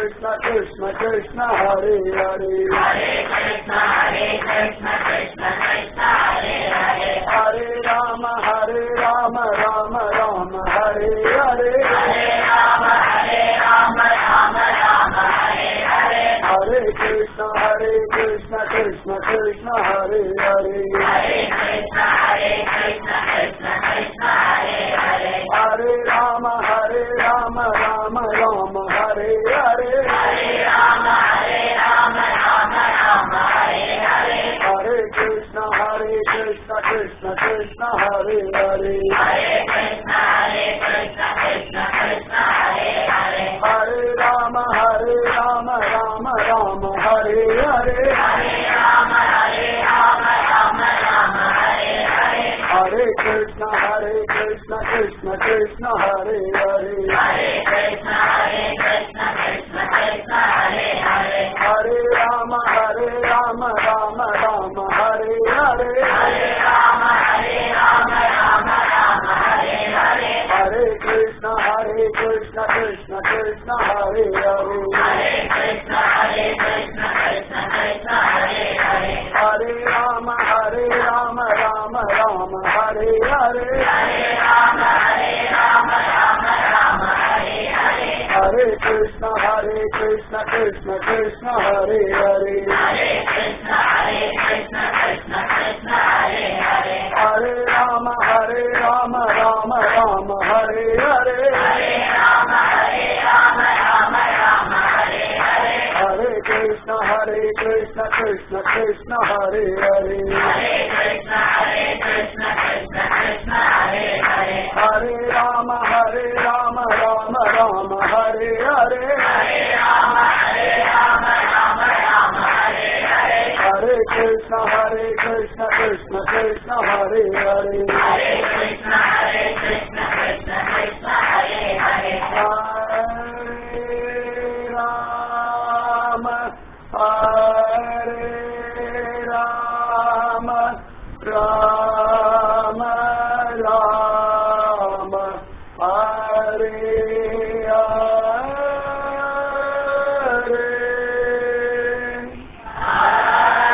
कृष्ण कृष्ण कृष्ण हरे हरे हरे कृष्ण हरे कृष्ण कृष्ण कृष्ण हरे हरे हरे राम हरे राम राम राम हरे हरे हरे राम हरे राम राम राम हरे हरे हरे कृष्ण हरे कृष्ण कृष्ण कृष्ण हरे हरे हरे कृष्ण हरे कृष्ण कृष्ण कृष्ण हरे हरे हरे राम हरे राम राम राम हरे हरे हरे राम हरे राम राम राम हरे हरे हरे कृष्ण हरे कृष्ण कृष्ण कृष्ण हरे हरे हरे कृष्ण हरे कृष्ण कृष्ण कृष्ण हरे हरे हरे राम हरे राम राम राम हरे हरे हरे राम हरे राम राम राम हरे हरे हरे कृष्ण हरे कृष्ण कृष्ण कृष्ण हरे हरे हरे कृष्ण हरे कृष्ण कृष्ण कृष्ण हरे हरे हरे राम हरे राम राम राम हरे हरे हरे राम हरे राम राम राम हरे हरे हरे कृष्ण हरे कृष्ण कृष्ण कृष्ण हरे हरे हरे कृष्ण हरे कृष्ण कृष्ण कृष्ण हरे हरे हरे राम हरे राम राम राम हरे हरे हरे राम हरे राम राम राम हरे हरे हरे कृष्ण हरे कृष्ण कृष्ण कृष्ण हरे हरे हरे कृष्ण हरे कृष्ण कृष्ण कृष्ण हरे हरे हरे राम हरे राम राम राम हरे हरे हरे राम हरे राम राम राम हरे हरे हरे कृष्ण हरे कृष्ण कृष्ण कृष्ण हरे हरे हरे कृष्ण हरे कृष्ण कृष्ण कृष्ण हरे हरे हरे राम हरे राम राम राम हरे हरे हरे राम हरे राम राम राम हरे हरे हरे कृष्ण हरे कृष्ण कृष्ण कृष्ण हरे हरे हरे कृष्ण हरे कृष्ण कृष्ण कृष्ण हरे हरे हरे राम हरे राम राम राम हरे हरे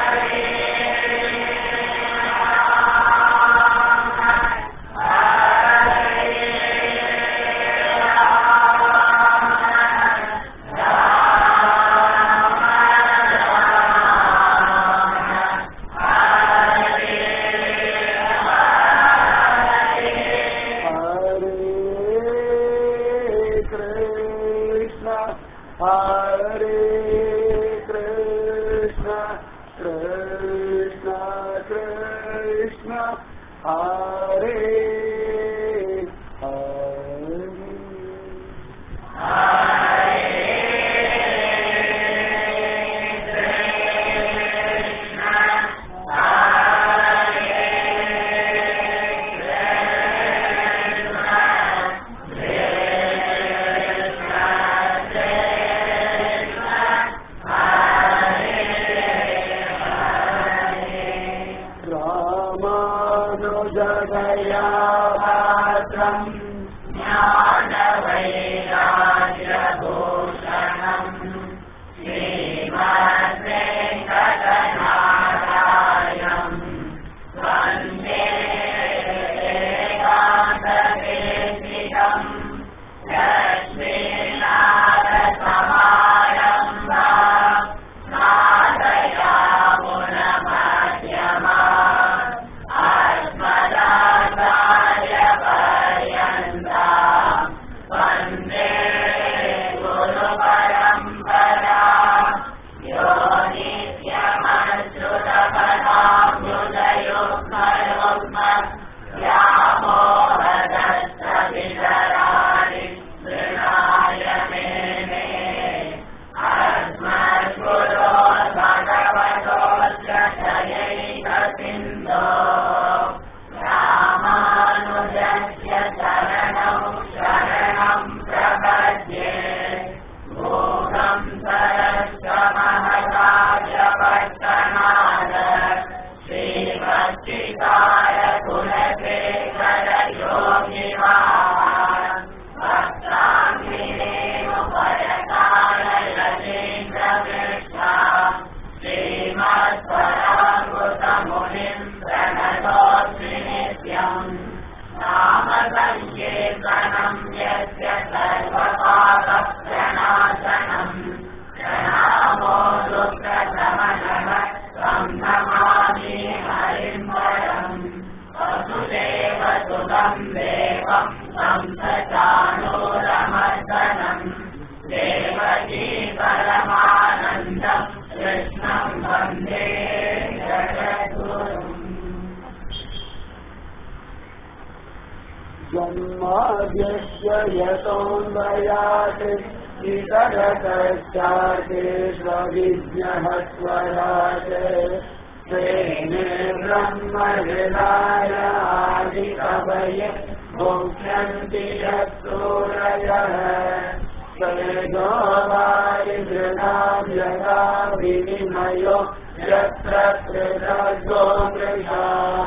Hare Krishna, Hare Krishna, Krishna Krishna, Hare Hare. रामानुजदया पात्रम् ज्ञानवैराग्यभूषणम् श्रीमद्वेङ्कटनाथायम् वन्दे वेदान्तदेशिकम् लक्ष्मीनाथसमारम्भा नादयामुनमध्यमा अस्मदाचार्यपर्यन्ता वन्दे गुरुपरम्परा यो नित्यमच्युतपदाम्बुजयुग्मयुग्म व्यामोहदस्तवितराणि विनाय मेने अस्मद्गुरो भगवतोऽस्य दयैकसिन्धो रामानुजस्य शरणौ शरणं प्रपद्ये भूतं सरस्य महदाजपट्टनाद श्रीभक्तिकार कुलशेखर योगिवान् भक्ताङ्गिरेणुपरकालय यतोऽन्वयात् इतरतश्चाते स्वविज्ञः स्वरात् तेने ब्रह्महृदाय आदिकवये मुख्यन्ति यत्सूरयः स्वेदो वायुगृणाम् यदा विनिमयो यत्र कृतजो मृषा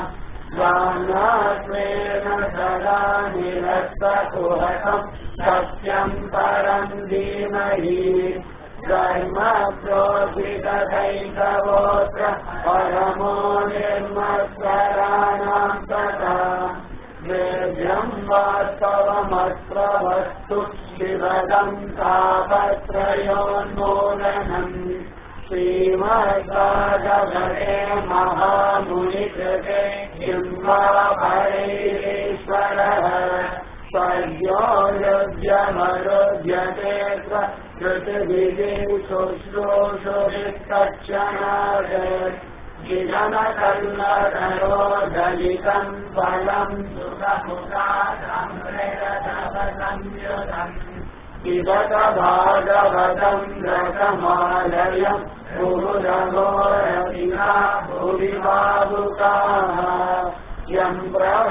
स्वानात्मेन सदा निरस्तकुहकम् सत्यम् परम् धीमहि धर्म प्रोषितैकवोऽत्र परमो निर्मस्वराणाम् तथा वेद्यम् वास्तवमत्र वस्तु शिवदम् तापत्रयोन्मूलनम् श्रीमद्भागवते महामुनिकृते किं वा परेश्वरः स्वर्यो युज्यमरुध्यते कृतविधि शुश्रूषुभिस्तक्षणात् जिनकर्णकरो दलितम् फलम् सुखमुखासंयुतम् पिबत भागवतम् रसमालयम् भूरघोरविना भुवि बाबुकाः यम्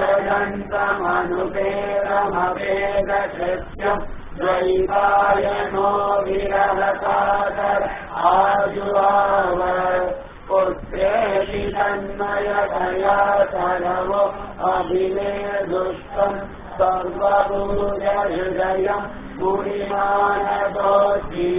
प्रवदन्तमनुपेदमवेदकृत्यम् द्वैपायनो विरहकातर आजुवाव पुत्रेति तन्मयतया सर्वो अभिनेदुष्टम् सर्वभूजहृदयम् मुनिमानतोऽसि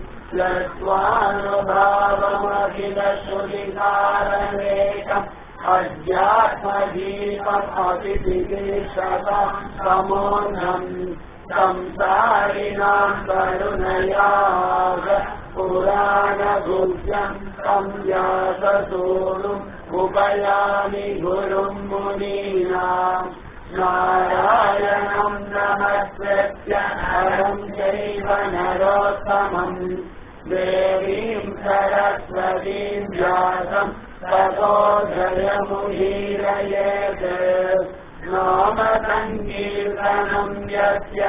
लत्वानुभावमखिलश्रुतिकारणेकम् अध्यात्मदीपमपि विदेशत समोऽन्नम् संसारिणाम् करुणयाग पुराणगुह्यम् तं व्याससूनुम् उपयामि गुरुम् मुनीनाम् नारायणम् नमस्कृत्य हरम् चैव नरोत्तमम् देवीम् सरस्वतीम् व्यासम् ततो जयमुदीरयेत् नाम सङ्कीर्तनम् यस्य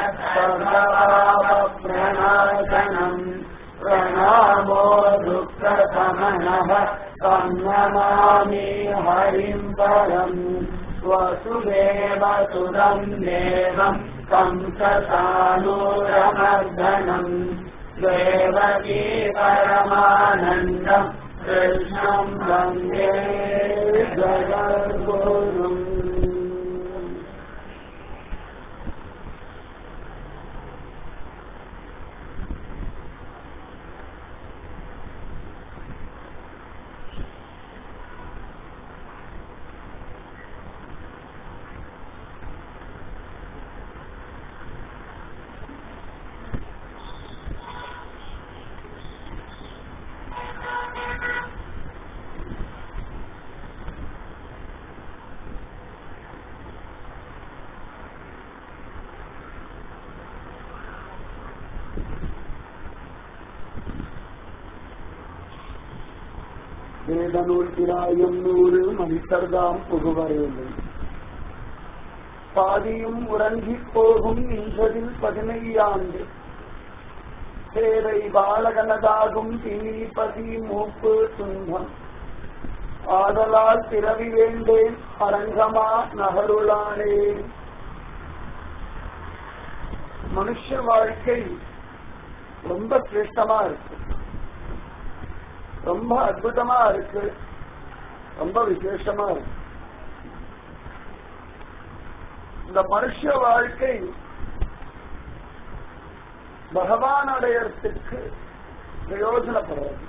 स्वभावप्रणाशनम् प्रणामो दुःखसमनः तं नमामि हरिम् परम् वसुदेवसुदम् देवम् कंससानूरमर्दनम् देवकी परमानन्दम् कृष्णम् वन्दे जगद्गुरुम् வேதநூல் பிராயம் நூறு மனிதர்தாம் புகுவரையில்லை பாதியும் உறங்கிப் போகும் இன்றதில் பதினையாண்டு சேரை பாலகனதாகும் பிணி பதி மூப்பு துன்பம் ஆதலால் பிறவி வேண்டேன் அரங்கமா நகருளானே மனுஷ வாழ்க்கை ரொம்ப சிரேஷ்டமா இருக்கு ரொம்ப அற்புதமா இருக்கு ரொம்ப விசேஷமா இருக்கு இந்த மனுஷ வாழ்க்கை பகவான் அடையறதுக்கு பிரயோஜனப்படுறது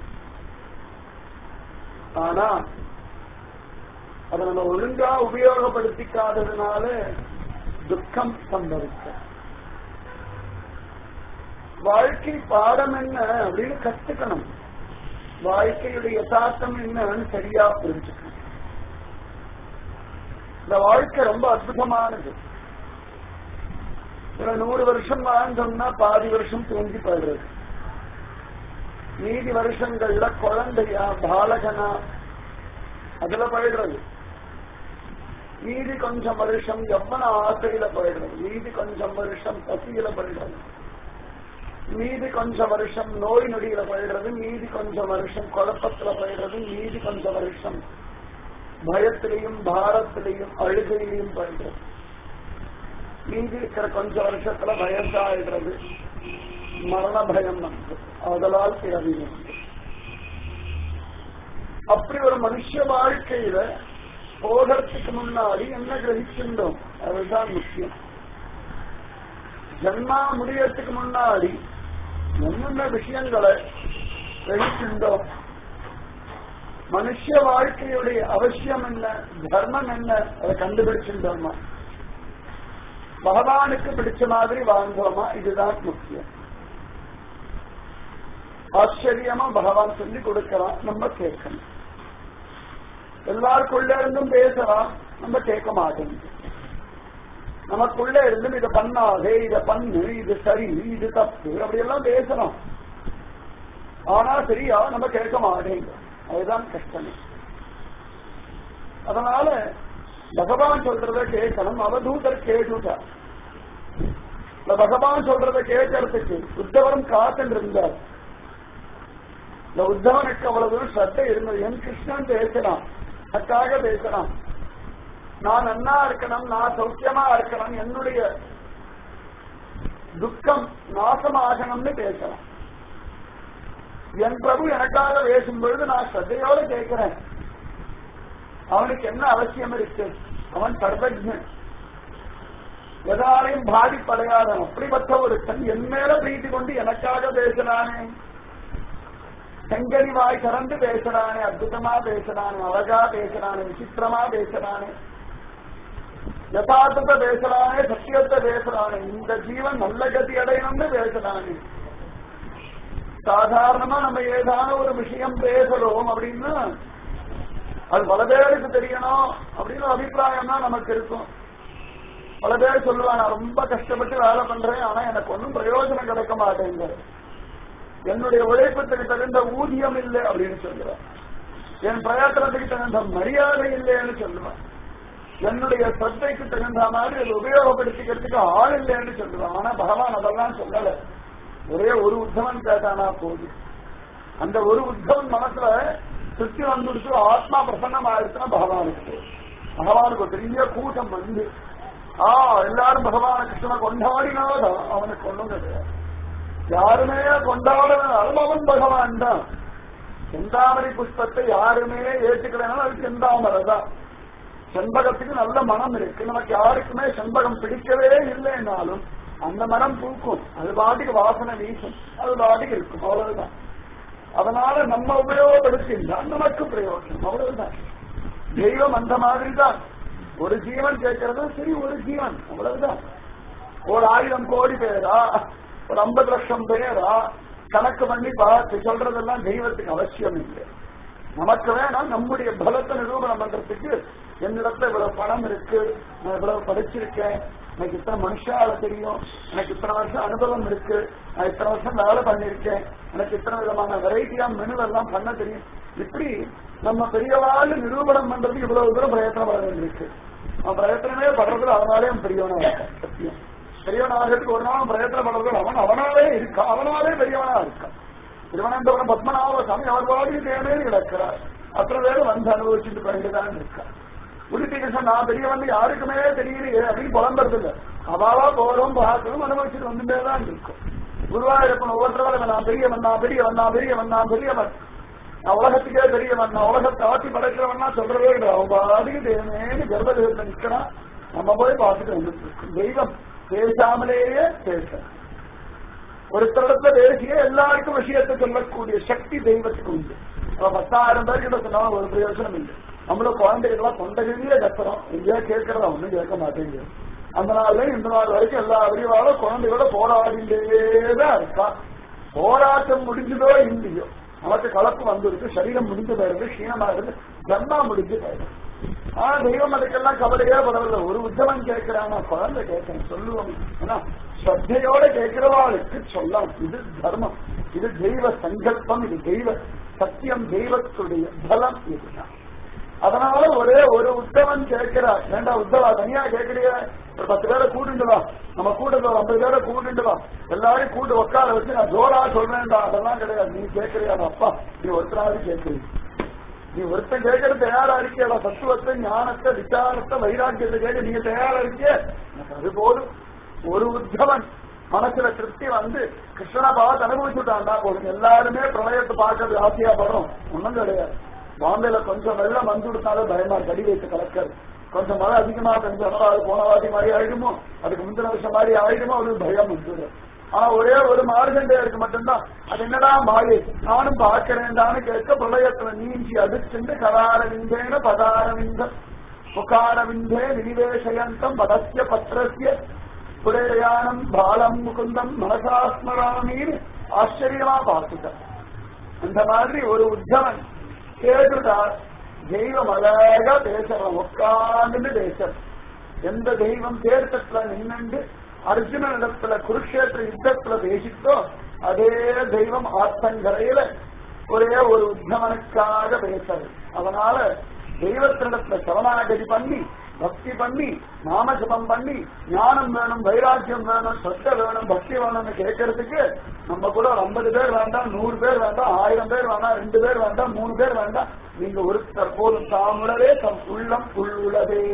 ஆனா அதை நம்ம ஒழுங்கா உபயோகப்படுத்திக்காததுனால துக்கம் சம்பவிக்க வாழ்க்கை பாடம் என்ன அப்படின்னு கத்துக்கணும் வாழ்க்கையுடைய யதார்த்தம் என்னன்னு சரியா புரிஞ்சுக்கணும் இந்த வாழ்க்கை ரொம்ப அற்புதமானது சில நூறு வருஷம் வாழ்ந்தோம்னா பாதி வருஷம் தூங்கி போயிடுறது மீதி வருஷங்கள்ல குழந்தையா பாலகனா அதுல போயிடுறது மீதி கொஞ்சம் வருஷம் எவ்வளவு ஆசையில போயிடுறது மீதி கொஞ்சம் வருஷம் பசியில போயிடுறது மீதி கொஞ்சம் வருஷம் நோய் நொடியில போயிடுறது மீதி கொஞ்சம் வருஷம் குழப்பத்துல போயிடுறது மீதி கொஞ்சம் வருஷம் பயத்திலையும் பாரத்திலையும் அழுகையிலையும் போயிடுறது மீதி இருக்கிற கொஞ்சம் வருஷத்துல வயசாயிடுறது மரண பயம் வந்து அதனால் பிறவி வந்து அப்படி ஒரு மனுஷ வாழ்க்கையில போகிறதுக்கு முன்னாடி என்ன கிரகிச்சிருந்தோம் அதுதான் முக்கியம் ஜன்மா முடியறதுக்கு முன்னாடி என்னென்ன விஷயங்களை கிரகிச்சிருந்தோம் மனுஷ வாழ்க்கையுடைய அவசியம் என்ன தர்மம் என்ன அதை கண்டுபிடிச்சிருந்தோமா பகவானுக்கு பிடிச்ச மாதிரி வாழ்ந்தோமா இதுதான் முக்கியம் ஆச்சரியமா பகவான் சொல்லி கொடுக்கறான் நம்ம கேட்கணும் எல்லாருக்குள்ள இருந்தும் பேசலாம் நம்ம கேட்க மாட்டேங்குது நமக்குள்ள இருந்தும் இதை பண்ணாதே இத பண்ணு இது சரி இது தப்பு அப்படியெல்லாம் பேசலாம் ஆனா சரியா நம்ம கேட்க மாட்டேங்குது அதுதான் கஷ்டமே அதனால பகவான் சொல்றத கேட்கணும் அவதூதர் கேட்டுட்டா இந்த பகவான் சொல்றத கேட்கறதுக்கு உத்தவரும் காத்துட்டு இருந்தார் இந்த உத்தவனுக்கு அவ்வளவு தூரம் சட்டை இருந்தது என் கிருஷ்ணன் பேசலாம் அதுக்காக பேசலாம் நான் நன்னா இருக்கணும் நான் சௌக்கியமா இருக்கணும் என்னுடைய துக்கம் நாசமாகணும்னு பேசலாம் என் பிரபு எனக்காக பேசும் பொழுது நான் ஸ்ரத்தையோட கேட்கிறேன் அவனுக்கு என்ன அவசியம் இருக்கு அவன் சர்வஜன் எதாலையும் பாதிப்படையாதவன் அப்படிப்பட்ட ஒரு கண் என் மேல பிரீத்தி கொண்டு எனக்காக பேசுறானே செங்கனி வாய் திறந்து பேசுறானே அற்புதமா பேசுறானே அழகா பேசுறானே விசித்திரமா பேசுறானே யதார்த்தத்தை பேசுறானே சத்தியத்தை பேசுறானே இந்த ஜீவன் நல்ல கதி அடையணும்னு பேசுறானே சாதாரணமா நம்ம ஏதான ஒரு விஷயம் பேசுறோம் அப்படின்னா அது பல பேருக்கு தெரியணும் அப்படின்னு ஒரு அபிப்பிராயம் தான் நமக்கு இருக்கும் பல பேர் சொல்லுவாங்க நான் ரொம்ப கஷ்டப்பட்டு வேலை பண்றேன் ஆனா எனக்கு ஒன்றும் பிரயோஜனம் கிடைக்க மாட்டேங்குது என்னுடைய உழைப்புக்கு தகுந்த ஊதியம் இல்லை அப்படின்னு சொல்லுவேன் என் பிரயத்தனத்துக்கு தகுந்த மரியாதை இல்லைன்னு சொல்லுவேன் என்னுடைய சத்தைக்கு தகுந்த மாதிரி அதை உபயோகப்படுத்திக்கிறதுக்கு ஆள் இல்லைன்னு சொல்லுவேன் ஆனா பகவான் அதெல்லாம் சொல்லல ஒரே ஒரு உத்தவன் கேட்டானா போதும் அந்த ஒரு உத்தவன் மனசுல திருப்தி வந்துடுச்சு ஆத்மா பிரசன்னம் ஆயிடுச்சுன்னா பகவானுக்கு பகவானுக்கு ஒரு பெரிய கூட்டம் வந்து ஆ எல்லாரும் பகவான கிருஷ்ணனை கொண்டாடினாதான் அவனுக்கு ஒண்ணும் கிடையாது யாருமே கொண்டாடினாலும் அவன் பகவான் தான் செந்தாமரை புஷ்பத்தை யாருமே ஏற்றுக்கலைனாலும் அது செந்தாமரை தான் செண்பகத்துக்கு நல்ல மனம் இருக்கு நமக்கு யாருக்குமே செண்பகம் பிடிக்கவே இல்லைன்னாலும் அந்த மனம் பூக்கும் அது பாட்டுக்கு வாசனை வீசும் அது பாட்டுக்கு இருக்கும் அவ்வளவுதான் அதனால நம்ம உபயோகப்படுத்தினால் நமக்கு பிரயோஜனம் அவ்வளவுதான் தெய்வம் அந்த மாதிரி தான் ஒரு ஜீவன் கேட்கறது சரி ஒரு ஜீவன் அவ்வளவுதான் ஒரு ஆயிரம் கோடி பேரா ஒரு ஐம்பது லட்சம் பேரா கணக்கு பண்ணி பார்த்து சொல்றதெல்லாம் தெய்வத்துக்கு அவசியம் இல்லை நமக்கு வேணாம் நம்முடைய பலத்தை நிரூபணம் பண்றதுக்கு என்னிடத்துல இவ்வளவு பணம் இருக்கு நான் இவ்வளவு படிச்சிருக்கேன் எனக்கு இத்தனை மனுஷால தெரியும் எனக்கு இத்தனை வருஷம் அனுபவம் இருக்கு நான் இத்தனை வருஷம் வேலை பண்ணிருக்கேன் எனக்கு இத்தனை விதமான வெரைட்டியா மெனு எல்லாம் பண்ண தெரியும் இப்படி நம்ம பெரியவாள் நிரூபணம் பண்றதுக்கு இவ்வளவு தூரம் பிரயத்தனம் பண்ண வேண்டியிருக்கு அவன் பிரயத்தனமே படுறதுல அவனாலே அவன் பெரியவனா இருக்கான் சத்தியம் பெரியவனாகிறதுக்கு ஒரு நாளும் பிரயத்தனம் பண்றது அவன் அவனாலே இருக்கா அவனாலே பெரியவனா இருக்கான் திருவனந்தபுரம் பத்மநாப சாமி அவர் பாடி தேவையே கிடக்கிறார் அத்தனை பேர் வந்து அனுபவிச்சுட்டு பண்ணிட்டுதான் இருக்கா உடுப்பி கிருஷ்ணன் நான் பெரியவன் யாருக்குமே தெரியலையே அப்படின்னு புலம்புறது இல்ல அவாவா போறோம் பார்க்கணும் அனுபவிச்சுட்டு வந்துட்டே தான் இருக்கும் குருவாயிருப்பன் ஒவ்வொருத்தரும் நான் பெரியவன் நான் பெரியவன் நான் பெரியவன் நான் பெரியவன் நான் உலகத்துக்கே பெரியவன் நான் உலகத்தை ஆட்சி படைக்கிறவன் சொல்றதே இல்லை அவன் பாட்டுக்கு தேவனேன்னு கர்ப்பதேவத்தை நிற்கிறான் நம்ம போய் பார்த்துட்டு வந்துட்டு இருக்கோம் தெய்வம் பேசாமலேயே பேச ஒருத்தரிடத்துல பேசிய எல்லாருக்கும் விஷயத்தை சொல்லக்கூடிய சக்தி தெய்வத்துக்கு உண்டு அவன் பத்தாயிரம் பேர்கிட்ட சொன்னாலும் ஒரு பிரயோஜனம் இல்லை நம்மளும் குழந்தைகள்லாம் கொண்டகிரியே கத்துறோம் எங்கேயா கேட்கறதா ஒண்ணும் கேட்க மாட்டேங்குது அந்த நாள்ல இந்த நாள் வரைக்கும் எல்லா விரிவாலும் குழந்தைகளோட போராடிட்டேதான் இருக்கா போராட்டம் முடிஞ்சதோ இல்லையோ நமக்கு கலப்பு வந்துருக்கு சரீரம் முடிஞ்சு போயிருக்கு க்ஷீணமா இருக்கு ஜன்மா முடிஞ்சு போயிருக்கு ஆனா தெய்வம் அதுக்கெல்லாம் கவலையே பரவாயில்ல ஒரு உத்தவன் கேட்கிறானா குழந்தை கேட்கணும் சொல்லுவோம் ஏன்னா ஸ்ரத்தையோட கேட்கிறவாளுக்கு சொல்லலாம் இது தர்மம் இது தெய்வ சங்கல்பம் இது தெய்வ சத்தியம் தெய்வத்துடைய பலம் இதுதான் அதனால ஒரே ஒரு உத்தவன் கேட்கிறார் ஏண்டா உத்தவா தனியா கேட்கறிய ஒரு பத்து பேரை கூட்டிட்டு வா நம்ம கூட்டத்துல ஒரு ஐம்பது பேரை கூட்டிட்டு வா எல்லாரையும் கூட்டு உட்கார வச்சு நான் ஜோரா சொல்றேன்டா அதெல்லாம் கிடையாது நீ கேட்கறியா அப்பா நீ ஒருத்தராவது கேட்கறீங்க நீ ஒருத்தன் கேட்கறது தயாரா இருக்கியடா தத்துவத்தை ஞானத்தை விசாரத்தை வைராக்கியத்தை கேட்க நீங்க தயாரா இருக்கிய எனக்கு அது போதும் ஒரு உத்தவன் மனசுல திருப்தி வந்து கிருஷ்ணனை பார்த்து அனுபவிச்சுட்டான்டா போதும் எல்லாருமே பிரளயத்தை பார்க்கறது ஆசையா படுறோம் ஒண்ணும் கிடையாது பாம்பேல கொஞ்சம் வெள்ளம் வந்து விட்டாலும் பயமா இருக்கு, கடி வைத்து கலக்காது கொஞ்சம் மழை அதிகமா பெஞ்சா அது போன வாட்டி மாதிரி ஆயிடுமோ அதுக்கு முந்தின வருஷம் மாதிரி ஆயிடுமோ அது பயம் வந்துடும் ஆனா ஒரே ஒரு மார்கண்டேயருக்கு மட்டும்தான் அது என்னடா மாயை நானும் பார்க்கிறேன்டான்னு கேட்க பிரளயத்துல நீஞ்சி அதிர்ச்சிண்டு கராரவிந்தேன பதாரவிந்தம் முகாரவிந்தே நிவேசயந்தம் பதஸ்ய பத்திரஸ்ய புரேயானம் பாலம் முகுந்தம் மனசாஸ்மராமின்னு ஆச்சரியமா பார்த்துட்ட அந்த மாதிரி ஒரு உத்தவன் கேட்டுட்டார் தெய்வம் அழகா பேசுறோம் உட்கார்ந்து பேசுறோம் எந்த தெய்வம் தேர்தத்துல நின்னுண்டு அர்ஜுனனிடத்துல குருஷேத்திர யுத்தத்துல பேசிட்டோ அதே தெய்வம் ஆத்தங்கரையில ஒரே ஒரு உத்தவனுக்காக பேசுறது அதனால தெய்வத்தினிடத்துல சரணாகதி பண்ணி பக்தி பண்ணி நாம ஜபம் பண்ணி ஞானம் வேணும் வைராக்கியம் வேணும் சொத்த வேணும் பக்தி வேணும்னு கேட்கறதுக்கு நம்ம கூட ஒரு ஐம்பது பேர் வேண்டாம் நூறு பேர் வேண்டாம் ஆயிரம் பேர் வேண்டாம் ரெண்டு பேர் வேண்டாம் மூணு பேர் வேண்டாம் நீங்க ஒருத்தர் போதும் தாமுடவே தம் உள்ளம் உள்ளுளதே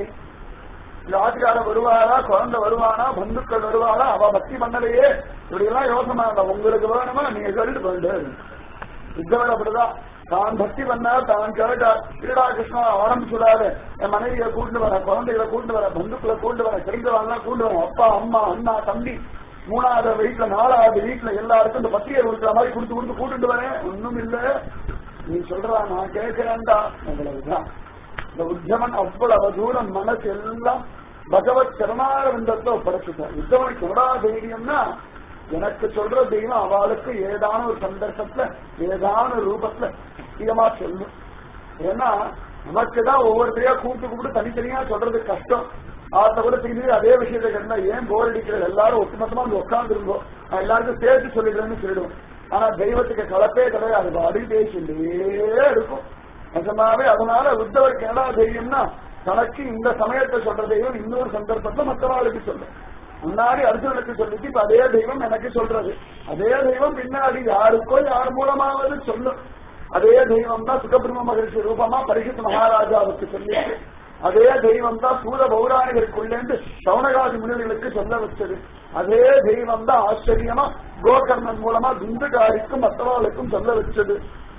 ராஜ்கார வருவாரா குழந்தை வருவானா பந்துக்கள் வருவாரா அவ பக்தி பண்ணலையே இப்படி எல்லாம் யோசனை வேண்டாம் உங்களுக்கு வேணுமா நீங்க சொல்லிட்டு போயிட்டு யுத்தவர் அப்படிதான் தான் பக்தி பண்ணா தான் கேட்டா திருடா கிருஷ்ணா ஆரம்பிச்சுடாரு என் மனைவியை கூட்டு வரேன் குழந்தைகளை கூட்டு வரேன் பந்துக்களை கூட்டு வரேன் தெரிஞ்சவங்க கூட்டு வரேன் அப்பா அம்மா அண்ணா தம்பி மூணாவது வீட்டுல நாலாவது வீட்டுல எல்லாருக்கும் இந்த பத்திரிகை கொடுக்குற மாதிரி கொடுத்து கொடுத்து கூட்டிட்டு வரேன் ஒண்ணும் இல்ல நீ சொல்றா நான் கேட்கிறேன்டா அவ்வளவுதான் இந்த உத்தமன் அவ்வளவு தூரம் மனசு எல்லாம் பகவத் சரணாரவிந்தத்தை ஒப்படைச்சுட்டார் உத்தமனுக்கு என்னடா தைரியம்னா எனக்கு சொல்ற தெய்வம் அவளுக்கு ஏதான ஒரு சந்தர்ப்பத்துல ஏதான ஒரு ரூபத்துல சத்தியமா சொல்லும் ஏன்னா நமக்கு தான் ஒவ்வொருத்தரையா கூப்பிட்டு கூப்பிட்டு தனித்தனியா சொல்றது கஷ்டம் ஆத்த கூட திரும்பி அதே விஷயத்தை கேட்டா ஏன் போர் அடிக்கிறது எல்லாரும் ஒட்டுமொத்தமா வந்து உட்காந்துருங்கோ நான் எல்லாருக்கும் சேர்த்து சொல்லிடுறேன்னு சொல்லிடுவோம் ஆனா தெய்வத்துக்கு கலப்பே கிடையாது அடி பேசிட்டே இருக்கும் நிஜமாவே அதனால உத்தவருக்கு என்ன தெரியும்னா தனக்கு இந்த சமயத்தை சொல்ற தெய்வம் இன்னொரு சந்தர்ப்பத்தை மற்றவர்களுக்கு சொல்லும் முன்னாடி அர்ஜுனனுக்கு சொல்லிட்டு இப்ப அதே தெய்வம் எனக்கு சொல்றது அதே தெய்வம் பின்னாடி யாருக்கோ யார் மூலமாவது சொல்லும் அதே தெய்வம் தான் சுகபிரம்ம மகரிஷி ரூபமா பரிசுத்த மகாராஜாவுக்கு சொல்லிட்டு அதே தெய்வம் தான் சூர பௌராணிகளுக்குள்ளேந்து சவுனகாதி முனிவர்களுக்கு சொல்ல வச்சது அதே தெய்வம் தான் ஆச்சரியமா கோகர்ணன் மூலமா துந்துகாரிக்கும் மற்றவர்களுக்கும் சொல்ல வச்சது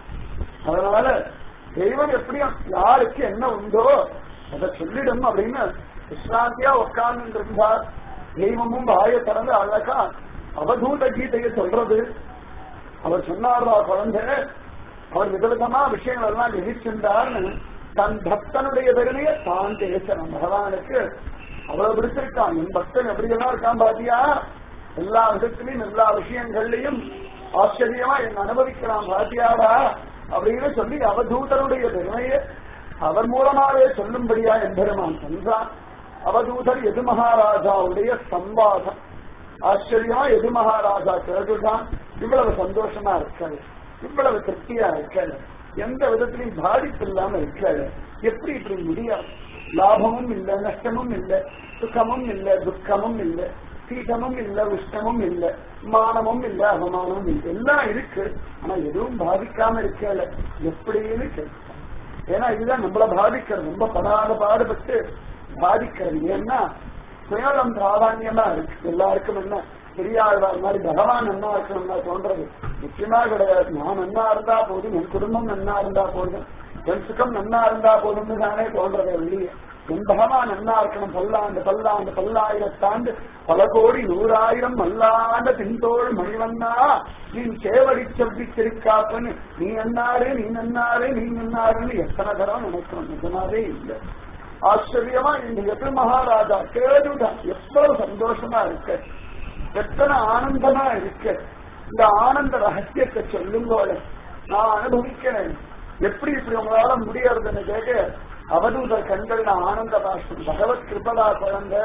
அதனால தெய்வம் எப்படியும் யாருக்கு என்ன உண்டோ அதை சொல்லிடும் அப்படின்னு விஸ்ராந்தியா உட்கார்ந்து இருந்தார் தெய்வமும் வாய திறந்து அழகா அவதூத கீதையை சொல்றது அவர் சொன்னாரா குழந்தை அவர் விதவிதமா விஷயங்கள் எல்லாம் விதிச்சிருந்தார்னு தன் பக்தனுடைய பெருமையை தான் பேசணும் பகவானுக்கு அவ்வளவு பிடிச்சிருக்கான் என் பக்தன் எப்படி எல்லாம் இருக்கான் பாத்தியா எல்லா விதத்திலையும் எல்லா விஷயங்கள்லயும் ஆச்சரியமா என் அனுபவிக்கிறான் பாத்தியாடா அப்படின்னு சொல்லி அவதூதருடைய பெருமையை அவர் மூலமாவே சொல்லும்படியா எம்பெருமான் சொல்றான் அவதூதர் எது மகாராஜாவுடைய சம்பாதம் ஆச்சரியமா எது மகாராஜா கேட்டுதான் இவ்வளவு சந்தோஷமா இருக்காது இவ்வளவு திருப்தியா இருக்காது எந்த விதத்திலையும் பாதிப்பு இல்லாம இருக்காது எப்படி இப்படி முடியாது லாபமும் இல்ல நஷ்டமும் இல்ல சுகமும் இல்ல துக்கமும் இல்ல சீதமும் இல்ல உஷ்டமும் இல்ல மானமும் இல்ல அவமானமும் இல்ல எல்லாம் இருக்கு ஆனா எதுவும் பாதிக்காம இருக்கல எப்படின்னு கேட்கும் ஏன்னா இதுதான் நம்மள பாதிக்கிறது ரொம்ப படாத பாடுபட்டு பாதிக்கிறது ஏன்னா சுயலம் பிராதான்யமா இருக்கு எல்லாருக்கும் என்ன பெரியாழ்வார் மாதிரி பகவான் நன்னா இருக்கணும்னா தோன்றது நிச்சயமா கிடையாது நான் நன்னா இருந்தா போதும் என் குடும்பம் நன்னா இருந்தா போதும் என் சுகம் நன்னா இருந்தா போதும்னு தானே தோன்றது வெளியே என் பகவான் நன்னா இருக்கணும் பல்லாண்டு பல்லாண்டு பல்லாயிரத்தாண்டு பல கோடி நூறாயிரம் மல்லாண்ட பின்தோள் மணிவண்ணா நீ சேவடி செவ்வி சிரிக்காப்பன்னு நீ நன்னாரு நீ நன்னாரு நீ நன்னாருன்னு எத்தனை தரம் நினைக்கணும் நிஜமாவே இல்லை ஆச்சரியமா இந்த எப்படி மகாராஜா கேடுதான் எவ்வளவு சந்தோஷமா இருக்க எத்தனை ஆனந்தமா இருக்க இந்த ஆனந்த ரகசியத்தை சொல்லும்போது நான் அனுபவிக்கிறேன் எப்படி இப்படி உங்களால முடியறதுன்னு கேட்க அவதூதர் கண்கள்ல ஆனந்த பாஷ்பம் பகவத் கிருபதா குழந்தை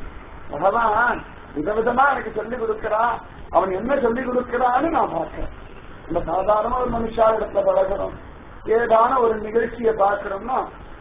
பகவான் விதவிதமா எனக்கு சொல்லி கொடுக்கிறான் அவன் என்ன சொல்லி கொடுக்கிறான்னு நான் பார்க்கிறேன் இந்த சாதாரண ஒரு மனுஷா இடத்துல பழகிறோம் ஏதான ஒரு நிகழ்ச்சியை பார்க்கிறோம்னா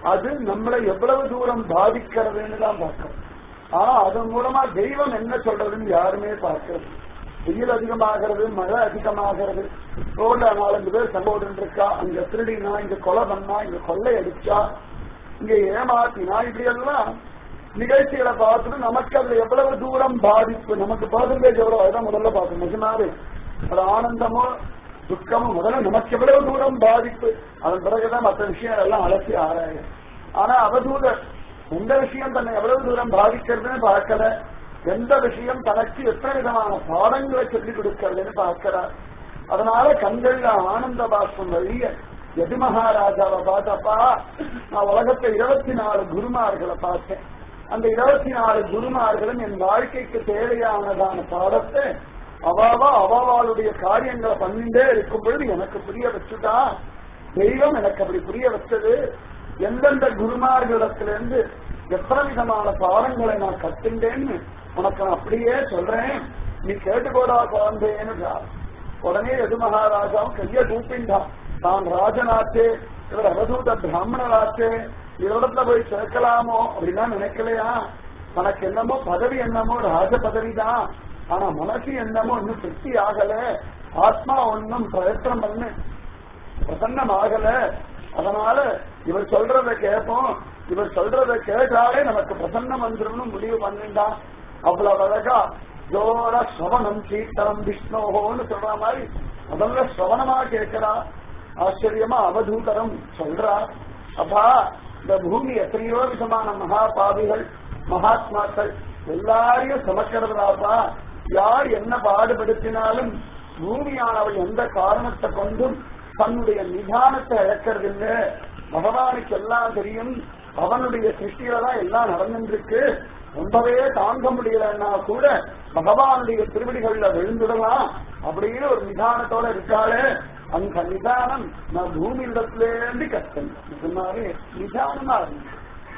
அது நம்மளை எவ்வளவு தூரம் பாதிக்கிறதுன்னு தான் பார்க்கணும் ஆனா அதன் மூலமா தெய்வம் என்ன சொல்றதுன்னு யாருமே பார்க்கறது வெயில் அதிகமாகிறது மழை அதிகமாகிறது ரோட்ல நாலஞ்சு பேர் சம்போதன் இருக்கா அங்க திருடினா இங்க கொலை பண்ணா இங்க கொள்ளை அடிச்சா இங்க ஏமாத்தினா இப்படி எல்லாம் நிகழ்ச்சிகளை பார்த்துட்டு நமக்கு அதுல எவ்வளவு தூரம் பாதிப்பு நமக்கு பர்சன்டேஜ் எவ்வளவு அதுதான் முதல்ல பார்க்கணும் நிஜமாவே அது ஆனந்தமோ துக்கமோ முதல்ல நமக்கு எவ்வளவு தூரம் பாதிப்பு அதன் பிறகுதான் மற்ற விஷயம் எல்லாம் அலசி ஆராயும் ஆனா அவதூதர் எந்த விஷயம் தன்னை எவ்வளவு தூரம் பாதிக்கிறதுன்னு பார்க்கல எந்த விஷயம் தனக்கு எத்தனை விதமான பாடங்களை சொல்லிக் கொடுக்கிறதுன்னு பார்க்கிறார் அதனால கண்கள்ல ஆனந்த பாஷ்பம் வழிய எது மகாராஜாவை பார்த்தப்பா நான் உலகத்தை இருபத்தி நாலு குருமார்களை பார்த்தேன் அந்த இருபத்தி நாலு குருமார்களும் என் வாழ்க்கைக்கு தேவையானதான பாடத்தை அவாவா அவாவாளுடைய காரியங்களை பண்ணிட்டே இருக்கும் பொழுது எனக்கு புரிய வச்சுட்டா தெய்வம் எனக்கு அப்படி புரிய வச்சது எந்தெந்த குருமார்களிடத்திலிருந்து எத்தனை விதமான பாடங்களை நான் கத்துண்டேன்னு உனக்கு நான் அப்படியே சொல்றேன் நீ கேட்டுக்கோடா குழந்தைன்னு உடனே எது மகாராஜாவும் கைய கூப்பிண்டான் தான் ராஜனாச்சே இவர் அவதூத பிராமணராச்சே இவரிடத்துல போய் சேர்க்கலாமோ அப்படின்னா நினைக்கலையா தனக்கு என்னமோ பதவி என்னமோ ராஜ பதவி தான் ஆனா மனசு என்னமோ இன்னும் திருப்தி ஆகல ஆத்மா ஒன்னும் பிரயத்தனம் பண்ணு பிரசன்னம் ஆகல அதனால இவர் சொல்றத கேட்போம் இவர் சொல்றத கேட்டாலே நமக்கு பிரசன்னம் வந்துடும் முடிவு பண்ணிட்டான் அவ்வளவு அழகா ஜோர ஸ்ரவணம் சீத்தனம் விஷ்ணோகோன்னு சொல்ற மாதிரி முதல்ல ஸ்ரவணமா கேட்கிறா ஆச்சரியமா அவதூதரம் சொல்றா அப்பா இந்த பூமி எத்தனையோ விதமான மகா பாவிகள் மகாத்மாக்கள் எல்லாரையும் சமக்கிறதாப்பா யார் என்ன பாடுபடுத்தினாலும் பூமியானவள் எந்த காரணத்தை கொண்டும் தன்னுடைய நிதானத்தை இழக்கிறதில்லை பகவானுக்கு எல்லாம் தெரியும் அவனுடைய சிருஷ்டியில தான் எல்லாம் நடந்துருக்கு ரொம்பவே தாங்க முடியலன்னா கூட பகவானுடைய திருவடிகள்ல விழுந்துடலாம் அப்படின்னு ஒரு நிதானத்தோட இருக்காளே அந்த நிதானம் நான் பூமி இடத்திலேருந்து கஷ்டம் சொன்னாலே நிதானமா இருந்து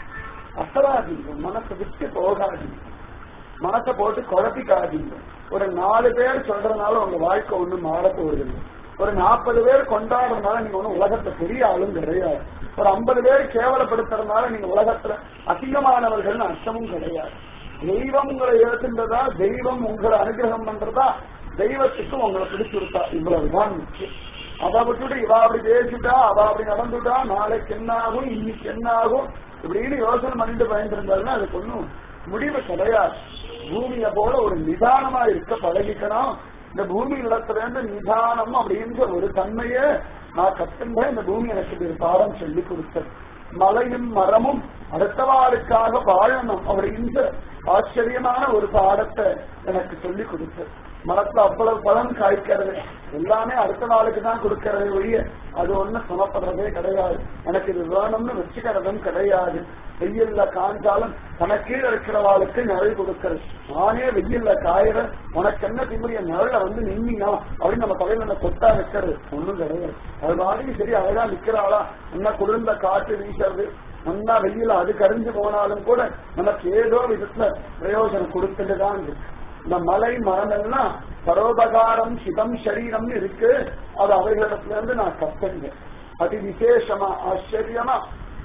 அசராதீங்க மனசை விட்டு போகாதீங்க மனசை போட்டு குழப்பிக்காதீங்க ஒரு நாலு பேர் சொல்றதுனால உங்க வாழ்க்கை ஒண்ணும் மாற போறதில்லை ஒரு நாற்பது பேர் கொண்டாடுறதுனால நீங்க ஒண்ணும் உலகத்துல பெரிய ஆளும் கிடையாது ஒரு ஐம்பது பேர் கேவலப்படுத்துறதுனால நீங்க உலகத்துல அசிங்கமானவர்கள் அர்த்தமும் கிடையாது தெய்வம் உங்களை ஏற்றுன்றதா தெய்வம் உங்களை அனுகிரகம் பண்றதா தெய்வத்துக்கும் உங்களை பிடிச்சிருத்தா இவ்வளவுதான் முக்கியம் அதை விட்டுட்டு இவா அப்படி பேசிட்டா அவ அப்படி நடந்துட்டா நாளைக்கு என்ன ஆகும் இன்னைக்கு என்ன ஆகும் இப்படின்னு யோசனை பண்ணிட்டு பயந்துருந்தாருன்னா அதுக்கு ஒன்றும் முடிவு கிடையாது பூமியை போல ஒரு நிதானமா இருக்க பழகிக்கணும் இந்த பூமி இடத்துல இருந்து நிதானம் அப்படின்ற ஒரு தன்மையை நான் கத்துங்க இந்த பூமி எனக்கு ஒரு பாடம் சொல்லி கொடுத்தது மலையும் மரமும் அடுத்தவாளுக்காக வாழணும் அப்படின்ற ஆச்சரியமான ஒரு பாடத்தை எனக்கு சொல்லி கொடுத்தது மரத்துல அவ்வளவு பலன் காய்க்கிறது எல்லாமே அடுத்த நாளுக்கு தான் கொடுக்கறதே ஒழிய அது ஒண்ணும் சமப்படுறதே கிடையாது எனக்கு இது வேணும்னு வச்சுக்கிறதும் கிடையாது வெயில்ல காஞ்சாலும் தனக்கே இருக்கிறவாளுக்கு நிழல் கொடுக்கறது நானே வெயில்ல காயிற உனக்கு என்ன திமுறிய நிழல வந்து நின்னா அப்படின்னு நம்ம தலையில நம்ம கொத்தா வைக்கிறது ஒண்ணும் கிடையாது அது மாதிரி சரி அழகா நிக்கிறாளா என்ன குளிர்ந்த காற்று வீசுறது நல்லா வெயில அது கரிஞ்சு போனாலும் கூட நமக்கு ஏதோ விதத்துல பிரயோஜனம் கொடுத்துட்டு தான் இருக்கு இந்த மலை மரம் எல்லாம் பரோபகாரம் சிதம் சரீரம்னு இருக்கு அது அவைகளிடத்துல இருந்து நான் கத்துங்க அதி விசேஷமா ஆச்சரியமா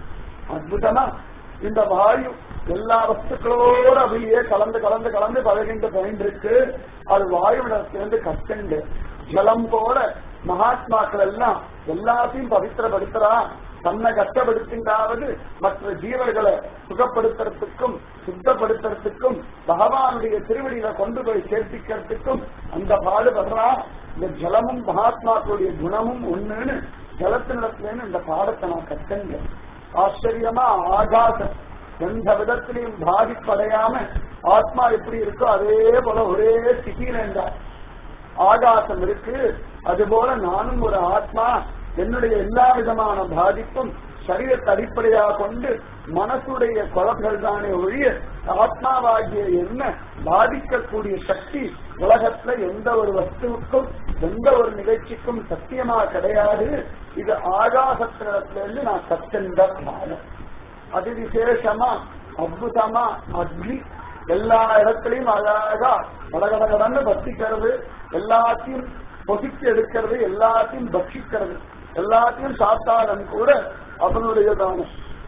அற்புதமா இந்த வாயு எல்லா வஸ்துக்களோட அப்படியே கலந்து கலந்து கலந்து பழகின்ற பயன் இருக்கு அது வாயுவிடத்திலிருந்து கத்துண்டு ஜலம் போல மகாத்மாக்கள் எல்லாம் எல்லாத்தையும் பவித்திரப்படுத்துறா தன்னை கஷ்டப்படுத்தின்றாவது மற்ற ஜீவர்களை சுகப்படுத்துறதுக்கும் சுத்தப்படுத்துறதுக்கும் பகவானுடைய திருவடியில கொண்டு போய் சேர்த்திக்கிறதுக்கும் அந்த பாடுபடுறா இந்த ஜலமும் மகாத்மாக்களுடைய குணமும் ஒண்ணுன்னு ஜலத்தினிடத்துலேன்னு இந்த பாடத்தை நான் கத்துங்க ஆச்சரியமா ஆகாசம் எந்த விதத்திலையும் பாதிப்படையாம ஆத்மா எப்படி இருக்கோ அதே போல ஒரே ஸ்திதியில இருந்தார் ஆகாசம் இருக்கு அதுபோல நானும் ஒரு ஆத்மா என்னுடைய எல்லா விதமான பாதிப்பும் சரீரத்தை அடிப்படையாக கொண்டு மனசுடைய குழப்பங்கள் தானே ஒழிய ஆத்மாவாகிய என்ன பாதிக்கக்கூடிய சக்தி உலகத்துல எந்த ஒரு வஸ்துவுக்கும் எந்த ஒரு நிகழ்ச்சிக்கும் சத்தியமா கிடையாது இது ஆகாசத்திலிருந்து நான் கத்தென்ற பாடம் அதி விசேஷமா அற்புதமா அக்னி எல்லா இடத்துலயும் அழகா கடகடகடன்னு பக்திக்கிறது எல்லாத்தையும் பொசித்து எடுக்கிறது எல்லாத்தையும் பட்சிக்கிறது எல்லாத்தையும் சாப்பிட்டாலும் கூட அவனுடையதான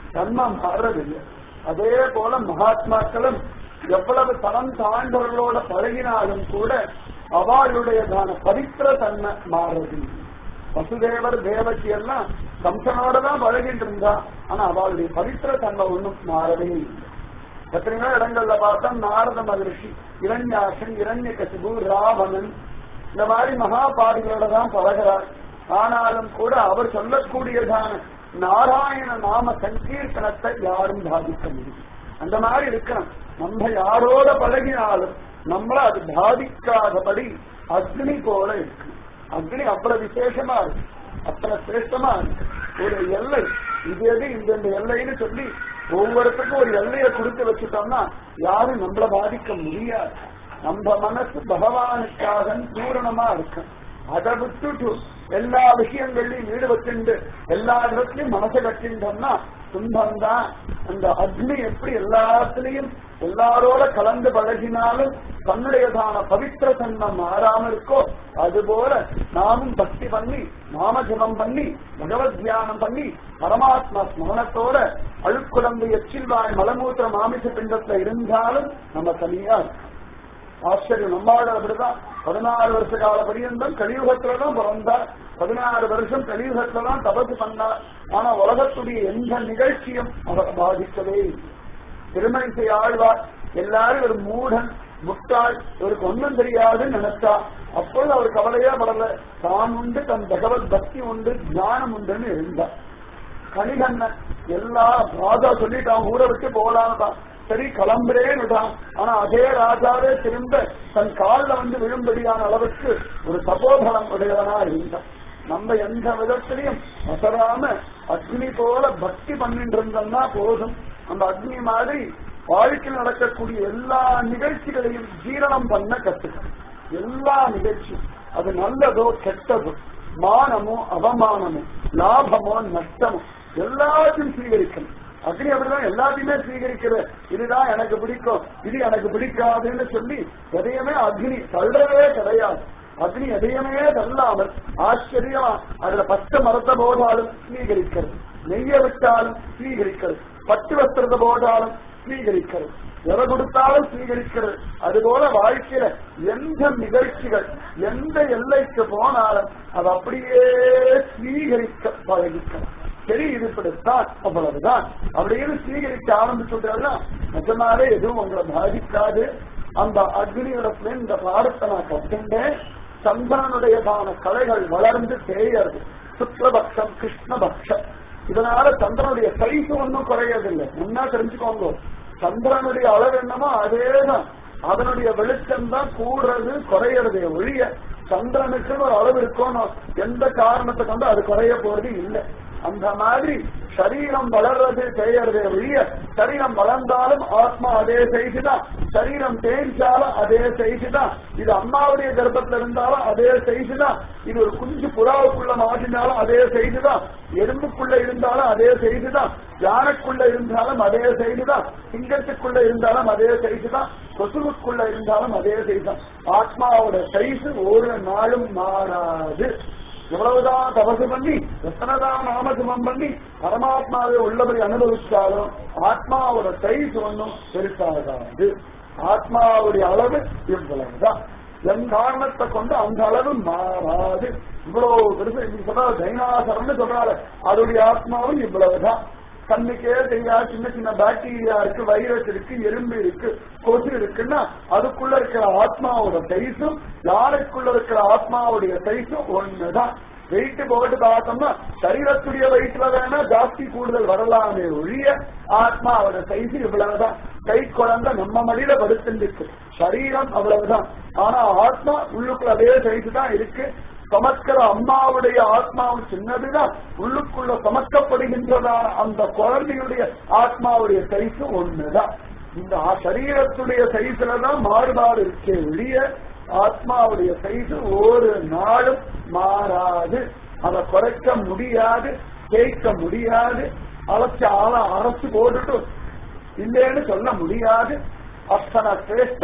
தன்மை மாறுறதில்லை அதே போல மகாத்மாக்களும் எவ்வளவு தரம் தாழ்ந்தவர்களோட பழகினாலும் கூட அவளுடையதான பவித்திர தன்மை மாறுறதில்லை வசுதேவர் தேவகி எல்லாம் கம்சனோட தான் பழகிட்டு இருந்தா ஆனா அவளுடைய பவித்திர தன்மை ஒண்ணும் மாறவே இல்லை எத்தனையோ இடங்கள்ல பார்த்தா நாரத மகரிஷி இரண்யாசன் இரண்ய கசிபு ராவணன் இந்த மாதிரி மகாபாடிகளோட தான் பழகிறார் ஆனாலும் கூட அவர் சொல்லக்கூடியதான நாராயண நாம சங்கீர்த்தனத்தை யாரும் பாதிக்க முடியும் அந்த மாதிரி இருக்கணும் நம்ம யாரோட பழகினாலும் நம்மள அது பாதிக்காதபடி அக்னி போல இருக்கு அக்னி அவ்வளவு விசேஷமா இருக்கு அத்தனை சிரேஷ்டமா இருக்கு ஒரு எல்லை இது எது இந்த இந்த எல்லைன்னு சொல்லி ஒவ்வொருத்தருக்கும் ஒரு எல்லையை கொடுத்து வச்சுட்டோம்னா யாரும் நம்மள பாதிக்க முடியாது நம்ம மனசு பகவானுக்காக பூரணமா இருக்கு அதை விட்டுட்டு எல்லா விஷயங்கள்லயும் ஈடுபட்டு எல்லா இடத்துலயும் மனசை கட்டின்றோம்னா துன்பம் தான் அந்த அக்னி எப்படி எல்லாத்துலயும் எல்லாரோட கலந்து பழகினாலும் தன்னுடையதான பவித்திர தன்மை மாறாம இருக்கோ அதுபோல நாமும் பக்தி பண்ணி நாம ஜபம் பண்ணி பகவத் தியானம் பண்ணி பரமாத்மா ஸ்மரணத்தோட அழுக்குடம்பு எச்சில்வாய் மலமூத்திர மாமிச பிண்டத்துல இருந்தாலும் நம்ம தனியா இருக்கோம் ஆச்சரியம் நம்மாட அப்படிதான் பதினாறு வருஷ கால பரியந்தம் கலியுகத்துலதான் பிறந்தார் பதினாறு வருஷம் கலியுகத்துலதான் தபசு பண்ணார் ஆனா உலகத்துடைய எந்த நிகழ்ச்சியும் அவர் பாதிக்கவே இல்லை திருமணிசை ஆழ்வார் எல்லாரும் ஒரு மூடன் முட்டாள் இவருக்கு ஒன்றும் தெரியாதுன்னு நினைச்சா அப்பொழுது அவர் கவலையா படல தான் உண்டு தன் பகவத் பக்தி உண்டு ஞானம் உண்டுன்னு இருந்தார் கணிகண்ணன் எல்லா ராஜா சொல்லிட்டான் ஊரை விட்டு போலான்தான் சரி கிளம்புறேன்னு விட்டான் ஆனா அதே ராஜாவே திரும்ப தன் காலில் வந்து விழும்படியான அளவுக்கு ஒரு தபோபலம் உடையவனா இருந்தான் நம்ம எந்த விதத்திலையும் அசராம அக்னி போல பக்தி பண்ணிட்டு இருந்தோம்னா போதும் அந்த அக்னி மாதிரி வாழ்க்கையில் நடக்கக்கூடிய எல்லா நிகழ்ச்சிகளையும் ஜீரணம் பண்ண கத்துக்கணும் எல்லா நிகழ்ச்சியும் அது நல்லதோ கெட்டதோ மானமோ அவமானமோ லாபமோ நஷ்டமோ எல்லாத்தையும் ஸ்வீகரிக்கணும் அக்னி அப்படிதான் எல்லாத்தையுமே ஸ்வீகரிக்கிற இதுதான் எனக்கு பிடிக்கும் இது எனக்கு பிடிக்காதுன்னு சொல்லி எதையுமே அக்னி தள்ளவே கிடையாது அக்னி எதையுமே தள்ளாமல் ஆச்சரியமா அதுல பச்சை மரத்தை போதாலும் ஸ்வீகரிக்கிறது நெய்ய விட்டாலும் ஸ்வீகரிக்கிறது பட்டு வஸ்திரத்தை போதாலும் ஸ்வீகரிக்கிறது எதை கொடுத்தாலும் ஸ்வீகரிக்கிறது அதுபோல வாழ்க்கையில எந்த நிகழ்ச்சிகள் எந்த எல்லைக்கு போனாலும் அது அப்படியே ஸ்வீகரிக்க பழகிக்கணும் சரி இது இப்படித்தான் அவ்வளவுதான் அப்படின்னு ஸ்வீகரிக்க ஆரம்பிச்சுட்டா நிஜமாவே எதுவும் உங்களை பாதிக்காது அந்த அக்னியிடத்துல இந்த பாடத்தை நான் கத்துட்டேன் சந்திரனுடையதான கலைகள் வளர்ந்து தேயறது சுக்லபக்ஷம் கிருஷ்ணபக்ஷம் இதனால சந்திரனுடைய சைஸ் ஒன்றும் குறையதில்லை முன்னா தெரிஞ்சுக்கோங்க சந்திரனுடைய அளவு என்னமோ அதேதான் அதனுடைய வெளிச்சம் தான் கூடுறது குறையறதே ஒழிய சந்திரனுக்குன்னு ஒரு அளவு இருக்கணும் எந்த காரணத்தை கொண்டு அது குறைய போறது இல்லை அந்த மாதிரி சரீரம் வளர்றது செய்யறதே ஒழிய சரீரம் வளர்ந்தாலும் ஆத்மா அதே சைஸு தான் சரீரம் தேய்ச்சாலும் அதே சைஸு தான் இது அம்மாவுடைய கர்ப்பத்துல இருந்தாலும் அதே சைஸு தான் இது ஒரு குஞ்சு புறாவுக்குள்ள மாட்டினாலும் அதே சைஸு தான் எறும்புக்குள்ள இருந்தாலும் அதே சைஸு தான் யானைக்குள்ள இருந்தாலும் அதே சைஸு தான் சிங்கத்துக்குள்ள இருந்தாலும் அதே சைஸு தான் கொசுவுக்குள்ள இருந்தாலும் அதே சைஸ் தான் ஆத்மாவோட சைஸ் ஒரு நாளும் மாறாது எவ்வளவுதான் தபசு பண்ணி எத்தனைதான் நாமஜபம் பண்ணி பரமாத்மாவை உள்ளபடி அனுபவிச்சாலும் ஆத்மாவோட சைஸ் ஒன்றும் பெருசாகாது ஆத்மாவுடைய அளவு இவ்வளவுதான் என் காரணத்தை கொண்டு அந்த அளவு மாறாது இவ்வளவு பெருசு இப்படி சொல்ற தைனாசரம்னு சொல்றாரு அதோடைய ஆத்மாவும் இவ்வளவுதான் கண்ணுக்கே தெரியாது சின்ன சின்ன பாக்டீரியா இருக்கு வைரஸ் இருக்கு எறும்பு இருக்கு கொசு இருக்குன்னா அதுக்குள்ள இருக்கிற ஆத்மாவோட சைஸும் யாருக்குள்ள இருக்கிற ஆத்மாவுடைய சைஸும் ஒண்ணுதான் வெயிட் போட்டு பார்த்தோம்னா சரீரத்துடைய வெயிட்ல வேணா ஜாஸ்தி கூடுதல் வரலாமே ஒழிய ஆத்மாவோட சைஸ் இவ்வளவுதான் கை குழந்தை நம்ம மடியில படுத்துருக்கு சரீரம் அவ்வளவுதான் ஆனா ஆத்மா உள்ளுக்குள்ள அதே சைஸ் தான் இருக்கு சமக்கிற அம்மாவுடைய ஆத்மாவும் சின்னதுதான் உள்ளுக்குள்ள சமக்கப்படுகின்றதான அந்த குழந்தையுடைய ஆத்மாவுடைய சைஸ் ஒண்ணுதான் இந்த சரீரத்துடைய சைஸ்ல தான் மாறுபாடு இருக்கே ஒழிய ஆத்மாவுடைய சைஸ் ஒரு நாளும் மாறாது அதை குறைக்க முடியாது கேட்க முடியாது அழைச்ச ஆள அரசு போட்டுட்டு இல்லைன்னு சொல்ல முடியாது அத்தனை சிரேஷ்டம்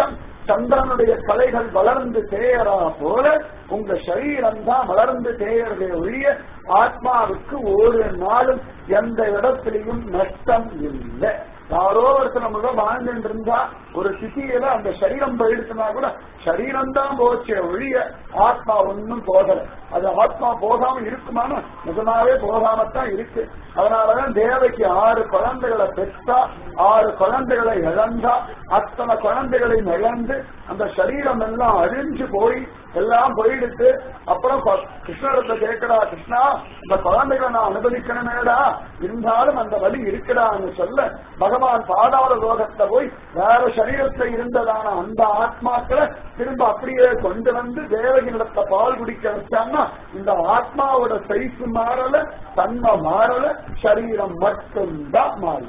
சந்திரனுடைய கலைகள் வளர்ந்து தேயறா போல உங்க சரீரம் தான் வளர்ந்து தேயறதே ஒழிய ஆத்மாவுக்கு ஒரு நாளும் எந்த இடத்திலையும் நஷ்டம் இல்லை யாரோ ஒருத்தர் நம்ம வாழ்ந்துட்டு இருந்தா ஒரு சிட்டியில அந்த சரீரம் போயிடுச்சுன்னா கூட சரீரம் தான் போச்சே ஒழிய ஆத்மா ஒன்னும் போகல அது ஆத்மா போகாம இருக்குமானா நிஜமாவே போகாமத்தான் இருக்கு அதனாலதான் தேவைக்கு ஆறு குழந்தைகளை பெற்றா ஆறு குழந்தைகளை இழந்தா அத்தனை குழந்தைகளை இழந்து அந்த சரீரம் எல்லாம் அழிஞ்சு போய் எல்லாம் போயிடுத்து அப்புறம் ப- கிருஷ்ணரத்தை கேட்கடா கிருஷ்ணா இந்த குழந்தைகளை நான் அனுபவிக்கணுமேடா இருந்தாலும் அந்த வழி இருக்குடான்னு சொல்ல பகவான் பாதாள லோகத்தை போய் வேற சரீரத்துல இருந்ததான அந்த ஆத்மாக்களை திரும்ப அப்படியே கொண்டு வந்து தேவகினிடத்தை பால் குடிக்க வச்சாங்கன்னா இந்த ஆத்மாவோட சைஸ் மாறல தன்மை மாறல சரீரம் மட்டும்தான் மாறி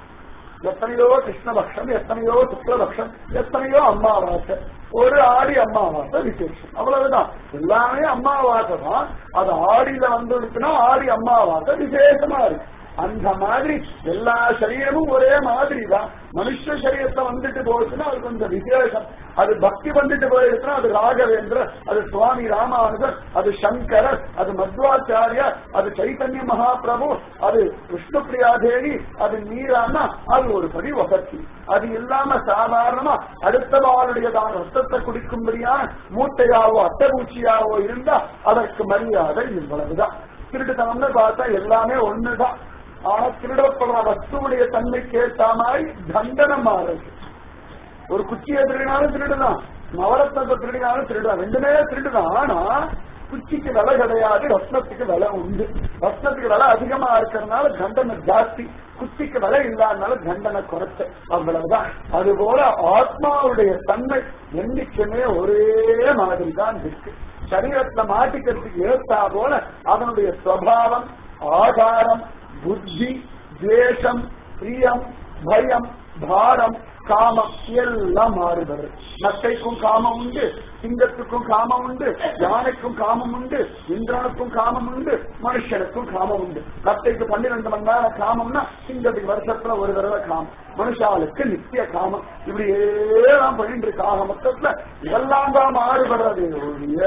எத்தனையோ கிருஷ்ணபக்ஷம் எத்தனையோ சுக்லபக்ஷம் எத்தனையோ அம்மாவாசை ஒரு ஆடி அம்மாவாசை விசேஷம் அவ்வளவுதான் எல்லாமே அம்மாவாசை தான் அது ஆடியில வந்துடுச்சுன்னா ஆடி அம்மாவாசை விசேஷமா இருக்கு அந்த மாதிரி எல்லா சரீரமும் ஒரே மாதிரி தான் மனுஷ சரீரத்தை வந்துட்டு போச்சுன்னா அது கொஞ்சம் விசேஷம் அது பக்தி வந்துட்டு போயிருச்சுன்னா அது ராகவேந்திர அது சுவாமி ராமானுஜர் அது சங்கரர் அது மத்வாச்சாரியார் அது சைத்தன்ய மகாபிரபு அது விஷ்ணுபிரியா தேவி அது மீரானா அது ஒரு படி வசதி அது இல்லாம சாதாரணமா அடுத்த வாளுடையதான ரத்தத்தை குடிக்கும்படியான மூட்டையாவோ அட்டபூச்சியாவோ இருந்தா அதற்கு மரியாதை இவ்வளவுதான் திருட்டுத்தனம்னு பார்த்தா எல்லாமே ஒண்ணுதான் ஆனா திருடப்படுற வஸ்துவுடைய தன்மைக்கு ஏற்ற மாதிரி தண்டனை மாறுது ஒரு குச்சியை திருடினாலும் திருடுதான் நவரத்னத்தை திருடினாலும் திருடுதான் ரெண்டுமே திருடுதான் ஆனா குச்சிக்கு விலை கிடையாது ரத்னத்துக்கு விலை உண்டு ரத்னத்துக்கு விலை அதிகமா இருக்கிறதுனால தண்டனை ஜாஸ்தி குச்சிக்கு விலை இல்லாதனால தண்டனை குறைச்ச அவ்வளவுதான் அதுபோல ஆத்மாவுடைய தன்மை என்னைக்குமே ஒரே மாதிரி தான் இருக்கு சரீரத்துல மாட்டிக்கிறதுக்கு ஏற்றா போல அதனுடைய சுவாவம் ஆகாரம் புத்தி துவேஷம் பிரியம் பயம் பாரம் காமம் எல்லாம் மாறுபடுது நத்தைக்கும் காமம் உண்டு சிங்கத்துக்கும் காமம் உண்டு யானைக்கும் காமம் உண்டு இந்திரனுக்கும் காமம் உண்டு மனுஷனுக்கும் காமம் உண்டு நத்தைக்கு பன்னிரெண்டு மணி நேரம் காமம்னா சிங்கத்துக்கு வருஷத்துல ஒரு தடவை காமம் மனுஷாளுக்கு நித்திய காமம் இப்படியே தான் பண்ணிட்டு இருக்கு ஆக மொத்தத்துல இதெல்லாம் தான் மாறுபடுறது ஒழிய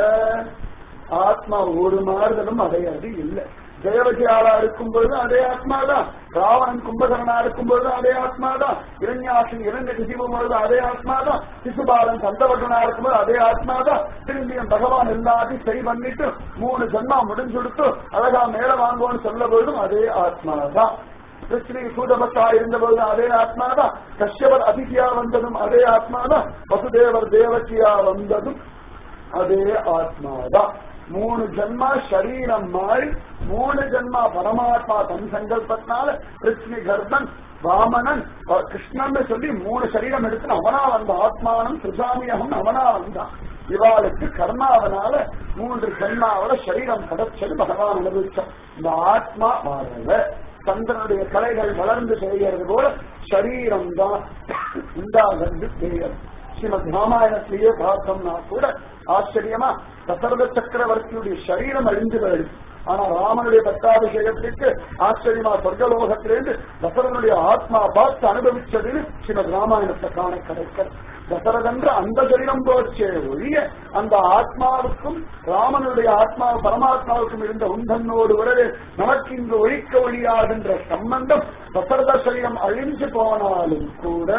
ஆத்மா ஒரு மாறுதலும் அடையாது இல்லை ஜெயவஜியாளா இருக்கும் பொழுது அதே ஆத்மாதான் ராவணன் கும்பகரனா இருக்கும் பொழுது அதே ஆத்மாதான் இரண்யாசன் இரண்டு கிசிவும் பொழுது அதே ஆத்மாதான் சிசுபாலன் சந்தவட்டனா இருக்கும்போது அதே ஆத்மாதான் திரும்பியும் பகவான் எல்லாத்தையும் சரி பண்ணிட்டு மூணு ஜன்மா முடிஞ்சுடுத்து அழகா மேல வாங்குவோன்னு சொல்ல பொழுதும் அதே ஆத்மாதான் ஸ்ரீ சூதபத்தா இருந்தபோது அதே ஆத்மாதான் கஷ்யபர் அதிதியா வந்ததும் அதே ஆத்மாதான் வசுதேவர் தேவகியா வந்ததும் அதே ஆத்மாதான் மூணு ஜன்மா சரீரம் மாறி மூணு ஜன்மா பரமாத்மா தன் சங்கல்பத்தினால கிருஷ்ணி கர்ப்பன் வாமனன் அஹ், கிருஷ்ணன் சொல்லி மூணு சரீரம் எடுத்து அவனா வந்த ஆத்மானம் சுஜாமியகம் அவனா வந்தான் இவாளுக்கு கர்மாவனால மூன்று ஜன்மாவில சரீரம் கிடைச்சது பகவான் அனுபவிச்சான் இந்த ஆத்மா மாறல சந்திரனுடைய கலைகள் வளர்ந்து செய்கிறது போல சரீரம் தான் உண்டாகிறது செய்யறது ஸ்ரீமத் ராமாயணத்திலேயே பார்த்தோம்னா கூட ஆச்சரியமா தசரத சக்கரவர்த்தியுடைய சரீரம் அழிஞ்சு போயிடுச்சு ஆனா ராமனுடைய பட்டாபிஷேகத்திற்கு ஆச்சரியமா சொர்க்கலோகத்திலிருந்து தசரனுடைய ஆத்மா பார்த்து அனுபவிச்சதுன்னு ஸ்ரீமத் ராமாயணத்தை காண கிடைக்கிறது தசரதன்ற அந்த சரீரம் போச்சே ஒழிய அந்த ஆத்மாவுக்கும் ராமனுடைய ஆத்மா பரமாத்மாவுக்கும் இருந்த உந்தன்னோடு உறவு நமக்கு இங்கு ஒழிக்க ஒழியாதுன்ற சம்பந்தம் தசரத சரீரம் அழிஞ்சு போனாலும் கூட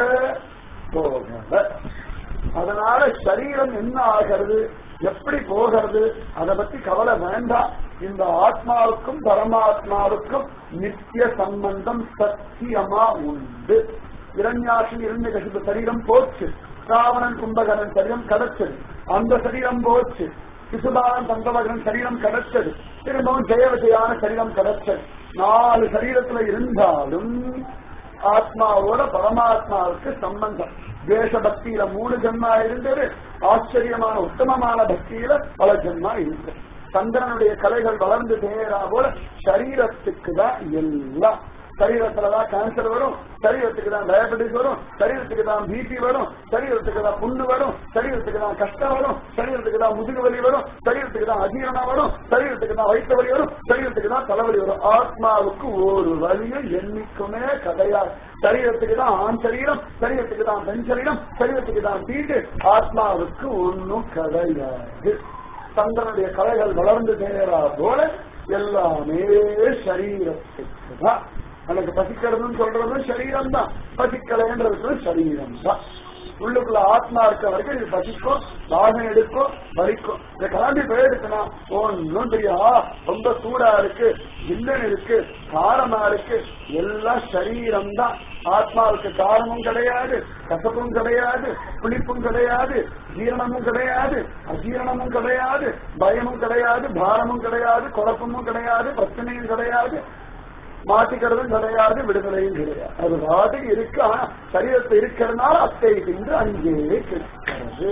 போகல அதனால சரீரம் என்ன ஆகிறது எப்படி போகிறது அதை பத்தி கவலை வேண்டாம் இந்த ஆத்மாவுக்கும் பரமாத்மாவுக்கும் நித்திய சம்பந்தம் சத்தியமா உண்டு இரண்யாசி இரண்டு கசிப்பு சரீரம் போச்சு ராவணன் கும்பகரன் சரீரம் கிடைச்சது அந்த சரீரம் போச்சு சிசுபாலன் தங்கவகரன் சரீரம் கிடைச்சது திரும்பவும் ஜெய விஜயான சரீரம் கிடைச்சது நாலு சரீரத்துல இருந்தாலும் ஆத்மாவோட பரமாத்மாவுக்கு சம்பந்தம் தேச பக்தியில மூணு ஜென்மா இருந்தது ஆச்சரியமான உத்தமமான பக்தியில பல ஜென்மா இருக்கு சந்திரனுடைய கலைகள் வளர்ந்து தேரா போல சரீரத்துக்கு தான் எல்லாம் சரீரத்துலதான் கேன்சர் வரும் சரீரத்துக்கு தான் டயபெட்டிஸ் வரும் சரீரத்துக்கு தான் பிபி வரும் சரீரத்துக்கு தான் புண்ணு வரும் சரீரத்துக்கு தான் கஷ்டம் வரும் சரீரத்துக்கு தான் முதுகு வலி வரும் சரீரத்துக்கு தான் அஜீரணம் வரும் சரீரத்துக்கு தான் வயிற்று வலி வரும் சரீரத்துக்கு தான் தலைவலி வரும் ஆத்மாவுக்கு ஒரு வலியும் என்னைக்குமே கிடையாது சரீரத்துக்கு தான் ஆண் சரீரம் சரீரத்துக்கு தான் பெண் சரீரம் சரீரத்துக்கு தான் வீடு ஆத்மாவுக்கு ஒன்னும் கிடையாது சந்திரனுடைய கலைகள் வளர்ந்து நேரா போல எல்லாமே சரீரத்துக்கு தான் எனக்கு பசிக்கிறதுன்னு சொல்றதும் சரீரம் தான் பசிக்கலைன்றது சரீரம் தான் உள்ளுக்குள்ள ஆத்மா இருக்க வரைக்கும் இது பசிக்கும் தாகம் எடுக்கும் வலிக்கும் இந்த கிளம்பி போயிடுச்சுன்னா ஒன்னும் தெரியா ரொம்ப சூடா இருக்கு இல்லன் இருக்கு காரமா இருக்கு எல்லாம் சரீரம் தான் ஆத்மாவுக்கு காரமும் கிடையாது கசப்பும் கிடையாது புளிப்பும் கிடையாது ஜீரணமும் கிடையாது அஜீரணமும் கிடையாது பயமும் கிடையாது பாரமும் கிடையாது குழப்பமும் கிடையாது பிரச்சனையும் கிடையாது மாட்டிக்கிறதும் கிடையாது விடுதலையும் கிடையாது அது பாட்டுக்கு இருக்கு ஆனா சரீரத்தை இருக்கிறதுனால அத்தை தின்று அங்கே கிடைக்கிறது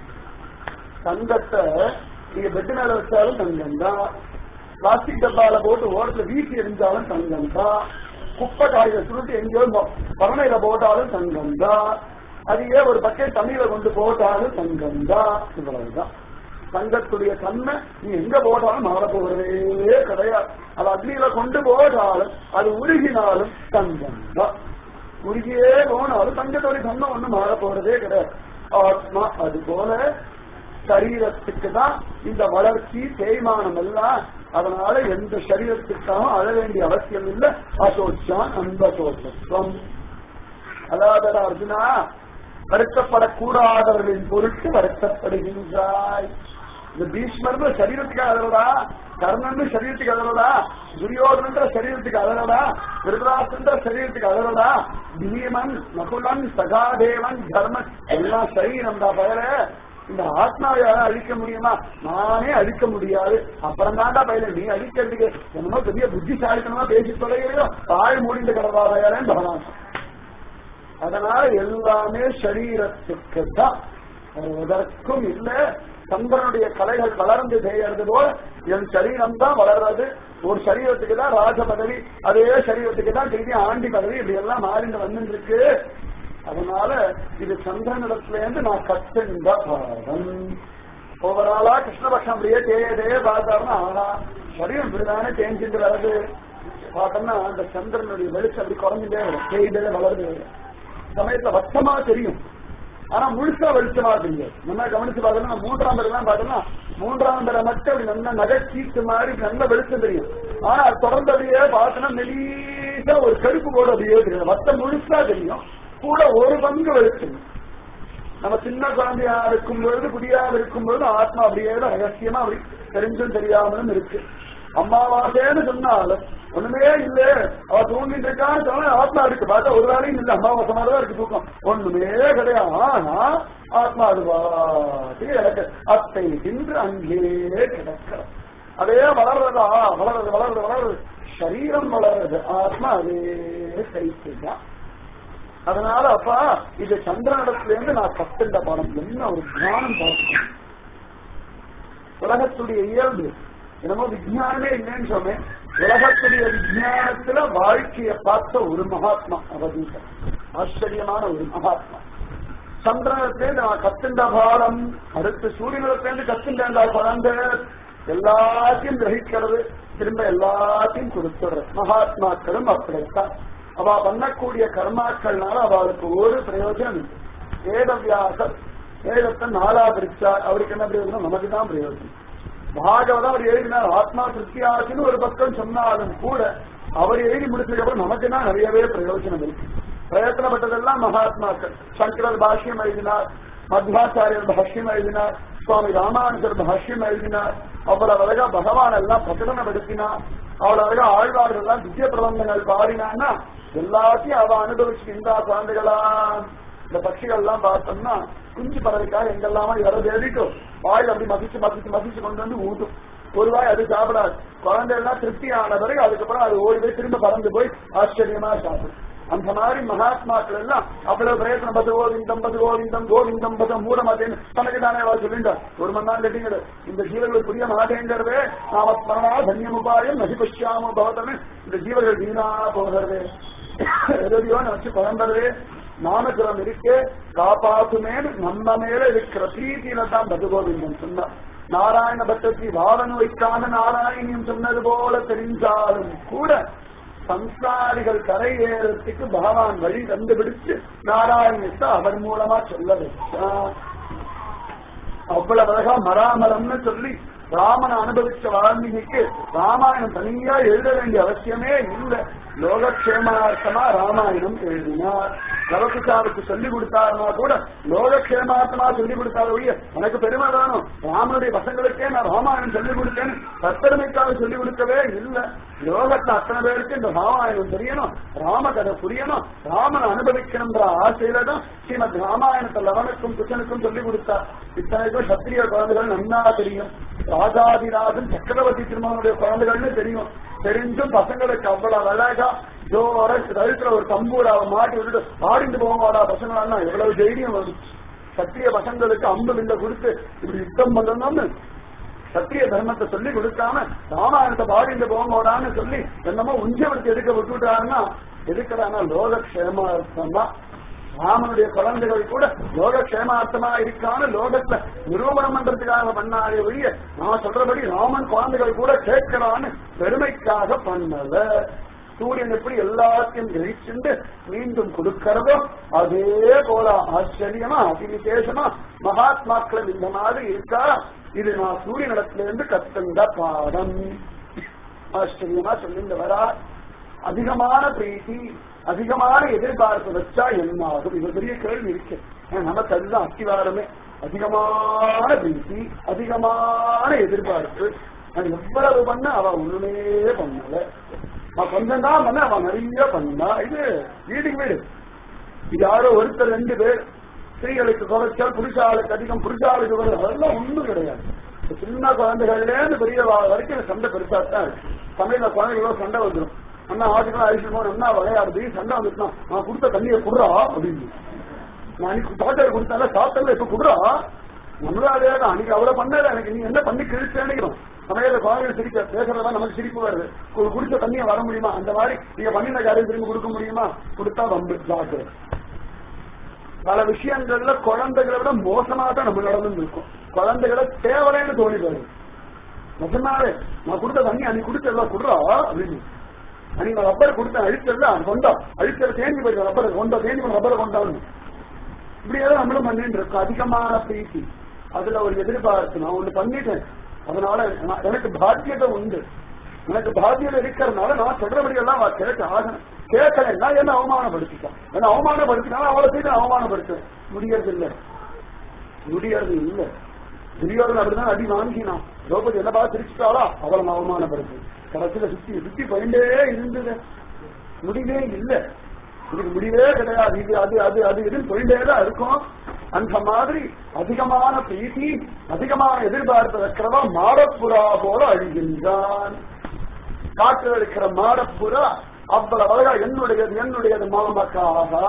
தங்கத்தை நீங்க பெட் மேல வச்சாலும் தங்கம் தான் பிளாஸ்டிக் டப்பால போட்டு ஓரத்துல வீசி எரிஞ்சாலும் தங்கம் தான் குப்பை காய்களை சுருட்டி எங்கேயோ பரணையில போட்டாலும் தங்கம் தான் அதையே ஒரு பக்கெட் தண்ணியில கொண்டு போட்டாலும் தங்கம் தான் இவ்வளவுதான் தங்கத்துடைய தன்மை நீ எங்க போட்டாலும் மாற போகிறதே கிடையாது அது அக்னியில கொண்டு போட்டாலும் அது உருகினாலும் தங்கம் தான் உருகியே போனாலும் தங்கத்துடைய தன்மை ஒண்ணும் மாற போறதே கிடையாது ஆத்மா அது போல சரீரத்துக்கு தான் இந்த வளர்ச்சி தேய்மானம் எல்லாம் அதனால எந்த சரீரத்துக்காகவும் அழ வேண்டிய அவசியம் இல்லை அசோச்சான் அன்பசோசத்துவம் அதாவது அர்ஜுனா வருத்தப்படக்கூடாதவர்களின் பொருட்டு வருத்தப்படுகின்றாய் இந்த பீஷ்மர்னு சரீரத்துக்கு அழகடா கர்ணன் சரீரத்துக்கு அழகடா துரியோதனன்ற சரீரத்துக்கு அழகடா திருதராசன்ற சரீரத்துக்கு அழகடா பீமன் நகுலன் சகாதேவன் தர்மன் எல்லாம் சரீரம் தான் பயல இந்த ஆத்மாவை அழிக்க முடியுமா நானே அழிக்க முடியாது அப்புறம் தாண்டா பயில நீ அழிக்கிறதுக்கு என்னமோ பெரிய புத்திசாலித்தனமா பேசி தொலைகையோ தாய் மூடிந்து கடவா பயலேன்னு பகவான் அதனால எல்லாமே சரீரத்துக்கு தான் எதற்கும் இல்ல சந்திரனுடைய கலைகள் வளர்ந்து செய்யறது போல என் சரீரம் தான் வளர்றது ஒரு சரீரத்துக்கு தான் ராஜ பதவி அதே சரீரத்துக்கு தான் திரும்பி ஆண்டி பதவி இப்படி எல்லாம் மாறிண்டு வந்துட்டு இருக்கு அதனால இது சந்திரனிடத்துல இருந்து நான் கற்றுண்ட பாடம் ஓவராலா கிருஷ்ணபக்ஷம் அப்படியே தேய தேய பார்த்தாருன்னா ஆனா சரீரம் இப்படிதானே தேஞ்சிட்டு வர்றது பார்த்தோம்னா அந்த சந்திரனுடைய வெளிச்சம் அப்படி குறைஞ்சுட்டே வரும் தேய்தே வளருது சமயத்துல வச்சமா தெரியும் ஆனா முழுசா வெளிச்சமா தெரியாது நம்ம கவனிச்சு பார்த்தோம்னா மூன்றாம் பேர் எல்லாம் பார்த்தோம்னா மூன்றாம் பேரை மட்டும் அப்படி நல்ல நகை சீட்டு மாதிரி நல்ல வெளிச்சம் தெரியும் ஆனா அது தொடர்ந்து அப்படியே பார்த்தோம்னா மெலீசா ஒரு கருப்பு போட அப்படியே தெரியும் வட்ட முழுசா தெரியும் கூட ஒரு பங்கு வெளிச்சம் நம்ம சின்ன குழந்தையா இருக்கும் பொழுது குடியா இருக்கும் பொழுது ஆத்மா அப்படியே ரகசியமா அப்படி தெரிஞ்சும் தெரியாமலும் இருக்கு அம்மாவாசேன்னு சொன்னாலும் ஒண்ணுமே இல்ல அவ தூங்கிட்டு இருக்கான்னு சொன்னா ஆத்மா இருக்கு பார்த்தா ஒரு வேலையும் இல்ல அம்மாவாசை மாதிரிதான் இருக்கு தூக்கம் ஒண்ணுமே கிடையாது ஆனா ஆத்மா அது பாட்டுக்கு கிடக்கு அத்தை தின்று அங்கே கிடக்க அதே வளர்றதா வளர்றது வளர்றது வளர்றது சரீரம் வளர்றது ஆத்மா அதே கைத்துதான் அதனால அப்பா இது சந்திரனிடத்துல இருந்து நான் கத்துண்ட பாடம் என்ன ஒரு ஞானம் பார்க்கணும் உலகத்துடைய இயல்பு என்னமோ விஜயானமே இல்லைன்னு சொன்னேன் உலகத்துடைய விஜயானத்துல வாழ்க்கையை பார்த்த ஒரு மகாத்மா அவதீசன் ஆச்சரியமான ஒரு மகாத்மா சந்திரனிடத்திலேருந்து நான் கத்துண்ட பாடம் அடுத்து சூரியனிடத்திலேருந்து கத்துண்ட குழந்தை எல்லாத்தையும் கிரகிக்கிறது திரும்ப எல்லாத்தையும் கொடுத்துடுறது மகாத்மாக்களும் அப்படித்தான் அவ பண்ணக்கூடிய கர்மாக்கள்னால அவளுக்கு ஒரு பிரயோஜனம் இல்லை வேதவியாசர் வேதத்தை நாளா பிரிச்சார் அவருக்கு என்ன பிரயோஜனம் நமக்கு தான் பிரயோஜனம் பாகவதம் அவர் எழுதினார் ஆத்மா திருப்தியாச்சுன்னு ஒரு பக்கம் சொன்னாலும் கூட அவர் எழுதி முடிச்சதுக்கு அப்புறம் நமக்கு தான் நிறையவே பிரயோஜனம் இருக்கு பிரயத்தனப்பட்டதெல்லாம் மகாத்மாக்கள் சங்கரர் பாஷ்யம் எழுதினார் மத்வாச்சாரியர் பாஷ்யம் எழுதினார் சுவாமி ராமானுஜர் பாஷ்யம் எழுதினார் அவ்வளவு அழகா பகவான் எல்லாம் பிரகடனப்படுத்தினார் அவ்வளவு அழகா ஆழ்வார்கள் எல்லாம் திவ்ய பிரபந்தங்கள் பாடினான்னா எல்லாத்தையும் அவ அனுபவிச்சு இந்த குழந்தைகளா இந்த பட்சிகள் எல்லாம் பார்த்தோம்னா குஞ்சு பறவைக்காக எங்கெல்லாமோ இவரை தேடிட்டும் வாயில் அப்படி மதிச்சு மதிச்சு மதிச்சு கொண்டு வந்து ஊட்டும் ஒரு வாய் அது சாப்பிடாது குழந்தை எல்லாம் திருப்தி ஆன பிறகு அதுக்கப்புறம் அது ஓடி போய் திரும்ப பறந்து போய் ஆச்சரியமா சாப்பிடும் அந்த மாதிரி மகாத்மாக்கள் எல்லாம் அவ்வளவு பிரயத்தனம் பது கோவிந்தம் பது கோவிந்தம் கோவிந்தம் பத மூடமாட்டேன்னு தனக்கு தானே அவள் சொல்லிண்டா ஒரு மணி நேரம் கேட்டீங்க இந்த ஜீவர்கள் புரிய மாட்டேங்கிறதே நாம ஸ்மரணா தன்யமுபாயம் நசிபஷ்யாம பவத்தன்னு இந்த ஜீவர்கள் வீணா போகிறது எதையோ நினைச்சு குழம்புறது நாமஜலம் இருக்கே காப்பாத்துமேன்னு நம்ம மேல இருக்கிற பிரீத்தியில தான் பதுகோவிந்தன் சொன்னார் நாராயண பட்டத்தி வாவன் வைக்காம நாராயணியம் சொன்னது போல தெரிஞ்சாலும் கூட சம்சாரிகள் கரையேறத்துக்கு பகவான் வழி கண்டுபிடிச்சு நாராயணத்தை அவர் மூலமா சொல்ல வச்சார் அவ்வளவு அழகா மராமரம்னு சொல்லி ராமனை அனுபவிச்ச வால்மீகிக்கு ராமாயணம் தனியா எழுத வேண்டிய அவசியமே இல்லை லோகக்ஷேமார்த்தமா ராமாயணம் எழுதினார் லவகுசாவுக்கு சொல்லி கொடுத்தாருனா கூட லோகக்ஷேமார்த்தமா சொல்லி கொடுத்தாரு ஒழிய எனக்கு பெருமை வேணும் ராமனுடைய பசங்களுக்கே நான் ராமாயணம் சொல்லி கொடுத்தேன்னு தற்பெருமைக்காக சொல்லி கொடுக்கவே இல்லை லோகத்துல அத்தனை பேருக்கு இந்த ராமாயணம் தெரியணும் ராமகதை புரியணும் ராமனை அனுபவிக்கணும்ன்ற ஆசையில தான் ஸ்ரீமத் ராமாயணத்தை லவனுக்கும் குச்சனுக்கும் சொல்லி கொடுத்தார் இத்தனைக்கும் சத்திரிய குழந்தைகள் நன்னா தெரியும் ராஜாதிராஜன் சக்கரவர்த்தி திருமகனுடைய குழந்தைகள்னு தெரியும் தெரிஞ்சும் பசங்களுக்கு அவ்வளவு அழகா ஜோர கழுத்துல ஒரு தம்பூராவை மாட்டி விட்டுட்டு ஆடிந்து போவாடா பசங்களா எவ்வளவு தைரியம் வரும் சத்திரிய பசங்களுக்கு அம்பு வில்ல கொடுத்து இப்படி யுத்தம் பண்ணணும்னு சத்திரிய தர்மத்தை சொல்லி கொடுக்காம ராமாயணத்தை பாடிந்து போங்கோடான்னு சொல்லி என்னமோ உஞ்சவர்த்தி எடுக்க விட்டுட்டாருன்னா எதுக்குறாங்கன்னா லோகக்ஷேமார்த்தம் தான் ராமனுடைய குழந்தைகள் கூட லோகக்ஷேமார்த்தமா இருக்கான்னு லோகத்துல நிரூபணம் பண்றதுக்காக பண்ணாலே ஒழிய நான் சொல்றபடி ராமன் குழந்தைகள் கூட கேட்கலான்னு பெருமைக்காக பண்ணல சூரியன் எப்படி எல்லாத்தையும் கிரகிச்சுண்டு மீண்டும் கொடுக்கிறதோ அதே போல ஆச்சரியமா அதிவிசேஷமா மகாத்மாக்கள் இந்த மாதிரி இருக்கா இது நான் சூரியனிடத்துல இருந்து கத்துந்த பாடம் ஆச்சரியமா சொல்லிட்டு வரா அதிகமான பிரீத்தி அதிகமான எதிர்பார்ப்பு வச்சா என்ன ஆகும் இது பெரிய கேள்வி இருக்கு ஏன்னா நமக்கு அதுதான் அத்திவாரமே அதிகமான பிரீத்தி அதிகமான எதிர்பார்ப்பு நான் எவ்வளவு பண்ண அவ ஒண்ணுமே பண்ணல அவன் கொஞ்சம் தான் பண்ண அவன் நிறைய பண்ணா இது வீடுக்கு வீடு இது யாரோ ஒருத்தர் ரெண்டு பேர் ஸ்திரீகளுக்கு குறைச்சால் புருஷாளுக்கு அதிகம் புருஷாளுக்கு குறைச்சல் அதெல்லாம் ஒண்ணும் கிடையாது இந்த சின்ன குழந்தைகள்ல இருந்து பெரிய வரைக்கும் இந்த சண்டை பெருசா தான் இருக்கு சமையல குழந்தைகளோ சண்டை வந்துடும் அண்ணா ஆட்டுக்கலாம் அரிசிமோ அண்ணா விளையாடுது சண்டை வந்துட்டுனா நான் கொடுத்த தண்ணியை குடுறா அப்படின்னு நான் அன்னைக்கு டாக்டர் கொடுத்தால சாப்பிட்டல இப்ப குடுறா நம்மளாலே தான் அன்னைக்கு அவ்வளவு பண்ணல எனக்கு நீ என்ன பண்ணி கிழிச்சேன்னு சமையல குழந்தைகள் சிரிக்க பேசுறதா நமக்கு சிரிப்பு வருது ஒரு குடிச்ச தண்ணியை வர முடியுமா அந்த மாதிரி நீங்க பண்ணின காரியம் திரும்பி கொடுக்க முடியுமா கொடுத்தா வந்து டாக்டர் பல விஷயங்கள்ல குழந்தைகளை விட மோசமா தான் நம்ம நடந்து இருக்கும் குழந்தைகளை தேவைன்னு தோணி போயிடும் நிஜமாவே நான் கொடுத்த தண்ணி அன்னைக்கு குடிச்செல்லாம் குடுறா அப்படின்னு அன்னைக்கு நான் ரப்பரை கொடுத்தேன் அழிச்சல கொண்டா அழிச்சல தேங்கி போயிடும் ரப்பரை கொண்டா தேங்கி ரப்பரை கொண்டான்னு இப்படியே நம்மளும் பண்ணிட்டு இருக்கோம் அதிகமான பிரீத்தி அதுல ஒரு எதிர்பார்ப்பு நான் ஒண்ணு பண்ணிட்டேன் அதனால நான் எனக்கு பாக்கியத்தை உண்டு எனக்கு பாக்கியம் இருக்கிறதுனால நான் சொல்றபடி எல்லாம் அவ கேட்க ஆகணும் கேட்கலைன்னா என்ன அவமானப்படுத்திட்டான் என்ன அவமானப்படுத்தினாலும் அவளை செய்து அவமானப்படுத்துவேன் முடியறது இல்ல முடியறது இல்ல துரியோதன் அப்படிதான் அடி வாங்கினான் திரௌபதி என்ன பார்த்து சிரிச்சுட்டாளா அவளை அவமானப்படுத்து கடைசியில சுத்தி சுத்தி போயிட்டே இருந்தது முடிவே இல்ல இதுக்கு முடிவே கிடையாது இது அது அது அது இதுன்னு போயிட்டே தான் இருக்கும் அந்த மாதிரி அதிகமான பிரீத்தி அதிகமான எதிர்பார்ப்பு வைக்கிறவா மாடப்புறா போல அழிகின்றான் காற்றில் இருக்கிற மாடப்புறா அவ்வளவு அழகா என்னுடையது என்னுடையது மாமக்காக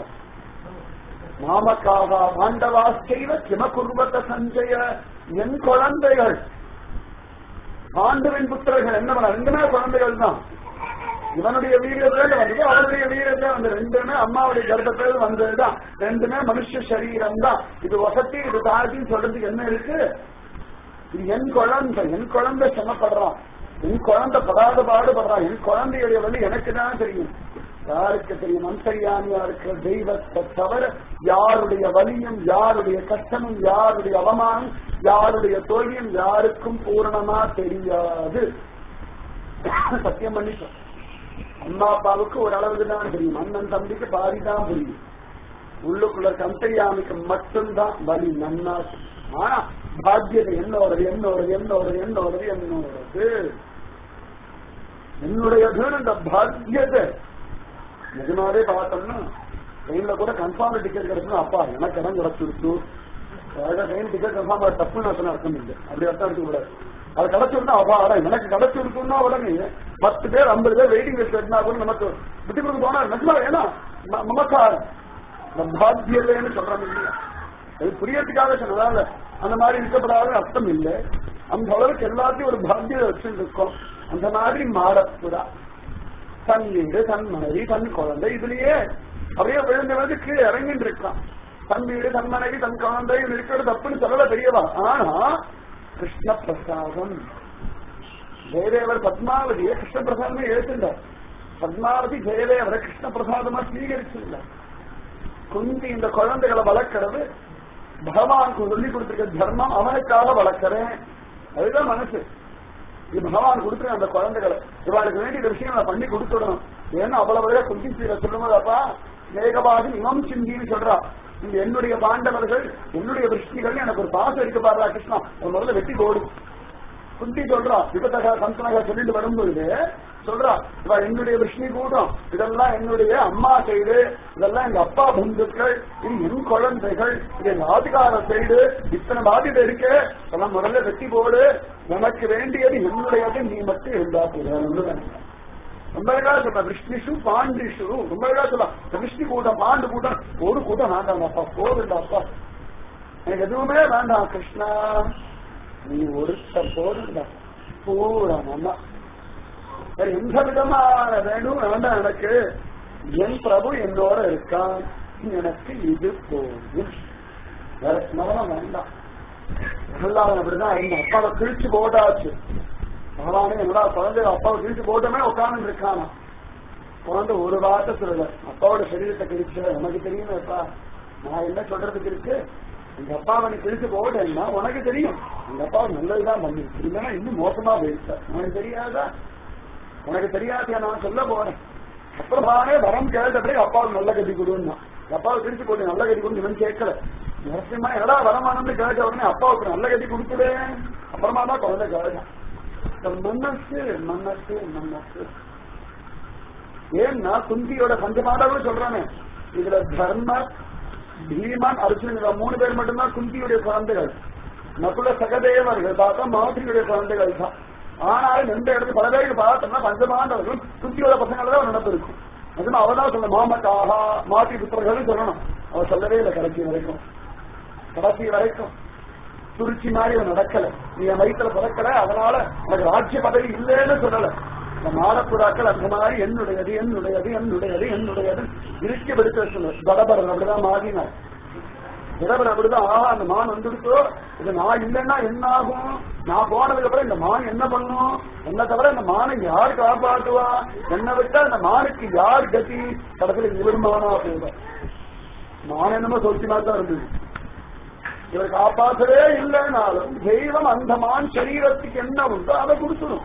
மாமக்காக பாண்டவா செய்த கிமகுர்வத்த சஞ்சய என் குழந்தைகள் பாண்டுவின் புத்திரர்கள் என்ன பண்ண ரெண்டுமே குழந்தைகள் தான் இவனுடைய வீரியத்துல வந்தது அவனுடைய வீரியத்துல வந்த ரெண்டுமே அம்மாவுடைய கர்ப்பத்தில் வந்ததுதான் ரெண்டுமே மனுஷ சரீரம் தான் இது வசதி இது தாழ்த்தின்னு சொல்றதுக்கு என்ன இருக்கு இது என் குழந்தை என் குழந்தை சிரமப்படுறான் என் குழந்தை படாத பாடுபடுறான் என் குழந்தையுடைய வழி எனக்கு தான் தெரியும் யாருக்கு தெரியும் அந்தரியாமியா இருக்கிற தெய்வத்தை தவிர யாருடைய வலியும் யாருடைய கஷ்டமும் யாருடைய அவமானம் யாருடைய தோல்வியும் யாருக்கும் பூரணமா தெரியாது சத்தியம் பண்ணிட்டோம் அம்மா அப்பாவுக்கு ஒரு அளவுக்கு தான் தெரியும் அண்ணன் தம்பிக்கு பாதி தான் புரியும் உள்ளுக்குள்ள கந்தையாமிக்கு மட்டும்தான் வலி நன்னா ஆனா பாக்கியத்தை என்னோடது என்னோடது என்னோடது என்னோடது என்னோடது என்னுடையது இந்த பாக்கியத்தை நிஜமாவே பார்த்தோம்னா ட்ரெயின்ல கூட கன்ஃபார்ம் டிக்கெட் கிடைச்சுன்னா அப்பா எனக்கு இடம் கிடைச்சிருச்சு ட்ரெயின் டிக்கெட் கன்ஃபார்ம் தப்பு நான் சொன்ன அர்த்தம் இல்லை அப்படி அர்த்தம் எடுக்க கூடாது அது கிடைச்சிருந்தா அபாடா எனக்கு கிடைச்சிருக்குன்னா உடனே பத்து பேர் ஐம்பது பேர் வெயிட்டிங் லிஸ்ட் இருந்தா கூட நமக்கு விட்டு கொடுக்க தோணாது நிஜமா ஏன்னா ம- மமக்காரம் இந்த பாத்தியலைன்னு சொல்றாங்க இல்லையா அது புரியறதுக்காக சொன்னதால அந்த மாதிரி இருக்கப்படாத அர்த்தம் இல்லை அந்த அளவுக்கு எல்லாத்தையும் ஒரு பாத்தியம் வச்சுட்டு இருக்கோம் அந்த மாதிரி மாடப்புறா தன் வீடு தன் மனைவி தன் குழந்தை இதுலயே அப்படியே விழுந்து விழுந்து கீழே இறங்கிட்டு இருக்கான் தன் வீடு தன் மனைவி தன் குழந்தை இது இருக்கிறது தப்புன்னு சொல்லல தெரியவா ஆனா கிருஷ்ண பிரசாதம் ஜெயதேவர் பத்மாவதியை கிருஷ்ண பிரசாதமே எழுத்துண்டார் பத்மாவதி ஜெயதேவரை கிருஷ்ண பிரசாதமா ஸ்வீகரிச்சிருந்தார் குந்தி இந்த குழந்தைகளை வளர்க்கறது பகவானுக்கு சொல்லி கொடுத்திருக்க தர்மம் அவனுக்காக வளர்க்கிறேன் அதுதான் மனசு இது பகவான் கொடுத்துருக்க அந்த குழந்தைகளை இவாளுக்கு வேண்டிய இந்த விஷயம் நான் பண்ணி கொடுத்துடணும் ஏன்னா அவ்வளவு வரை குந்தி சீர சொல்லும்போது அப்பா மேகவாதி இமம் சிந்தின்னு சொல்றா இந்த என்னுடைய பாண்டவர்கள் என்னுடைய விருஷ்டிகள் எனக்கு ஒரு பாசம் இருக்கு பாருடா கிருஷ்ணா ஒரு முதல்ல வெட்டி போடு குந்தி சொல்றா விபத்தக சந்தனக சொல்லிட்டு வரும்பொழுது சொல்றா இவ என்னுடைய விஷ்ணு கூட்டம் இதெல்லாம் என்னுடைய அம்மா சைடு இதெல்லாம் எங்க அப்பா பந்துக்கள் இது என் குழந்தைகள் இது எங்க ஆதிகார சைடு இத்தனை பாதிப்பு இருக்கு அதெல்லாம் முதல்ல வெட்டி போடு எனக்கு வேண்டியது என்னுடையது நீ மட்டும் இருந்தா போதும் ரொம்ப அழகா சொல்ற விஷ்ணுஷு பாண்டிஷு ரொம்ப அழகா சொல்லலாம் இந்த விஷ்ணு கூட்டம் பாண்டு கூட்டம் ஒரு கூட்டம் வேண்டாம் அப்பா போதுண்டா அப்பா எனக்கு எதுவுமே வேண்டாம் கிருஷ்ணா நீ ஒருத்த போதுண்டா பூரா நல்லா வேற எந்த விதமான வேணும் வேண்டாம் எனக்கு என் பிரபு என்னோட இருக்கான் எனக்கு இது போதும் வேற ஸ்மரணம் வேண்டாம் எல்லாரும் அப்படிதான் இருந்தான் அப்பாவை கிழிச்சு போட்டாச்சு பகவானே என்னடா குழந்தை அப்பாவை கிழிச்சு போட்டோமே உட்கார்ந்து இருக்கானா குழந்தை ஒரு வார்த்தை சொல்லல அப்பாவோட சரீரத்தை கிழிச்சு உனக்கு தெரியுமே அப்பா நான் என்ன சொல்றதுக்கு இருக்கு எங்க அப்பாவை நீ கிழிச்சு போட்டேன்னா உனக்கு தெரியும் எங்க அப்பா நல்லதுதான் பண்ணி இல்லைன்னா இன்னும் மோசமா போயிடுச்சா உனக்கு தெரியாதா உனக்கு தெரியாதியா நான் சொல்ல போறேன் அப்புறமானே வரம் கேட்டபடி அப்பாவுக்கு நல்ல கட்டி கொடுன்னா அப்பாவை கிழிச்சு போட்டு நல்ல கட்டி கொடுன்னு இவன் கேட்கல நரசிம்மா என்னடா வரமானு கேட்ட உடனே அப்பாவுக்கு நல்ல கட்டி கொடுத்துடேன் அப்புறமா தான் குழந்தை கேட்டான் இந்த மனசு மனசு மனசு ஏன்னா குந்தியோட பஞ்சமாதாவும் சொல்றானே இதுல தர்ம பீமன் அர்ஜுன் இவ மூணு பேர் மட்டும்தான் குந்தியுடைய குழந்தைகள் நகுல சகதேவர்கள் பார்த்தா மாதிரியுடைய குழந்தைகள் தான் ஆனாலும் எந்த இடத்துல பல பேருக்கு பார்த்தோம்னா பஞ்சமாண்டவர்கள் குந்தியோட பசங்களை தான் நினைப்பு இருக்கும் அதுவும் அவதான் சொல்ல மாமக்காக மாற்றி புத்திரர்கள் சொல்லணும் அவ சொல்லவே இல்லை கடைசி வரைக்கும் கடைசி வரைக்கும் துருச்சி மாதிரி அவன் நடக்கல நீ என் வயிற்றுல பிறக்கல அதனால உனக்கு ராஜ்ய பதவி இல்லைன்னு சொல்லல இந்த மாடப்புறாக்கள் அந்த மாதிரி என்னுடையது என்னுடையது என்னுடையது என்னுடையது இறுக்கி பிடித்து சொன்னார் தடபரன் அப்படிதான் மாறினார் தடபரன் அப்படிதான் ஆஹா அந்த மான் வந்துடுச்சோ இது நான் இல்லைன்னா என்ன ஆகும் நான் போனதுக்கு அப்புறம் இந்த மான் என்ன பண்ணும் என்ன தவிர இந்த மானை யார் காப்பாற்றுவா என்ன விட்டா இந்த மானுக்கு யார் கதி கடைசியில் இவர் மானா போவா மான் என்னமோ சொல்லினா தான் இருந்தது இவர் காப்பாற்றவே இல்லைனாலும் தெய்வம் அந்த மான் சரீரத்துக்கு என்ன உண்டோ அதை கொடுத்துடும்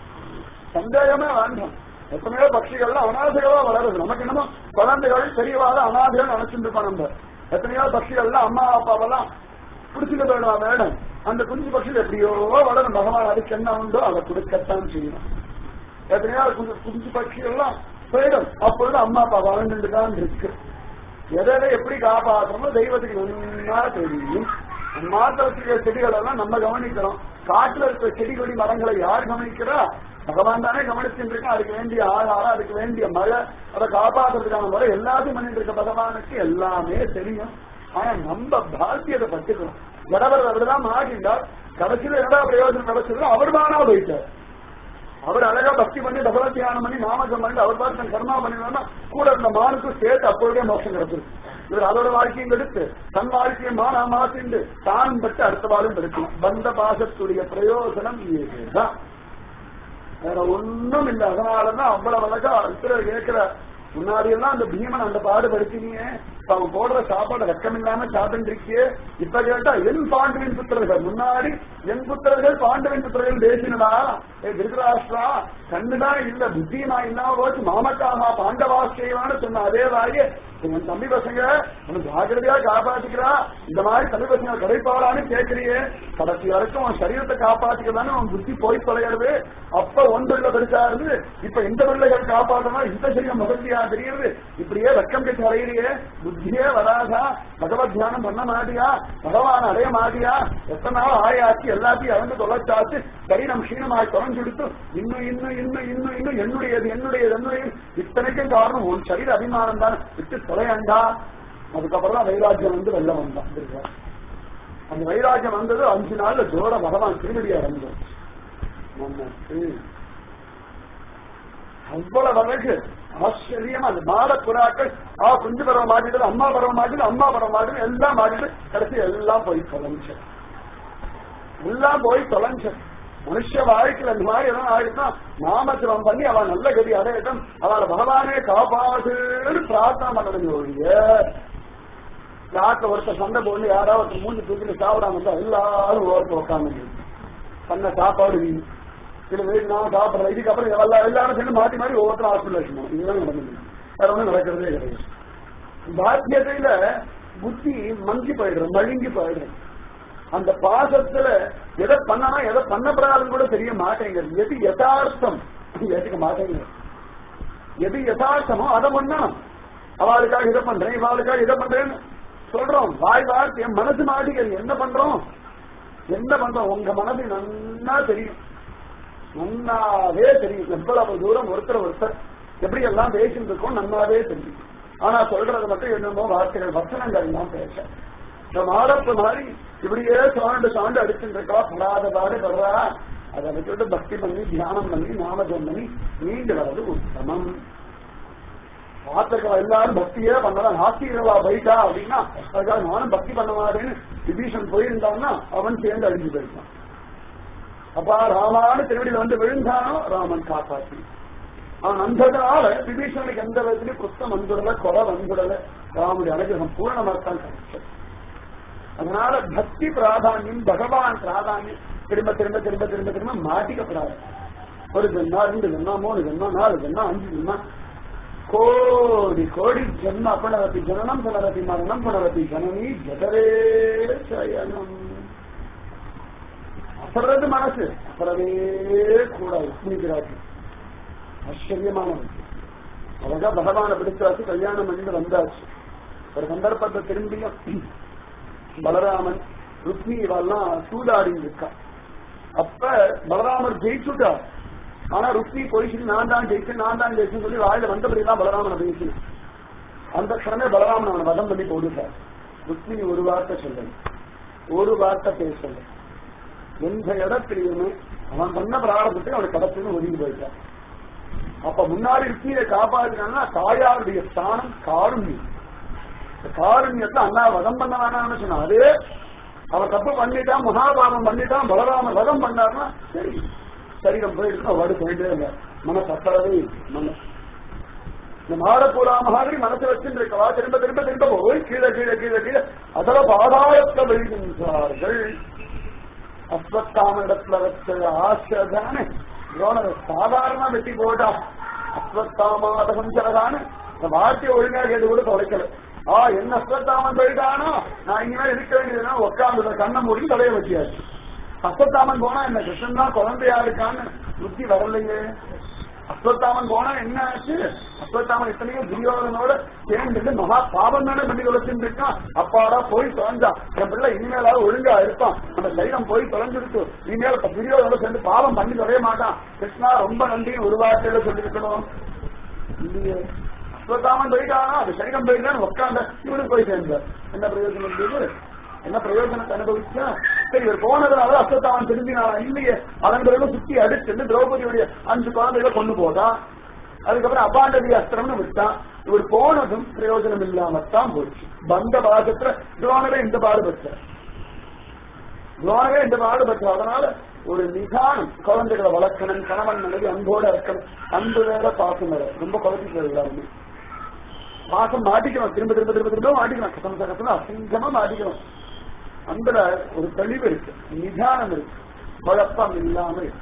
சந்தேகமே வேண்டாம் எத்தனையோ பட்சிகள்லாம் அனாதைகளா வளருது நமக்கு என்னமோ குழந்தைகள் பெரியவாத அனாதைகள் நினைச்சுட்டு இருக்கோம் நம்ம எத்தனையோ பட்சிகள்லாம் அம்மா அப்பாவெல்லாம் பிடிச்சிட்டு போயிடுவா மேடம் அந்த குஞ்சு பட்சிகள் எப்படியோ வளரும் பகவான் அதுக்கு என்ன உண்டோ அதை கொடுக்கத்தான் செய்யணும் எத்தனையோ குஞ்சு குஞ்சு பட்சிகள்லாம் போயிடும் அப்பொழுது அம்மா அப்பா வாழ்ந்துட்டு தான் இருக்கு எதை எதை எப்படி காப்பாற்றணும் தெய்வத்துக்கு நன்னா தெரியும் மாத்திர வச்சிருக்கிற செடிகள் எல்லாம் நம்ம கவனிக்கிறோம் காட்டுல இருக்கிற செடி கொடி மரங்களை யார் கவனிக்கிறா பகவான் தானே கவனிச்சுட்டு இருக்கா அதுக்கு வேண்டிய ஆகாரம் அதுக்கு வேண்டிய மழை அதை காப்பாற்றுறதுக்கான முறை எல்லாத்தையும் பண்ணிட்டு இருக்க பகவானுக்கு எல்லாமே தெரியும் ஆனா நம்ம பாக்கியத்தை பட்டுக்கணும் ஜடவர் அப்படிதான் மாட்டிண்டார் கடைசியில என்னடா பிரயோஜனம் கிடைச்சது அவர் தானா போயிட்டார் அவர் அழகா பக்தி பண்ணி தபல தியானம் பண்ணி நாமஜம் பண்ணி அவர் பார்த்து தன் கர்மா பண்ணினா கூட இருந்த மானுக்கும் சேர்த்து அப்பொழுதே மோசம் கிடைச்சிருக்கு இவர் அதோட வாழ்க்கையும் எடுத்து தன் வாழ்க்கையை மானா மாத்திண்டு தான் பட்டு அடுத்த வாழும் எடுக்கலாம் பந்த பாசத்துடைய பிரயோஜனம் இதுதான் வேற ஒண்ணும் இல்லை அதனாலதான் அவ்வளவு அழகா இருக்கிற கேட்கிற முன்னாடி எல்லாம் அந்த பீமன் அந்த பாடுபடுத்தினீங்க இப்ப அவன் போடுற சாப்பாடு வெக்கம் இல்லாம சாப்பிட்டு இப்ப கேட்டா என் பாண்டுவின் புத்திரர்கள் முன்னாடி என் புத்திரர்கள் பாண்டவின் புத்திரர்கள் பேசினடா ஏ திருதராஷ்டிரா கண்ணுதான் இல்ல புத்தினா இல்லாம போச்சு மாமக்காக பாண்டவாசியவான்னு சொன்ன அதே வாரியே என் தம்பி பசங்க உனக்கு ஜாக்கிரதையா காப்பாத்திக்கிறா இந்த மாதிரி தம்பி பசங்க கடைப்பாளான்னு கேட்கறியே கடைசி வரைக்கும் உன் சரீரத்தை காப்பாத்திக்கலான்னு உன் புத்தி போய் தொலைகிறது அப்ப ஒன்றுள்ள பெருசா இருந்து இப்ப இந்த பிள்ளைகள் காப்பாற்றணும் இந்த சரீரம் மகிழ்ச்சியா தெரியுது இப்படியே வெக்கம் கட்டி அடையிறியே புத்தியே வராதா பகவத் தியானம் பண்ண மாட்டியா பகவான் அடைய மாட்டியா எத்தனை நாள் ஆயாச்சு எல்லாத்தையும் இறந்து தொலைச்சாச்சு சரீரம் க்ஷீணமாய் தொலைஞ்சுடுத்து இன்னும் இன்னும் இன்னும் இன்னும் இன்னும் என்னுடையது என்னுடையது என்னுடையது இத்தனைக்கும் காரணம் உன் சரீர அபிமானம் தான் விட்டு தொலையண்டா அதுக்கப்புறம் தான் வைராக்கியம் வந்து வெள்ளம் வந்தான் திரும்ப. அந்த வைராக்கியம் வந்தது அஞ்சு நாள்ல ஜோர பகவான் திருமடி அடைஞ்சோம் நமக்கு அவ்வளவு அழகு ஆச்சரியமா அந்த மாட புறாக்கள் ஆ குஞ்சு பருவம் மாட்டிட்டு அம்மா பருவம் மாட்டிட்டு அம்மா பருவம் மாட்டிட்டு எல்லாம் மாட்டிட்டு கடைசி எல்லாம் போய் தொலைஞ்சு எல்லாம் போய் தொலைஞ்சு மனுஷ வாழ்க்கையில் அந்த மாதிரி எல்லாம் ஆயிடுச்சுன்னா நாமஜபம் பண்ணி அவன் நல்ல கதி அடையட்டும் அவளை பகவானே காப்பாதுன்னு பிரார்த்தனை பண்ணணும் ஒழிய காக்க ஒருத்தர் சண்டை போட்டு யாராவது ஒருத்தர் மூஞ்சி தூக்கிட்டு சாப்பிடாம இருந்தா எல்லாரும் ஓரத்தில் உட்காந்து பண்ண சாப்பாடு வீண் சில பேர் நான் சாப்பிடல இதுக்கப்புறம் எல்லா எல்லாரும் சேர்ந்து மாற்றி மாறி ஒவ்வொருத்தரும் ஹாஸ்பிட்டல் வச்சுக்கணும் இதுதான் நடந்தது வேற ஒன்றும் நடக்கிறதே கிடையாது பாக்கியத்தையில புத்தி மங்கி போயிடுறோம் மழுங்கி போயிடுறோம் அந்த பாசத்துல எதை பண்ணணும் எதை பண்ணப்படாதுன்னு கூட தெரிய மாட்டேங்குது எது யதார்த்தம் ஏற்றுக்க மாட்டேங்குது எது யதார்த்தமோ அதை பண்ணணும் அவளுக்காக இதை பண்றேன் இவாளுக்காக இதை பண்றேன்னு சொல்றோம் வாய் வார்த்தை என் மனசு மாட்டிக்கிறது என்ன பண்றோம் என்ன பண்றோம் உங்க மனசு நன்னா தெரியும் நன்னாவே தெரியும் எவ்வளவு தூரம் ஒருத்தர் ஒருத்தர் எப்படி எல்லாம் பேசிட்டு இருக்கோம் நன்னாவே தெரியும் ஆனா சொல்றது மட்டும் என்னமோ வார்த்தைகள் வசனங்கள் எல்லாம் பேச இந்த மாடப்பு மாதிரி இப்படியே சாண்டு சாண்டு அடிச்சுட்டு இருக்கா படாத பாடு படுறா அதை விட்டுட்டு பக்தி பண்ணி தியானம் பண்ணி நாமஜம் பண்ணி நீண்டு வர்றது உத்தமம் பார்த்துக்கலாம் எல்லாரும் பக்தியே பண்ணலாம் நாஸ்திகர்களா பைட்டா அப்படின்னா அதுக்காக நானும் பக்தி பண்ண மாட்டேன்னு விபீஷன் போயிருந்தான்னா அவன் சேர்ந்து அழிஞ்சு போயிருக்கான் அப்பா ராமானு திருவடியில் வந்து விழுந்தானோ ராமன் காப்பாற்றி அவன் அந்ததுனால விபீஷனுக்கு எந்த விதத்திலையும் குத்தம் வந்துடல கொலை வந்துடல ராமுடைய அனுகிரகம் பூரணமாத்தான் கிடைச்சது அதனால பக்தி பிராதானியம் பகவான் பிராதானியம் திரும்ப திரும்ப திரும்ப திரும்ப திரும்ப மாட்டிக்கப்படாது ஒரு ஜென்மா ரெண்டு ஜென்மா மூணு ஜென்மா நாலு ஜென்மா அஞ்சு ஜென்மா கோடி கோடி ஜென்ம புனரப்பி ஜனனம் புனரப்பி மரணம் புனரப்பி ஜனனி ஜதரே சயனம் அசறது மனசு அசரவே கூடாது புனிக்கிறார்கள் ஆச்சரியமானது அழகா பகவானை பிடிச்சாச்சு கல்யாணம் பண்ணிட்டு வந்தாச்சு ஒரு சந்தர்ப்பத்தை திரும்பியும் பலராமன் ருக்மி இவெல்லாம் சூதாடின்னு இருக்கா அப்ப பலராமர் ஜெயிச்சுட்டார் ஆனா ருக்மி போயிட்டு நான் தான் ஜெயிச்சு நான் தான் ஜெயிச்சுன்னு சொல்லி வாயில வந்தபடிதான் பலராமனை பேசி அந்த க்ஷணமே பலராமன் அவனை வதம் பண்ணி போடுட்டார் ருக்மிணி ஒரு வார்த்தை சொல்லல ஒரு வார்த்தை பேசல எந்த இடத்திலையுமே அவன் பண்ண பிராரம்பத்தை அவனை கடத்துன்னு ஒதுங்கி போயிட்டான் அப்ப முன்னாடி ருக்மியை காப்பாற்றினா தாயாருடைய ஸ்தானம் காருண்யம் இந்த காருண்யத்தை அண்ணா வதம் பண்ண வேணாம்னு சொன்னா அதே அவன் தப்பு பண்ணிட்டான் மகாபாபம் பண்ணிட்டான் பலராம வதம் பண்ணார்னா சரி சரீரம் போயிட்டு அவடு போயிட்டே இல்லை மனசு அசரவே இல்லை. மனசு இந்த மாடப்பூரா மாதிரி மனசு வச்சுருக்கவா திரும்ப திரும்ப திரும்ப போய் கீழே கீழே கீழே கீழே அதர பாதாயத்தை விழுகின்றார்கள் அஸ்வத்தாம இடத்துல வச்ச ஆசை தானே துரோணர் சாதாரண வெட்டி போட்டா அஸ்வத்தாமாத சஞ்சலதானு இந்த வார்த்தையை ஒழுங்கா கேட்டு கூட தொலைக்கல ஆ என்ன அஸ்வத்தாமன் போயிட்டானோ நான் இனிமேல் இருக்க வேண்டியதுன்னா உட்காந்து கண்ணை மூடி தலையை வச்சியாச்சு அஸ்வத்தாமன் போனா என்ன கிருஷ்ணன் தான் குழந்தையா இருக்கான்னு புத்தி வரலையே அஸ்வத்தாமன் போனா என்ன ஆச்சு அஸ்வத்தாமன் இத்தனையோ துரியோதனோட சேர்ந்துட்டு மகா பாவம் தானே பண்ணி தொலைச்சுட்டு இருக்கான் அப்பாடா போய் தொலைஞ்சான் என் பிள்ளை இனிமேலாவது ஒழுங்கா இருப்பான் அந்த சைலம் போய் தொலைஞ்சிருக்கு இனிமேல் இப்ப துரியோதனோட சேர்ந்து பாவம் பண்ணி தொலைய மாட்டான் கிருஷ்ணா ரொம்ப நன்றி ஒரு வார்த்தையில சொல்லியிருக்கணும் இல்லையே அஸ்வத்தாமன் போயிட்டானா அது சைலம் போயிட்டான்னு உட்காந்த இவனுக்கு போய் சேர்ந்தார் என்ன பிரயோஜனம் இருந்தது என்ன பிரயோஜனத்தை அனுபவிச்சா சரி இவர் போனதுனால அஸ்வத்தாமன் திரும்பினாரா இல்லையே அதன் பிறகு சுத்தி அடிச்சுட்டு திரௌபதியுடைய அஞ்சு குழந்தைகளை கொண்டு போட்டான் அதுக்கப்புறம் அபாண்டவி அஸ்திரம்னு விட்டான் இவர் போனதும் பிரயோஜனம் இல்லாமத்தான் போச்சு பந்த பாகத்துல துரோணரே இந்த பாடுபட்டார் துரோணரே இந்த பாடுபட்டார் அதனால ஒரு நிதானம் குழந்தைகளை வளர்க்கணும் கணவன் மனைவி அன்போட இருக்கணும் அன்பு வேற பாசம் வேற ரொம்ப குழந்தைகள் எல்லாருமே பாசம் மாட்டிக்கணும் திரும்ப திரும்ப திரும்ப திரும்ப மாட்டிக்கணும் கசம் கசம் அசிங்கமா மாட்டிக்கணும் அந்த ஒரு தெளிவு இருக்கு நிதானம் இருக்கு குழப்பம் இல்லாம இருக்கு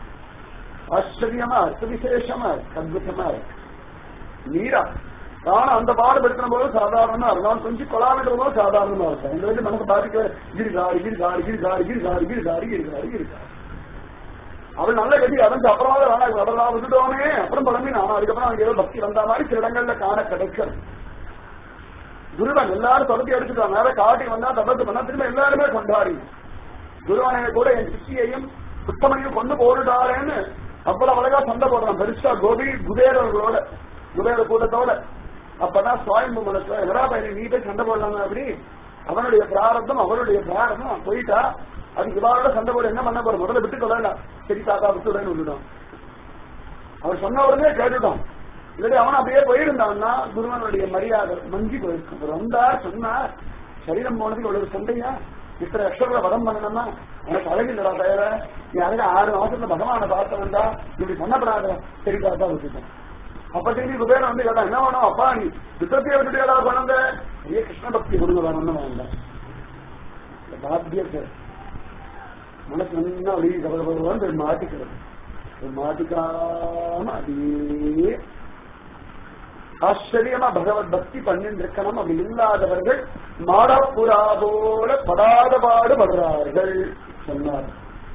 ஆச்சரியமா இருக்கு விசேஷமா இருக்கு அத்புதமா இருக்கு நீரா ஆனா அந்த பாடுபடுத்தின போது சாதாரணமா இருந்தாலும் கொஞ்சம் கொலாமின்ற போது சாதாரணமா இருக்கும் இந்த வந்து நமக்கு பாதிக்க கிரிகாரி கிரிகாரி கிரிகாரி கிரிகாரி கிரிகாரி கிரிகாரி கிரிகாரி அவள் நல்ல கட்டி அடைஞ்சு அப்புறமா வேணாம் அதெல்லாம் விட்டுட்டோமே அப்புறம் புலம்பி நான் அதுக்கப்புறம் அவங்க ஏதோ பக்தி வந்த மாதிரி சில இடங்கள்ல காண கிடைக்கிறது குருவன் எல்லாரும் தொடர்ச்சி எடுத்துட்டாங்க நேரம் காட்டி வந்தா தபத்து பண்ணா திரும்ப எல்லாருமே கொண்டாடி குருவனை கூட என் சித்தியையும் சுத்தமணியும் கொண்டு போட்டுட்டாரேன்னு அவ்வளவு அழகா சண்டை போடுறான் பெருசா கோபி குபேரர்களோட குபேர கூட்டத்தோட அப்பதான் சுவாயம்பு மனசுல எவரா பையனை நீ போய் சண்டை போடலாங்க அப்படி அவனுடைய பிராரத்தம் அவருடைய பிராரதம் போயிட்டா அதுக்கு இவாரோட சண்டை போட என்ன பண்ண போற முதல்ல விட்டு கொள்ளலாம் சரி தாத்தா விட்டு விடன்னு விட்டுட்டான் அவர் சொன்ன உடனே கேட்டுட்டான் இல்லாட்டி அவன் அப்படியே போயிருந்தான்னா குருவனுடைய மரியாதை மஞ்சி போயிருக்கும் அவர் வந்தார் சொன்னார் சரீரம் போனதுக்கு இவ்வளவு சண்டையா இத்தனை அக்ஷர வதம் பண்ணணுமா எனக்கு அழகில்லடா தயர நீ அழக ஆறு மாசத்துல பகவானை பார்த்த வந்தா இப்படி பண்ணப்படாத சரி தாத்தா விட்டுட்டேன் அப்ப திரும்பி குபேரன் வந்து கேட்டா என்ன வேணும் அப்பா நீ யுத்தத்தையே விட்டுட்டா குழந்தை ஐயே கிருஷ்ண பக்தி கொடுங்க வேணும்னு வேண்டாம் பாத்தியத்தை மனசு நல்லா அப்படியே கபகபகவான் மாட்டிக்கிறது அது மாட்டிக்காம அதே ஆச்சரியமா பகவத் பக்தி பண்ணிட்டு இருக்கணும் அப்படி இல்லாதவர்கள் மாடப்புறா போல படாத பாடுபடுறார்கள் சொன்னார்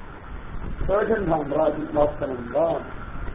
ராஜ் வாஸ்தவம் தான்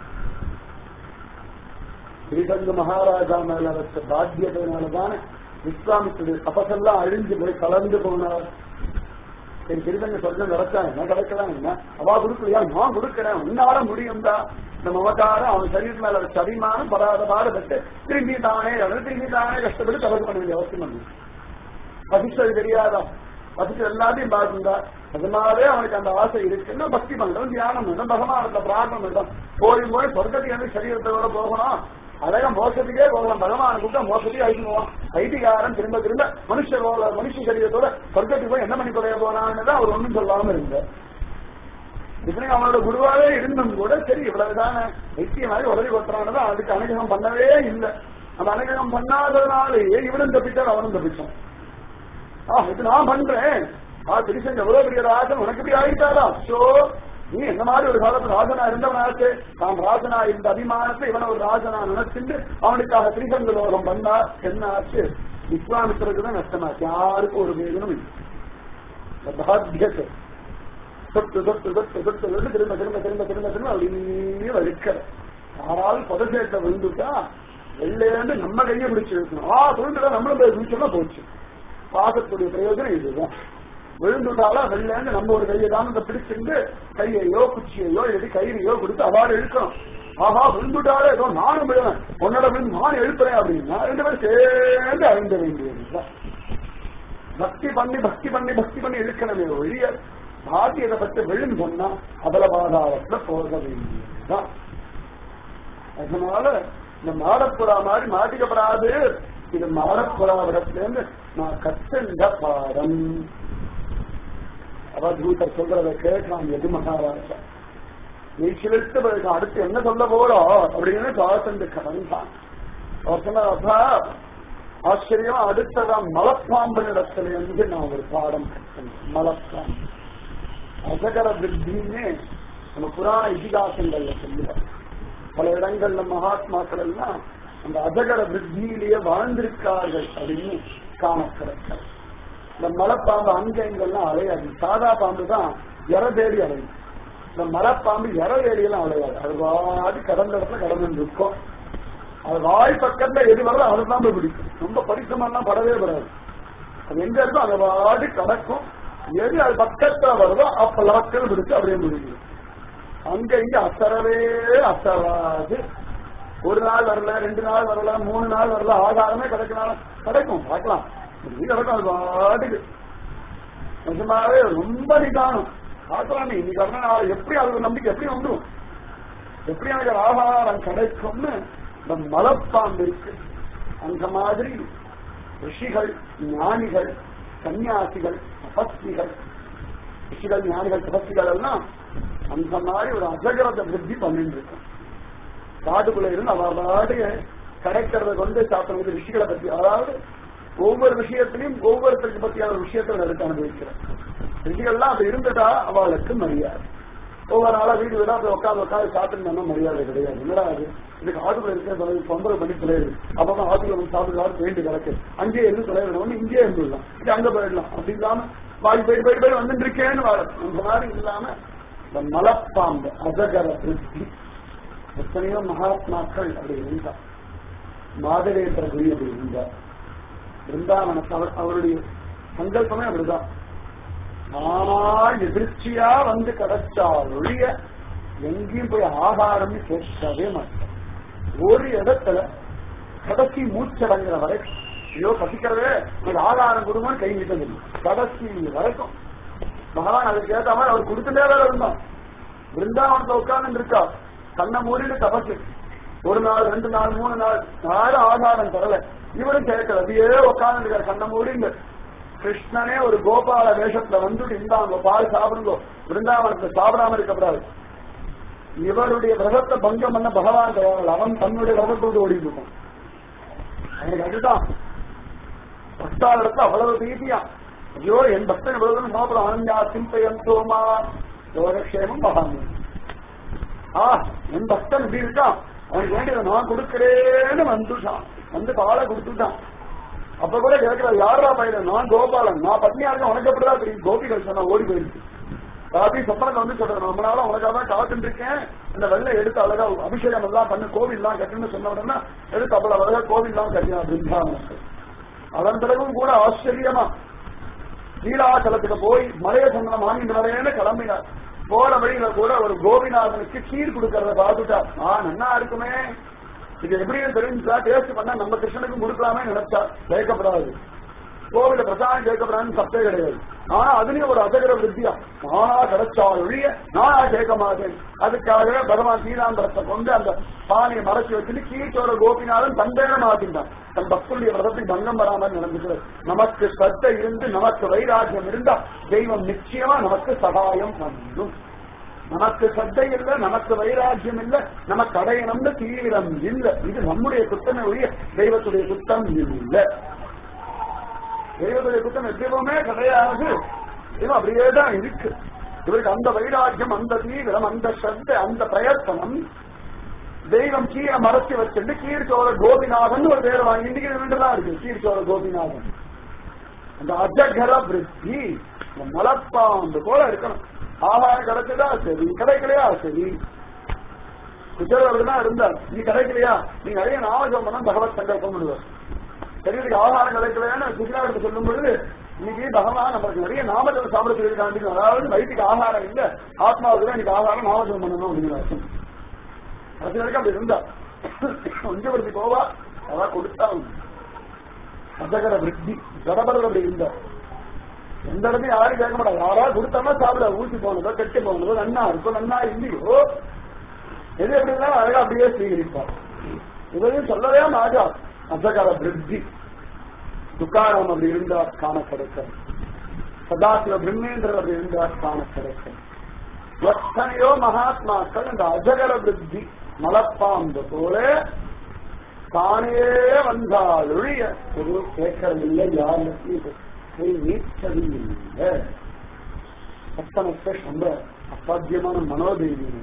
ஸ்ரீகங்க மகாராஜா மேல வச்ச பாத்தியத்தினாலதான விஸ்வாமித்திர தபசெல்லாம் அழிஞ்சு போய் கலந்து போனார் என் திருதங்க சொல்ல நடத்தா என்ன கிடைக்கலாம் என்ன அவா கொடுக்கலையா நான் கொடுக்கிறேன் உன்னால முடியும் தான் இந்த மமக்காரம் அவன் சரீரத்து மேல வச்ச அபிமானம் படாத பாடுபட்டு திரும்பி தானே அவன் திரும்பி தானே கஷ்டப்பட்டு தபசு பண்ண வேண்டிய அவசியம் வந்து பசிச்சது தெரியாதா பசிச்சு எல்லாத்தையும் பார்த்துந்தா அதனாலே அவனுக்கு அந்த ஆசை இருக்குன்னா பக்தி பண்றோம் தியானம் பண்ணணும் பகவானத்தை பிரார்த்தனை பண்றோம் போய் போய் சொர்க்கத்துக்கு வந்து சரீரத்தோட போகணும் அழகா மோசத்துக்கே போகலாம் பகவான கூப்பிட்டா மோசத்தையும் அழிச்சுக்குவோம் ஐடிகாரன் திரும்ப திரும்ப மனுஷ போல மனுஷ சரீரத்தோட சொர்க்கத்துக்கு போய் என்ன பண்ணி குறைய போனான்னு தான் அவர் ஒண்ணும் சொல்லாம இருந்தார் இப்படி அவனோட குருவாவே இருந்தும் கூட சரி இவ்வளவுதான வைத்திய மாதிரி உதவி கொத்துறானதான் அதுக்கு அனுகிரகம் பண்ணவே இல்லை அந்த அனுகிரகம் பண்ணாததுனாலேயே இவனும் தப்பிச்சான் அவனும் தப்பிச்சான் ஆ இது நான் பண்றேன் ஆ திருச்செங்க எவ்வளவு பெரிய ராஜன் உனக்கு இப்படி ஆகிட்டாரா சோ நீ என்ன மாதிரி ஒரு காலத்து ராஜனா இருந்தவனாச்சு தான் ராஜனா இருந்த அபிமானத்தை இவன ஒரு ராஜனா நினைச்சுட்டு அவனுக்காக திரிசங்க லோகம் பண்ணா என்ன ஆச்சு விஸ்வாமித்திரருக்கு தான் நஷ்டமாச்சு யாருக்கும் ஒரு வேதனும் இல்லை பாத்தியத்தை தொட்டு தொட்டு தொட்டு தொட்டு தொட்டு திரும்ப திரும்ப திரும்ப திரும்ப திரும்ப அப்படியே வழுக்கிற யாராவது பதசேட்டை விழுந்துட்டா வெள்ளையிலேருந்து நம்ம கையை பிடிச்சு இருக்கணும் ஆ விழுந்துட்டா நம்மளும் போய் பிடிச்சோம்னா போச்சு பாசத்துடைய பிரயோஜனம் இதுதான் விழுந்துட்டாலா வெள்ளைன்னு நம்ம ஒரு கையை தான் பிடிச்சிருந்து கையையோ குச்சியையோ எழுதி கயிறையோ கொடுத்து அவாறு இழுக்கணும் ஆஹா விழுந்துட்டாலே ஏதோ நானும் விழுவேன் உன்னோட விழுந்து நானும் எழுப்புறேன் அப்படின்னா ரெண்டு பேரும் சேர்ந்து அழிந்த வேண்டியதுதான் பக்தி பண்ணி பக்தி பண்ணி பக்தி பண்ணி இழுக்கணுமே ஒழிய பாத்தியத்தை பற்றி விழுந்து சொன்னா அதல பாதாளத்துல போக வேண்டியதுதான் அதனால இந்த மாடப்புறா மாதிரி மாட்டிக்கப்படாது இது மாடப்புறாவிடத்துல இருந்து நான் கற்றுண்ட பாடம் அவதூதர் சொல்றத கேட்கலாம் எது மகாராஜா நீ சிலிர்த்து பிறகு அடுத்து என்ன சொல்ல போறோம் அப்படின்னு காசந்து கடந்தான் அவர் சொன்னார் அப்பா ஆச்சரியமா அடுத்ததான் மலப்பாம்பனிடத்துல இருந்து நான் ஒரு பாடம் கற்றேன் மலப்பாம்பு அசகர விருத்தின்னு நம்ம புராண இதிகாசங்கள்ல சொல்லுவார் பல இடங்கள்ல மகாத்மாக்கள் எல்லாம் அந்த அஜகர விருத்தியிலேயே வாழ்ந்திருக்கார்கள் அப்படின்னு காணப்படுகிறார் இந்த மலைப்பாம்பு அங்க இங்கெல்லாம் அலையாது சாதா பாம்பு தான் எற தேடி அலையும் இந்த மலைப்பாம்பு எற தேடியெல்லாம் அலையாது அது வாடி கடந்த இடத்துல கடந்து இருக்கும் அது வாய் பக்கத்துல எது வரதோ அதை தான் போய் பிடிக்கும் ரொம்ப பரிசமெல்லாம் படவே படாது அது எங்க இருக்கோ அதை வாடி கடக்கும் எது அது பக்கத்துல வருதோ அப்ப லாக்கள் பிடிச்சு அப்படியே முடிக்கும் அங்க இங்க அசரவே அசராது ஒரு நாள் வரல ரெண்டு நாள் வரல மூணு நாள் வரல ஆதாரமே கிடைக்கனாலும் கிடைக்கும் பார்க்கலாம் இது கிடைக்கும் அது பாட்டுக்கு நிஜமாவே ரொம்ப நிதானம் பார்க்கலாம் நீ இன்னைக்கு வரணும் நாள் எப்படி அது நம்பிக்கை எப்படி வந்துடும் எப்படி எனக்கு ஆகாரம் கிடைக்கும்னு இந்த மலப்பாம்பு இருக்கு அந்த மாதிரி ரிஷிகள் ஞானிகள் சன்னியாசிகள் தபஸ்விகள் ரிஷிகள் ஞானிகள் தபஸ்விகள் எல்லாம் அந்த மாதிரி ஒரு அஜகரத விருத்தி பண்ணிட்டு இருக்கும் காட்டுக்குள்ள இருந்து அவ பாட்டுக்கு கிடைக்கிறத கொண்டு சாப்பிடுறது ரிஷிகளை பத்தி அதாவது ஒவ்வொரு விஷயத்திலையும் ஒவ்வொருத்தருக்கு பத்தியான ஒரு விஷயத்தை எடுத்து அனுபவிக்கிறேன் ரிஷிகள்லாம் அப்படி இருந்துட்டா அவளுக்கு மரியாதை ஒவ்வொரு நாளா வீடு வீடா போய் உட்காந்து உட்காந்து சாப்பிட்டு மரியாதை கிடையாது என்னடா அது இதுக்கு ஆட்டுக்குள்ள இருக்க தொந்தரவு பண்ணி தொலையுது அப்பதான் ஆட்டுக்குள்ள வந்து சாப்பிட்டு வேண்டி கிடக்கு அங்கேயே இருந்து தொலைவிடணும் இங்கேயே இருந்துடலாம் இது அங்க போயிடலாம் அப்படி இல்லாம வாய் போய் போய் போய் வந்துட்டு இருக்கேன்னு வாழ அந்த மாதிரி இல்லாம இந்த மலப்பாம்பு அஜகர திருப்தி எத்தனையோ மகாத்மாக்கள் அப்படி இருந்தார் மாதவேந்திர குரு அப்படி இருந்தார் பிருந்தாவனத்தை அவர் அவருடைய சங்கல்பமே அப்படிதான் ஆனா எதிர்ச்சியா வந்து கிடைச்சால் ஒழிய எங்கேயும் போய் ஆகாரம்னு கேட்கவே மாட்டேன் ஒரு இடத்துல கடைசி மூச்சடங்குற வரைக்கும் ஐயோ பசிக்கிறதே எனக்கு ஆகாரம் கொடுங்கன்னு கை நீட்டது கடைசி வரைக்கும் பகவான் அதுக்கு ஏத்த மாதிரி அவர் கொடுத்துட்டே வேற இருந்தான் பிருந்தாவனத்துல உட்கார்ந்து இருக்கா கண்ணை மூடிட்டு தபசு ஒரு நாள் ரெண்டு நாள் மூணு நாள் யாரும் ஆதாரம் தரல இவரும் கேட்கல அப்படியே உட்கார்ந்து இருக்காரு கண்ணை மூடிங்க கிருஷ்ணனே ஒரு கோபால வேஷத்துல வந்துட்டு இந்தாங்க பால் சாப்பிடுங்க பிருந்தாவனத்துல சாப்பிடாம இருக்கக்கூடாது இவருடைய விரதத்தை பங்கம் பண்ண பகவான் தயாரில்லை அவன் தன்னுடைய விரதத்தோடு ஓடி இருக்கான் அவனுக்கு அதுதான் பக்தாளருக்கு அவ்வளவு ரீதியா ஐயோ என் பக்தன் விரதம் சாப்பிடும் அனன்யா சிந்தையன் சோமா யோகக்ஷேமம் பகாமி ஆ என் பக்தன் இப்படி இருக்கான் அவனுக்கு வேண்டியதை நான் கொடுக்கிறேன்னு வந்துட்டான் வந்து பாலை கொடுத்துட்டான் அப்ப கூட கேட்கிற யாரா பையன் நான் கோபாலன் நான் பத்னியா இருக்கேன் உனக்கு எப்படிதான் தெரியும் கோபிகள் சொன்னா ஓடி போயிருக்கு ராத்திரி சொப்பனத்தை வந்து சொல்றேன் ரொம்ப நாளா உனக்காக தான் காத்துட்டு இருக்கேன் இந்த வெள்ளை எடுத்து அழகா அபிஷேகம் எல்லாம் பண்ணு கோவில் எல்லாம் கட்டுன்னு சொன்ன உடனே எடுத்து அவ்வளவு அழகா கோவில் எல்லாம் கட்டினா பிருந்தாவனத்தை அதன் பிறகும் கூட ஆச்சரியமா நீலாச்சலத்துக்கு போய் மலைய சந்தனம் வாங்கிட்டு வரேன்னு கிளம்பினார் போற வழியில கூட ஒரு கோபிநாதனுக்கு கீர் கொடுக்கறத பார்த்துட்டார் ஆ நன்னா இருக்குமே இது எப்படின்னு தெரிஞ்சா டேஸ்ட் பண்ணா நம்ம கிருஷ்ணனுக்கும் கொடுக்கலாமே நினைச்சா கேட்கப்படாது கோவில பிரசாதம் கேட்கப்படாதுன்னு சத்தே கிடையாது ஆனா அதுலயும் ஒரு அசகர வித்தியா நானா கிடைச்சா ஒழிய நானா கேட்க மாட்டேன் அதுக்காகவே பகவான் சீதாம்பரத்தை கொண்டு அந்த பானையை மறைச்சு வச்சுட்டு கீழ்ச்சோர கோபிநாதன் தந்தேன மாட்டின்றான் தன் பக்தனுடைய விரதத்தை பங்கம் வராமல் நடந்துக்கிறது நமக்கு சத்தை இருந்து நமக்கு வைராக்கியம் இருந்தா தெய்வம் நிச்சயமா நமக்கு சகாயம் பண்ணும் நமக்கு சத்தை இல்ல நமக்கு வைராக்கியம் இல்ல நமக்கு அடையணும்னு தீவிரம் இல்ல இது நம்முடைய குத்தமே ஒழிய தெய்வத்துடைய குத்தம் இல்லை தெய்வத்துடைய குத்தம் எப்பவுமே கிடையாது இது அப்படியே தான் இருக்கு இவருக்கு அந்த வைராக்கியம் அந்த தீவிரம் அந்த சத்தை அந்த பிரயத்தனம் தெய்வம் கீழே மறைச்சு வச்சுட்டு கீழ்ச்சோர கோபிநாதன் ஒரு பேர் வாங்கி இன்னைக்கு ரெண்டுதான் இருக்கு கீழ்ச்சோர கோபிநாதன் அந்த அஜகர பிரித்தி இந்த மலப்பாம்பு போல இருக்கணும் ஆகாரம் கிடைச்சதா சரி கிடைக்கலையா சரி குஜரவர் தான் இருந்தார் நீ கிடைக்கலையா நீ நிறைய நாமஜம் பண்ணா பகவத் சங்கல்பம் பண்ணுவார் சரீரத்துக்கு ஆகாரம் கிடைக்கலையான்னு குஜராத்துக்கு சொல்லும் பொழுது இன்னைக்கு பகவான் நமக்கு நிறைய நாமஜம் சாப்பிட சொல்லியிருக்காண்டி அதாவது வயிற்றுக்கு ஆகாரம் இல்ல ஆத்மாவுக்கு தான் இன்னைக்கு ஆகாரம் நாமஜம் பண்ணணும் அப்படிங்கிற அர்த்தம் அது வரைக்கும் அப்படி இருந்தா கொஞ்சப்படுத்தி போவா அதான் கொடுத்தா அசகர விருத்தி ஜடபரர் அப்படி இருந்தா எந்த இடத்தையும் யாரும் கேட்க மாட்டாங்க யாராவது கொடுத்தோம்னா சாப்பிட ஊசி போனதோ கெட்டு போனதோ நன்னா இருக்கும் நன்னா இல்லையோ எது எப்படி இருந்தாலும் அழகா அப்படியே ஸ்வீகரிப்பார் இதையும் சொல்லவே மாட்டா அசகர விருத்தி துக்காரம் அப்படி இருந்தார் காண கிடைக்கும் சதாசிவ பிரம்மேந்திரர் அப்படி இருந்தார் காண கிடைக்கும் எத்தனையோ மகாத்மாக்கள் இந்த அஜகர விருத்தி மலப்பாம்பு போல தானே வந்தால் ஒழிய ஒரு கேட்கறதில்லை யாருக்கு நீச்சது இல்லை அத்தனை ரொம்ப அசாத்தியமான மனோதைரியம்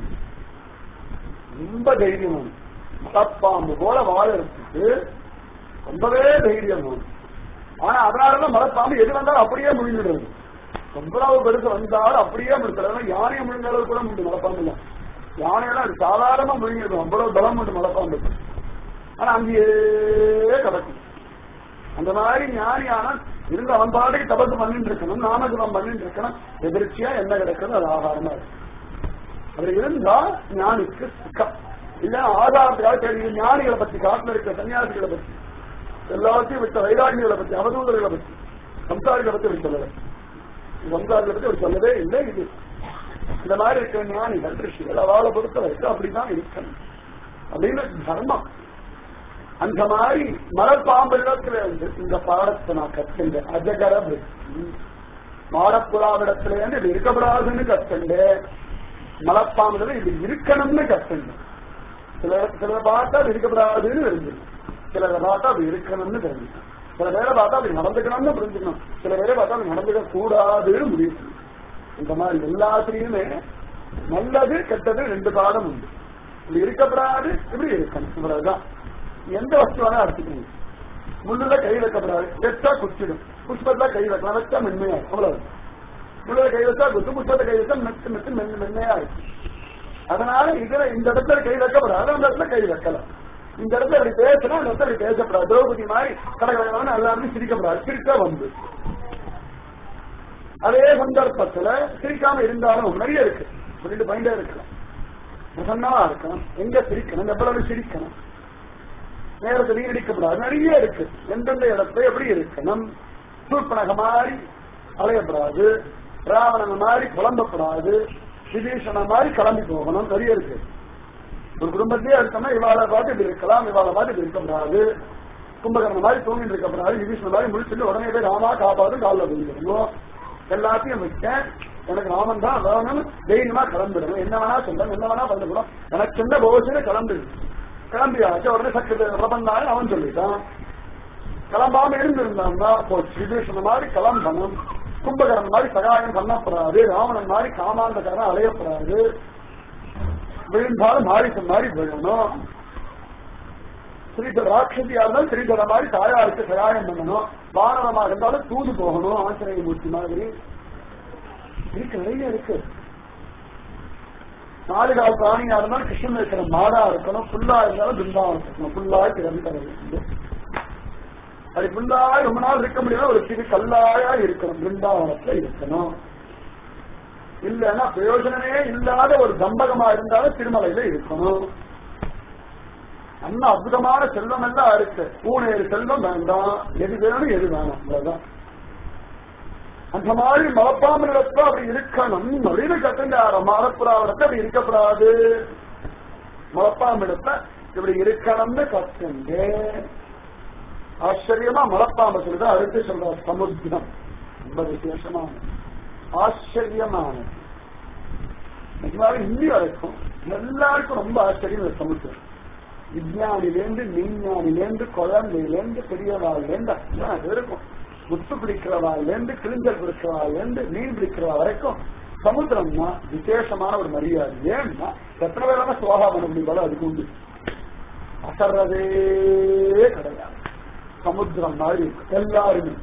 ரொம்ப தைரியமான மலப்பாம்பு போல வாழறதுக்கு ரொம்பவே தைரியம் ஆனா அதனாலதான் மலப்பாம்பு எது வந்தாலும் அப்படியே முழுங்கிடுறது எவ்வளவு பெருசு வந்தாலும் அப்படியே முடிக்கிறது யானையை முழுங்க அளவு கூட முடியும் மலைப்பாம்பு இல்லை யானையெல்லாம் சாதாரணமா முழுங்கிடும் அவ்வளவு பலம் உண்டு மலைப்பாம்பு ஆனா அங்கேயே கிடக்கும் அந்த மாதிரி ஞானியான இருந்த அவன் பாட்டுக்கு தபசு பண்ணிட்டு இருக்கணும் நாமஜபம் பண்ணிட்டு இருக்கணும் எதிர்ச்சியா என்ன கிடக்குது அது ஆகாரமா இருக்கு அது இருந்தா ஞானிக்கு சுக்கம் இல்ல ஆதாரத்துக்காக தெரியும் ஞானிகளை பத்தி காட்டுல இருக்க சன்னியாசிகளை பத்தி எல்லாத்தையும் விட்ட வைராகிகளை பத்தி அவதூதர்களை பத்தி சம்சாரிகளை பத்தி அப்படி சொல்லல சம்சாரத்தை பத்தி அவர் சொல்லவே இல்லை இது இந்த மாதிரி இருக்கிற ஞானிகள் ரிஷிகள் அவளை பொறுத்த வரைக்கும் அப்படிதான் இருக்கணும் அப்படின்னு தர்மம் அந்த மாதிரி மரப்பாம்பிடத்துல இருந்து இந்த பாடத்தை நான் கற்றுண்டேன் அஜகர விருத்தி மாடப்புறாவிடத்துல இருந்து இது இருக்கப்படாதுன்னு கற்றுண்டேன் மலப்பாம்புல இது இருக்கணும்னு கற்றுண்டேன் சில சில பார்த்தா அது இருக்கப்படாதுன்னு தெரிஞ்சுக்கணும் சில பார்த்தா அது இருக்கணும்னு தெரிஞ்சுக்கணும் சில பேரை பார்த்தா அப்படி நடந்துக்கணும்னு புரிஞ்சுக்கணும் சில பேரை பார்த்தா அப்படி நடந்துக்க கூடாதுன்னு முடிவு செய்யணும். இந்த மாதிரி எல்லாத்திலையுமே நல்லது கெட்டது ரெண்டு பாடம் உண்டு இப்படி இருக்கப்படாது இப்படி இருக்கணும் இவ்வளவுதான் எந்த வஸ்து வேணா எடுத்துக்கணும் முள்ளுல கை வைக்கப்படாது வெச்சா குச்சிடும் புஷ்பத்துல கை வைக்கலாம் வச்சா மென்மையா இருக்கும். அவ்வளவு முள்ளுல கை வச்சா குத்து புஷ்பத்தை கை வச்சா மெத்து மெத்து மென் மென்மையா இருக்கும் அதனால இதுல இந்த இடத்துல கை வைக்கப்படாது அந்த இடத்துல கை வைக்கலாம் இந்த இடத்துல அப்படி பேசினா அந்த இடத்துல அப்படி பேசப்படாது திரௌபதி மாதிரி கடற்கரை எல்லாருமே சிரிக்கப்படாது சிரிக்க வந்து அதே சந்தர்ப்பத்துல சிரிக்காம இருந்தாலும் நிறைய இருக்கு ரெண்டு பயந்தே இருக்கலாம் பிரசன்னமா இருக்கணும் எங்க சிரிக்கணும் எவ்வளவு சிரிக்கணும் நேரத்தை வீணடிக்கப்படாது நிறைய இருக்கு எந்தெந்த இடத்துல எப்படி இருக்கணும் சூர்பனக மாதிரி அலையப்படாது ராவணன் மாதிரி குழம்பப்படாது விபீஷண மாதிரி கிளம்பி போகணும் நிறைய இருக்கு ஒரு குடும்பத்தையே இருக்கோம்னா இவாளை பார்த்து இப்படி இருக்கலாம் இவாளை பார்த்து இப்படி இருக்கக்கூடாது கும்பகர்ணன் மாதிரி தூங்கிட்டு இருக்கக்கூடாது விபீஷண மாதிரி முடிச்சுட்டு உடனே போய் ராமா காப்பாது காலில் போயிருக்கணும் எல்லாத்தையும் விட்டேன் எனக்கு ராமன் தான் வேணும் தைரியமா கிளம்பிடணும் என்ன வேணா சொல்றேன் என்ன வேணா பண்ணிக்கணும் எனக்கு சின்ன போச்சுன்னு கிளம்பிடு கிளம்பியாச்சு உடனே சக்தி பிரபந்தான்னு அவன் சொல்லிட்டான் கிளம்பாம இருந்திருந்தான்னா போச்சு விபீஷண மாதிரி கிளம்பணும் கும்பகரன் மாதிரி சகாயம் பண்ணப்படாது ராவணன் மாதிரி காமாந்தக்காரன் அலையப்படாது விழுந்தாலும் மாரிசன் மாதிரி விழணும் ஸ்ரீதர ராட்சசியா இருந்தாலும் ஸ்ரீதர மாதிரி தாயாருக்கு சகாயம் பண்ணணும் வானவமாக இருந்தாலும் தூது போகணும் ஆசிரிய மூர்த்தி மாதிரி இருக்கு நிறைய இருக்கு நாலு கால் பிராணியா இருந்தாலும் கிருஷ்ணன் இருக்கிற மாடா இருக்கணும் புல்லா இருந்தாலும் பிருந்தாவனம் இருக்கணும் புல்லாய் திறந்து அது புல்லாய் ரொம்ப நாள் இருக்க முடியாது ஒரு சிறு கல்லாயா இருக்கணும் பிருந்தாவனத்துல இருக்கணும் இல்லைன்னா பிரயோஜனமே இல்லாத ஒரு தம்பகமா இருந்தாலும் திருமலையில இருக்கணும் அண்ணா அற்புதமான செல்வம் எல்லாம் இருக்கு பூனேறு செல்வம் வேண்டாம் எது வேணும் எது வேணும் அவ்வளவுதான் அந்த மாதிரி மலப்பாம்பரத்தை அப்படி இருக்கணும் அப்படின்னு கட்டுண்டார மலப்புறாவரத்தை அப்படி இருக்கக்கூடாது மலப்பாம்பிடத்தை இப்படி இருக்கணும்னு கத்துண்டு ஆச்சரியமா மலப்பாம்பு சொல்லிதான் அடுத்து சொல்ற சமுத்திரம் ரொம்ப விசேஷமான ஆச்சரியமானது நிஜமாவே இன்னி வரைக்கும் எல்லாருக்கும் ரொம்ப ஆச்சரியம் இந்த சமுத்திரம் விஞ்ஞானிலேருந்து விஞ்ஞானிலேருந்து குழந்தையிலேருந்து பெரியவாள்லேருந்து அத்தனை பேருக்கும் முத்து பிடிக்கிறவாள்லேருந்து கிழிஞ்சல் பிடிக்கிறவாள்லேருந்து மீன் பிடிக்கிறவா வரைக்கும் சமுத்திரம்னா விசேஷமான ஒரு மரியாதை ஏன்னா எத்தனை பேரான சோகா பண்ண முடியும் அதுக்கு உண்டு அசர்றதே கிடையாது சமுத்திரம் மாதிரி இருக்கு எல்லாருமே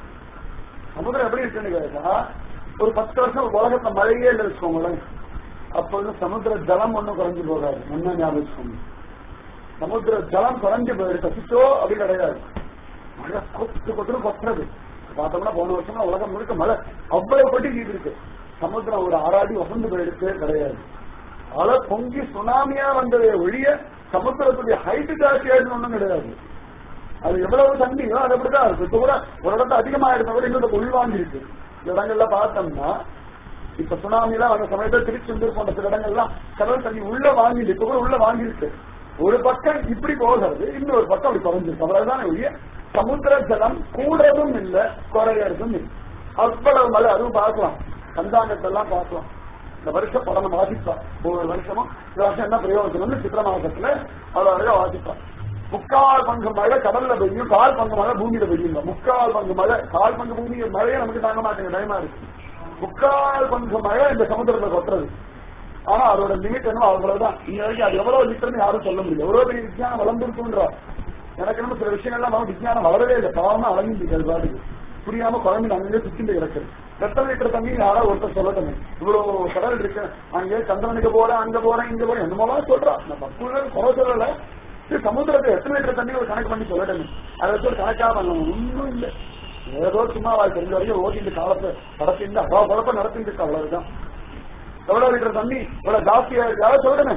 சமுத்திரம் எப்படி இருக்குன்னு கேட்டா ஒரு பத்து வருஷம் உலகத்துல மழையே இல்லை வச்சுக்கோங்களேன் அப்ப வந்து சமுத்திர ஜலம் ஒண்ணும் குறைஞ்சு போகாது முன்ன ஞாபகம் வச்சுக்கோங்க சமுத்திர ஜலம் குறைஞ்சு போயிருக்கு அசிச்சோ அப்படி கிடையாது மழை கொத்து கொத்துன்னு கொத்துறது பார்த்தோம்னா போன வருஷம்னா உலகம் முழுக்க மழை அவ்வளவு பட்டி நீர் இருக்கு சமுத்திரம் ஒரு ஆறாடி வசந்து போயிருக்கு கிடையாது அலை பொங்கி சுனாமியா வந்ததே ஒழிய சமுத்திரத்துடைய ஹைட் ஜாஸ்தியாயிடுன்னு ஒண்ணும் கிடையாது அது எவ்வளவு தண்ணியோ அது அப்படிதான் இருக்கு இப்ப கூட ஒரு இடத்துல அதிகமா இருந்த கூட இன்னொரு உள்வாங்கி இருக்கு இந்த இடங்கள்ல பார்த்தோம்னா இப்ப சுனாமிலாம் அந்த சமயத்துல திருச்செந்தூர் போன்ற சில இடங்கள்லாம் கடல் தண்ணி உள்ள வாங்கிட்டு இப்ப கூட உள்ள வாங்கியிருக்கு ஒரு பக்கம் இப்படி போகிறது இன்னொரு பக்கம் அப்படி குறைஞ்சிருக்கு அவ்வளவுதான் ஒழிய சமுத்திர ஜலம் கூடவும் இல்ல குறையறதும் இல்லை அவ்வளவு மழை அதுவும் பார்க்கலாம் கந்தாங்கத்தெல்லாம் பார்க்கலாம் இந்த வருஷம் படம் வாசிப்பா ஒவ்வொரு வருஷமும் இந்த வருஷம் என்ன பிரயோஜனம்னு சித்திர மாசத்துல அவ்வளவு அழகா வாசிப்பா முக்கால் பங்கு மழை கடல்ல பெய்யும் கால் பங்கு மழை பூமியில பெய்யுங்க முக்கால் பங்கு மழை கால் பங்கு பூமி மழையே நமக்கு தாங்க மாட்டேங்க பயமா இருக்கு முக்கால் பங்கு மழை இந்த சமுத்திரத்துல கொட்டுறது ஆனா அதோட லிமிட் என்ன அவ்வளவுதான் இங்க வரைக்கும் அது எவ்வளவு லிட்டர்னு யாரும் சொல்ல முடியல எவ்வளவு பெரிய விஞ்ஞானம் வளர்ந்துருக்குன்றா எனக்கு என்ன சில விஷயங்கள்லாம் நம்ம விஞ்ஞானம் வளரவே இல்லை பாவமா வளர்ந்துருக்கு அது பாட்டுக்கு புரியாம குழம்பு அங்கே சுத்திட்டு கிடக்குது எத்தனை லிட்டர் தண்ணி யாரா ஒருத்தர் சொல்லட்டுமே இவ்வளவு கடல் இருக்கு அங்கே சந்திரனுக்கு போறேன் அங்க போறேன் இங்க போறேன் என்னமோலாம் சொல்றான் நம்ம குறை சொல்லல இது சமுத்திரத்தை எத்தனை லிட்டர் தண்ணி ஒரு கணக்கு பண்ணி சொல்லட்டுமே அதை வச்சு ஒரு கணக்கா பண்ணணும் ஒன்றும் இல்லை ஏதோ சும்மா வாழ் தெரிஞ்ச வரைக்கும் ஓட்டிட்டு காலத்தை நடத்திட்டு அவ்வளவு குழப்பம் நடத்திட்டு இருக்கு அவ்வளவுதான் எவ்வளவு லிட்டர் தண்ணி இவ்வளவு ஜாஸ்தியா இருக்கு அதை சொல்லணுமே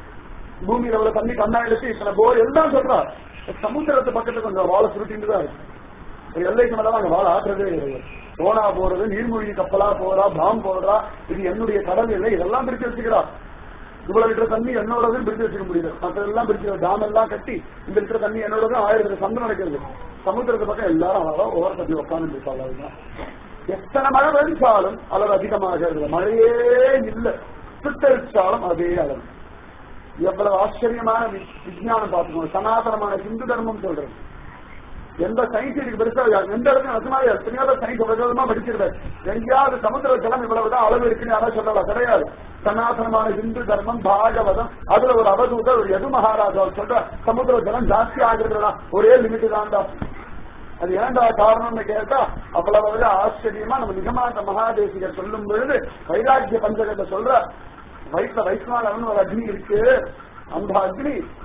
பூமியில எவ்வளவு தண்ணி கண்ணா எடுத்து இத்தனை போர் எல்லாம் சொல்றா சமுத்திரத்து பக்கத்துல கொஞ்சம் வாழை சுருட்டிட்டு தான் இருக்கு ஒரு எல்லைக்கு மேல அங்க வாழை ஆட்டுறதே கிடையாது போனா போறது நீர்மூழ்கி கப்பலா போறா பாம் போடுறா இது என்னுடைய கடல் இல்லை இதெல்லாம் பிரிச்சு வச்சுக்கிறா இவ்வளவு லிட்டர் தண்ணி என்னோடதும் பிரிச்சு வச்சுக்க முடியல மற்றதெல்லாம் பிரிச்சு டாம் எல்லாம் கட்டி இந்த லிட்டர் தண்ணி என்னோடது ஆயிரம் லிட்டர் சந்தம் நடக்கிறது சமுத்திரத்து பக்கம் எல்லாரும் அழகா ஓவர் தண்ணி உட்காந்து இருப்பாங்க அதுதான் எத்தனை மழை வெடிச்சாலும் அளவு அதிகமாக இல்லை மழையே இல்லை சுட்டரிச்சாலும் அதே அளவு எவ்வளவு ஆச்சரியமான வி- விஞ்ஞானம் பார்த்துக்கணும் சனாதனமான ஹிந்து தர்மம் சொல்றது எந்த சயின்ஸ் இதுக்கு பெருசா எந்த இடத்துல நிஜமாவே எத்தனையாவது சயின்ஸ் விதமா படிச்சிருக்காரு எங்கேயாவது சமுத்திர ஜலம் இவ்வளவுதான் அளவு இருக்குன்னு யாராவது சொல்லலாம் கிடையாது சனாதனமான இந்து தர்மம் பாகவதம் அதுல ஒரு அவதூத ஒரு எது மகாராஜா சொல்ற சமுத்திர ஜலம் ஜாஸ்தி ஆகுறதுடா ஒரே லிமிட் தான்டா அது ஏன்டா காரணம்னு கேட்டா அவ்வளவு ஆச்சரியமா நம்ம நிஜமான மகாதேசிகர் சொல்லும் பொழுது வைராக்கிய பஞ்சகத்தை சொல்ற வயிற்றுல வைஷ்ணவன் ஒரு அக்னி இருக்கு அந்த அக்னி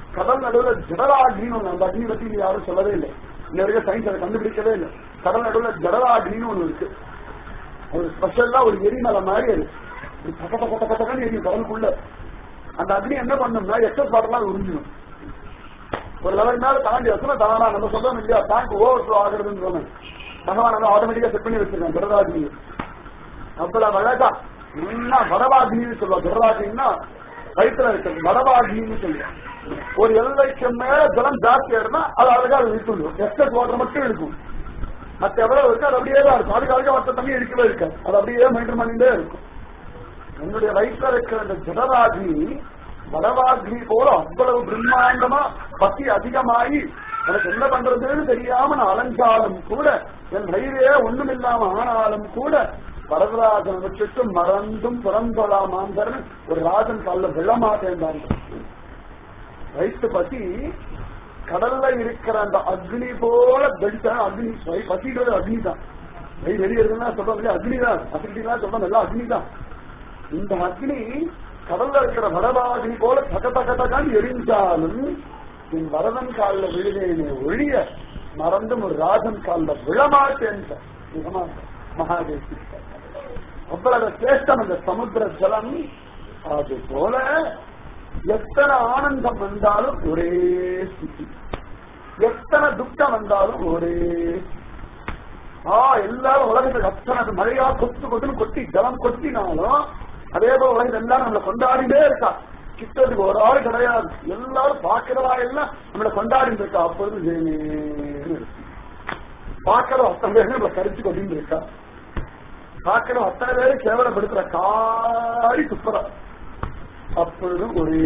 கடல் நடுவுல ஜடராகின்னு ஒண்ணு அந்த அக்னி பத்தி இங்க யாரும் சொல்லவே இல்லை இன்ன வரைக்கும் சயின்ஸ் அதை கண்டுபிடிக்கவே இல்லை கடல் நடுவுல ஜடராகின்னு ஒண்ணு இருக்கு ஒரு ஸ்பெஷலா ஒரு எரிமலை மாதிரி அது ஒரு கட்ட கட்ட கட்டன்னு எரியும் கடலுக்குள்ள அந்த அக்னி என்ன பண்ணும்னா எக்ஸஸ் வாட்டர்லாம் உறிஞ்சிடும் ஒரு லெவல் மேல தாண்டி வச்சுனா தானா நம்ம சொல்றோம் இல்லையா டேங்க் ஓவர் ஃப்ளோ ஆகுறதுன்னு சொன்னேன் பகவான் வந்து ஆட்டோமேட்டிக்கா செட் பண்ணி வச்சிருக்கான் ஜடராகினி அவ்வளவு அழகா என்ன வடவாகின்னு சொல்லுவா ஜடராகின்னா வயிற்றுல இருக்கிறது வடவாகின்னு சொல்லுவோம் ஒரு எல்லைக்கு மேல ஜலம் ஜாஸ்தி ஆயிருந்தா அது அழகா அது இழுத்துடும் எக்ஸஸ் வாட்டர் மட்டும் இருக்கும் மத்த எவ்வளவு இருக்கு அது அப்படியே தான் இருக்கும் அதுக்கு அழகா மற்ற தண்ணி இருக்கவே இருக்காது அது அப்படியே மெயின்டைன் பண்ணிட்டே இருக்கும் என்னுடைய வயிற்றுல இருக்கிற அந்த ஜடராகினி வடவாகினி போல அவ்வளவு பிரம்மாண்டமா பக்தி அதிகமாகி எனக்கு என்ன பண்றதுன்னு தெரியாம நான் அலைஞ்சாலும் கூட என் வயிறே ஒண்ணும் இல்லாம ஆனாலும் கூட வரதராஜன் வச்சுட்டு மறந்தும் புறம்பலாமாந்தர்னு ஒரு ராஜன் காலில் விழமாட்டேன் வயிற்று பத்தி கடல்ல இருக்கிற அந்த அக்னி போல வெடிச்சா அக்னி பசின்றது அக்னி தான் வயிறு வெளியேறதுன்னா சொல்றோம் இல்லையா அக்னி தான் அசிடிலாம் சொல்றோம் எல்லாம் அக்னி தான் இந்த அக்னி கடல்ல இருக்கிற வடபாகினி போல தக்க தக்க தக்கான்னு எரிஞ்சாலும் என் வரதன் காலில் விழுவேனே ஒழிய மறந்தும் ஒரு ராஜன் காலில் விழமாட்டேன் மகாதேவி அவ்வளவு சிரேஷ்டம் அந்த சமுத்திர ஜலம் அது போல எத்தனை ஆனந்தம் வந்தாலும் ஒரே ஸ்திதி எத்தனை துக்கம் வந்தாலும் ஒரே ஆ எல்லாரும் உலகத்தில் அத்தனை மழையா கொத்து கொத்துன்னு கொட்டி ஜலம் கொட்டினாலும் அதே போல உலகத்தில் எல்லாரும் நம்மளை கொண்டாடிட்டே இருக்கா கிட்டத்துக்கு ஒரு ஆள் கிடையாது எல்லாரும் பாக்கிறவா எல்லாம் நம்மளை கொண்டாடி இருக்கா அப்பொழுது ஜெயமேன்னு இருக்கு பாக்கிறோம் அத்தனை பேர் நம்மளை கரிச்சு கொட்டின்னு இருக்கா பாக்கிறோம் அத்தனை பேரும் கேவலப்படுத்துற காடி துப்புறா அப்பொழுதும் ஒரே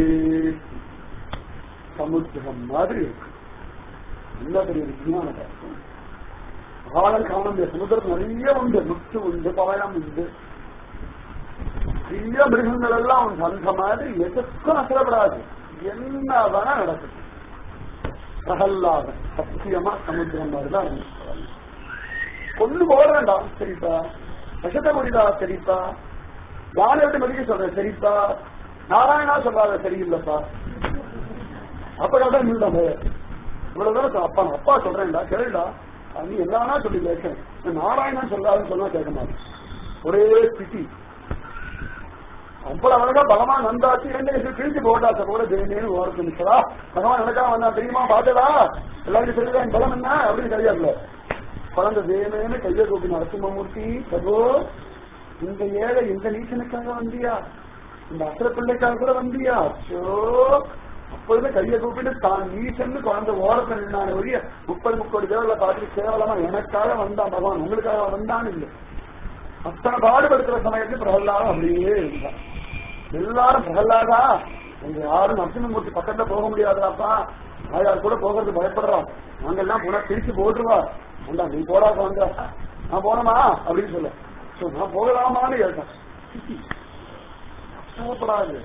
சமுத்திரம் மாதிரி இருக்கு என்ன பெரிய விஞ்ஞான ஆழம் காண முடியாது சமுத்திரம் நிறைய உண்டு முத்து உண்டு பவழம் உண்டு நிறைய மிருகங்கள் எல்லாம் உண்டு அந்த மாதிரி எதுக்கும் அசலப்படாது என்ன வேணா நடக்குது பிரகல்லாத சத்தியமா சமுத்திரம் மாதிரிதான் இருக்கு. கொண்டு போக வேண்டாம் சரிப்பா விஷத்தை முடிதா சரிப்பா யானை விட்டு மதிக்க சொல்றேன் சரிப்பா நாராயணா சொல்லாத சரியில்லைப்பா அப்ப கரெக்டா நின்றுடாம இவ்வளவுதான் அப்பா நான் அப்பா சொல்றேன்டா கேளுடா நீ எல்லானா சொல்லி கேட்கிறேன் நாராயணா சொல்லாதுன்னு சொன்னா கேட்க மாட்டேன் ஒரே ஸ்திதி அவ்வளவு அழகா பகவான் வந்தாச்சு ரெண்டு கிழிச்சு போட்டாச்ச கூட ஜெயமேனு ஓரத்து நிச்சதா பகவான் எனக்கா வந்தா தெரியுமா பாத்தடா எல்லாரும் சொல்லுதான் என் பலம் என்ன அப்படின்னு தெரியாதுல குழந்தை ஜெயமேனு கையை கூப்பி நரசிம்மமூர்த்தி பிரபு இந்த ஏழை இந்த நீச்சனுக்காக வந்தியா இந்த அசுர பிள்ளைக்காக கூட வந்தியா அச்சோ அப்பொழுது கையை கூப்பிட்டு தான் நீச்சன்னு குழந்தை ஓரத்தில் நின்னான ஒழிய முப்பது முப்பது தேவர்களை பார்த்துட்டு கேவலமா எனக்காக வந்தான் பகவான் உங்களுக்காக வந்தான் இல்லை அத்தனை பாடுபடுத்துற சமயத்தில் பிரகல்லாதம் அப்படியே இருந்தான் எல்லாரும் பிரகல்லாதா உங்க யாரும் நரசிம்மூர்த்தி பக்கத்துல போக முடியாதாப்பா ஆயார் கூட போகிறது பயப்படுறோம் நாங்கெல்லாம் போனா பிரிச்சு போட்டுருவா வேண்டா நீ போடாத வந்தா நான் போனமா அப்படின்னு சொல்ல சோ நான் போகலாமான்னு கேட்டேன் கஷ்டப்படாது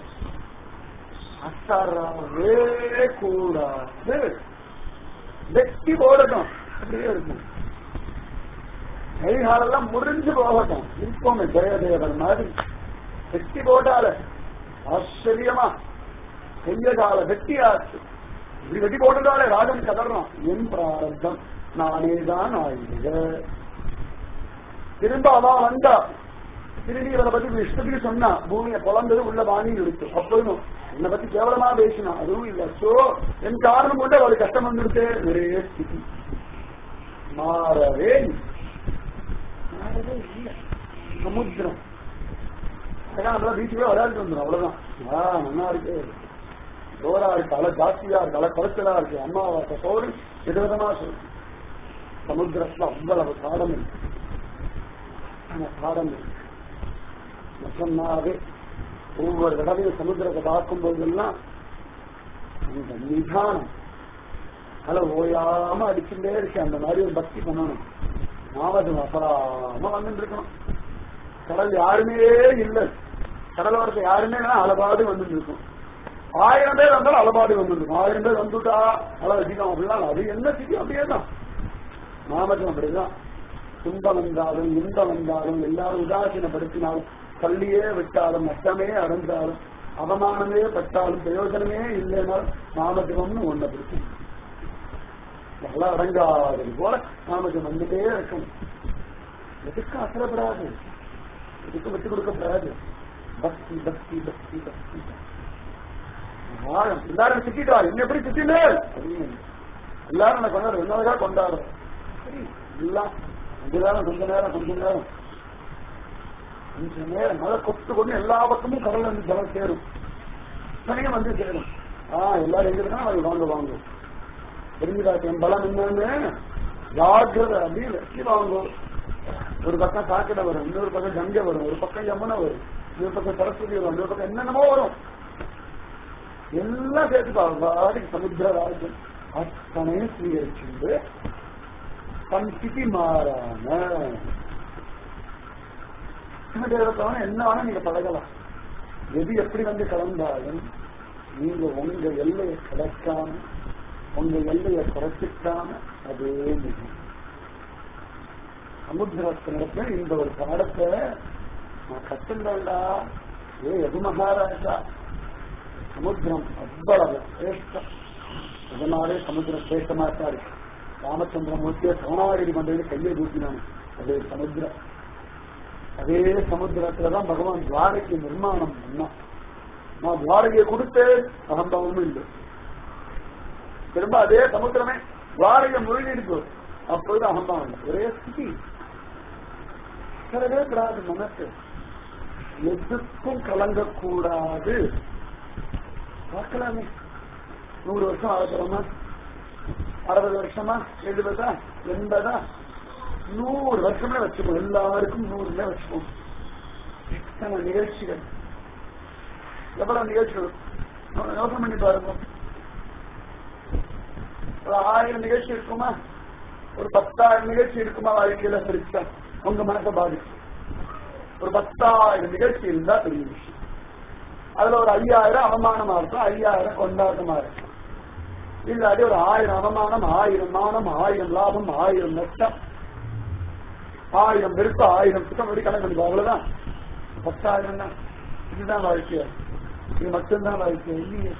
அசரவே கூடாது வெட்டி போடட்டும் அப்படியே இருக்கும் கைகாலெல்லாம் முறிஞ்சு போகட்டும் இப்போமே ஜெயதேவன் மாதிரி வெட்டி போட்டால ஆச்சரியமா கைய கால வெட்டியாச்சு இப்படி வெட்டி போட்டுட்டாலே ராஜன் கதறான் என் பிராரத்தம் நானே தான் ஆயுத திரும்ப அவன் வந்தா திரும்பி இவரை பத்தி இஷ்டத்துக்கு சொன்னா பூமியை பொழந்தது உள்ள வாங்கி இருக்கு அப்பொழுதும் என்னை பத்தி கேவலமா பேசினா அதுவும் இல்ல சோ என் காரணம் கொண்டு அவளுக்கு கஷ்டம் வந்துடுத்து ஒரே ஸ்திதி மாறவே இல்லை. மாறவே இல்லை சமுத்திரம் அதான் நம்மள பீச்சுக்குள்ள விளையாட்டு வந்துடும் அவ்வளவுதான் ஆ நல்லா இருக்கு ஜோரா இருக்கு அலை ஜாஸ்தியா இருக்கு அலை குறைச்சலா இருக்கு அம்மாவாசை சோறு விதவிதமா சொல்லு சமுத்திரத்துல அவ்வளவு பாடம் இருக்கு அந்த பாடம் இருக்கு நிஜமாவே ஒவ்வொரு தடவையும் சமுத்திரத்தை பார்க்கும் போதெல்லாம் இந்த நிதானம் அலை ஓயாம அடிச்சுட்டே இருக்கு அந்த மாதிரி ஒரு பக்தி பண்ணணும் நாவது அசராம வந்துட்டு இருக்கணும் கடல் யாருமே இல்லை கடலோரத்தை யாருமே இல்லைன்னா அலபாடு வந்துட்டு இருக்கும் ஆயிரம் பேர் வந்தாலும் அலபாடு வந்துருக்கும் ஆயிரம் பேர் வந்துட்டா அலை அதிகம் அப்படிலாம் அது என்ன செய்யும் அப்படியே தான் நாமஜம் அப்படிதான் துன்பம் வந்தாலும் இன்பம் வந்தாலும் எல்லாரும் உதாசீனப்படுத்தினாலும் தள்ளியே விட்டாலும் நஷ்டமே அடைந்தாலும் அவமானமே பட்டாலும் பிரயோஜனமே இல்லைன்னா நாமஜபம்னு ஒண்ண பிடிக்கும் நல்லா அடங்காதது போல நாமஜம் வந்துட்டே இருக்கும் எதுக்கு அசரப்படாது எதுக்கு விட்டு கொடுக்கப்படாது பக்தி பக்தி பக்தி பக்தி ஆழம் எல்லாரும் திட்டாரு என்ன எப்படி திட்டினே அப்படின்னு எல்லாரும் என்ன கொண்டாடு என்னதா கொண்டாடுற சரி எல்லாம் கொஞ்ச நேரம் கொஞ்ச நேரம் கொஞ்ச நேரம் கொஞ்ச நேரம் மழை கொத்து கொண்டு எல்லா பக்கமும் கடல்ல இருந்து ஜலம் சேரும் தனியும் வந்து சேரும் ஆஹ் எல்லாரும் எங்க இருக்கா அது வாங்க வாங்க தெரிஞ்சுதாச்சு என் பலம் என்னன்னு ஜாக்கிரதை அப்படின்னு வெற்றி வாங்கும் ஒரு பக்கம் சாக்கடை வரும் இன்னொரு பக்கம் கங்கை வரும் ஒரு பக்கம் யமுனை வரும் இன்னொரு பக்கம் சரஸ்வதி வரும் இன்னொரு பக்கம் என்னென்னமோ வரும் எல்லாம் சேர்த்து பாட்டுக்கு சமுத்திர ராஜ்யம் அத்தனையும் ஸ்வீகரிச்சுண்டு தன் ஸ்திதி மாறாம தேவத்தவன என்ன வேணா நீங்க பழகலாம் எது எப்படி வந்து கலந்தாலும் நீங்க உங்க எல்லையை கிடைக்காம உங்க எல்லையை குறைச்சிக்காம அதே நிகழும் சமுத்திரத்தினத்துல இந்த ஒரு பாடத்தை நான் கத்துண்டா ஏ எது மகாராஜா சமுத்திரம் அவ்வளவு சிரேஷ்டம் அதனாலே சமுத்திரம் சிரேஷ்டமா தான் இருக்கு ராமச்சந்திரமூர்த்திய சோனாவரி மண்டலில் கையை தூக்கினாங்க அதே சமுத்திரம் அதே சமுத்திரத்துலதான் பகவான் துவாரகை நிர்மாணம் பண்ணான் நான் துவாரகையை கொடுத்து அகம்பவமும் இல்லை திரும்ப அதே சமுத்திரமே துவாரகை முழுகிடுச்சு அப்பொழுது அகம்பவம் இல்லை ஒரே ஸ்திதி சிலவே கூடாது மனசு எதுக்கும் கலங்கக்கூடாது பார்க்கலாமே நூறு வருஷம் ஆகப்படுமா அறுபது வருஷமா எழுபதா எண்பதா நூறு வருஷமே வச்சுப்போம் எல்லாருக்கும் நூறுல வச்சுப்போம் எத்தனை நிகழ்ச்சிகள் எவ்வளவு நிகழ்ச்சிகள் யோசனை பண்ணி பாருங்க ஒரு ஆயிரம் நிகழ்ச்சி இருக்குமா ஒரு பத்தாயிரம் நிகழ்ச்சி இருக்குமா வாழ்க்கையில பிரிச்சா உங்க மனசை பாதிக்கும் ஒரு பத்தாயிரம் நிகழ்ச்சி இருந்தா பெரிய விஷயம் அதுல ஒரு ஐயாயிரம் அவமானமா இருக்கும் ஐயாயிரம் கொண்டாட்டமா இருக்கும் இல்லாட்டி ஒரு ஆயிரம் அவமானம் ஆயிரம் மானம் ஆயிரம் லாபம் ஆயிரம் நஷ்டம் ஆயிரம் வெறுப்பு ஆயிரம் சுத்தம் அப்படி கணக்கு அவ்வளவுதான் பத்தாயிரம் தான் இதுதான் வாழ்க்கையா இது மட்டும்தான் வாழ்க்கை இல்லையே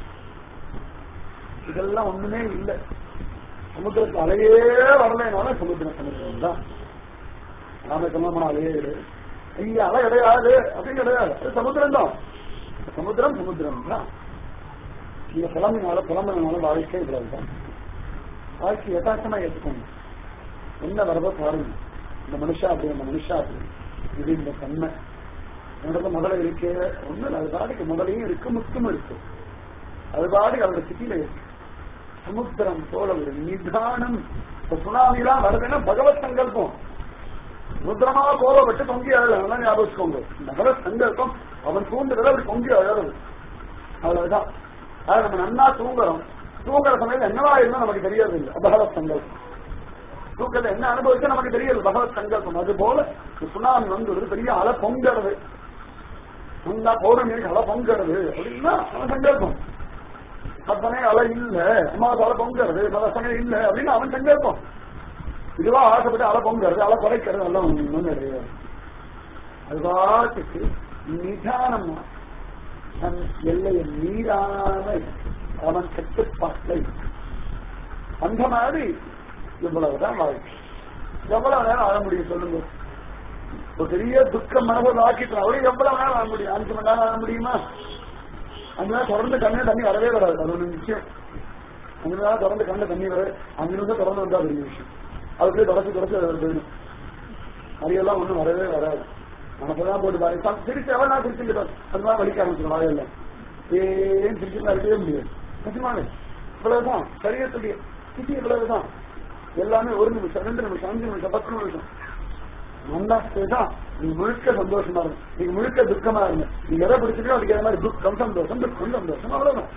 இதெல்லாம் ஒண்ணுமே இல்லை சமுத்திரத்து அலையே வரலைனாலும் சமுத்திரம் சமுத்திரம் தான் நாம சமமான அலையே கிடையாது இங்க அலை கிடையாது அப்படின்னு கிடையாது அது சமுத்திரம் தான் சமுத்திரம் சமுத்திரம் தான் நீங்க புலம்பினால புலம்பினாலும் வாழ்க்கை இவ்வளவுதான் வாழ்க்கை யதார்த்தமா ஏற்றுக்கணும் என்ன வரதோ பாருங்க இந்த மனுஷா அப்படி அந்த மனுஷா அப்படி இது இந்த தன்மை என்னோட முதல்ல இருக்கு ஒண்ணு அது பாட்டுக்கு முதலையும் இருக்கு முத்தும் இருக்கு அது பாட்டுக்கு அவரோட சிட்டியில இருக்கு சமுத்திரம் போல ஒரு நிதானம் இப்ப சுனாமிலாம் வருதுன்னா பகவத் சங்கல்பம் சமுத்திரமா கோபப்பட்டு தொங்கி அழலாம் ஞாபகம் வச்சுக்கோங்க பகவத் சங்கல்பம் அவன் தூண்டுறத அப்படி தொங்கி அழறது அவ்வளவுதான் அது நம்ம நன்னா தூங்குறோம் தூங்குற சமயத்துல என்னவா இருந்தா நமக்கு தெரியாது இல்லை பகவத் சங்கல்பம் தூக்கத்தை என்ன அனுபவிச்சா நமக்கு தெரியாது பகவத் சங்கல்பம் அது போல சுனாமி வந்து பெரிய அலை பொங்கிறது நல்லா பௌர்ணமி அலை பொங்கிறது அப்படின்னா அவன் சங்கல்பம் அப்பனே அலை இல்ல அம்மாவுக்கு அலை பொங்கிறது மதசனே இல்ல அப்படின்னு அவன் சங்கல்பம் இதுவா ஆசைப்பட்டு அலை பொங்கிறது அலை குறைக்கிறது எல்லாம் ஒண்ணும் கிடையாது அது பாட்டுக்கு நிதானமா தன் எல்லையை மீறாம அவன் கட்டுப்பாட்டை அந்த மாதிரி இவ்வளவுதான் வாழ்க்கை எவ்வளவு நேரம் ஆக முடியும் சொல்லுங்க ஒரு பெரிய துக்கம் மனதில் ஆக்கிட்டு அவரு எவ்வளவு நேரம் ஆக முடியும் அஞ்சு மணி நேரம் ஆக முடியுமா அஞ்சு நேரம் தொடர்ந்து கண்ணே தண்ணி வரவே வராது அது ஒண்ணு நிச்சயம் அஞ்சு நேரம் தொடர்ந்து கண்ணு தண்ணி வர அஞ்சு நிமிஷம் தொடர்ந்து வந்தா பெரிய விஷயம் அதுக்குள்ளே தொடச்சு தொடச்சு போயிடும் அதையெல்லாம் ஒண்ணும் வரவே வராது மனசெல்லாம் போட்டு பாருங்க சிரிச்சு எவ்வளவு நாள் சிரிச்சுட்டு அதெல்லாம் வலிக்க ஆரம்பிச்சிடும் வாயெல்லாம் ஏன் சிரிச்சுலாம் இருக்கவே முடியாது நிஜமாவே இவ்வளவுதான் சரியத்துடைய சிட்டி இவ்வளவுதான் எல்லாமே ஒரு நிமிஷம் ரெண்டு நிமிஷம் அஞ்சு நிமிஷம் பத்து நிமிஷம் நல்லா தான் நீ முழுக்க சந்தோஷமா இருக்கும் நீங்க முழுக்க துக்கமா இருங்க நீங்க எதை பிடிச்சிருக்கோ அதுக்கு ஏற்ற மாதிரி துக்கம் சந்தோஷம் துக்கம் சந்தோஷம் அவ்வளவுதான்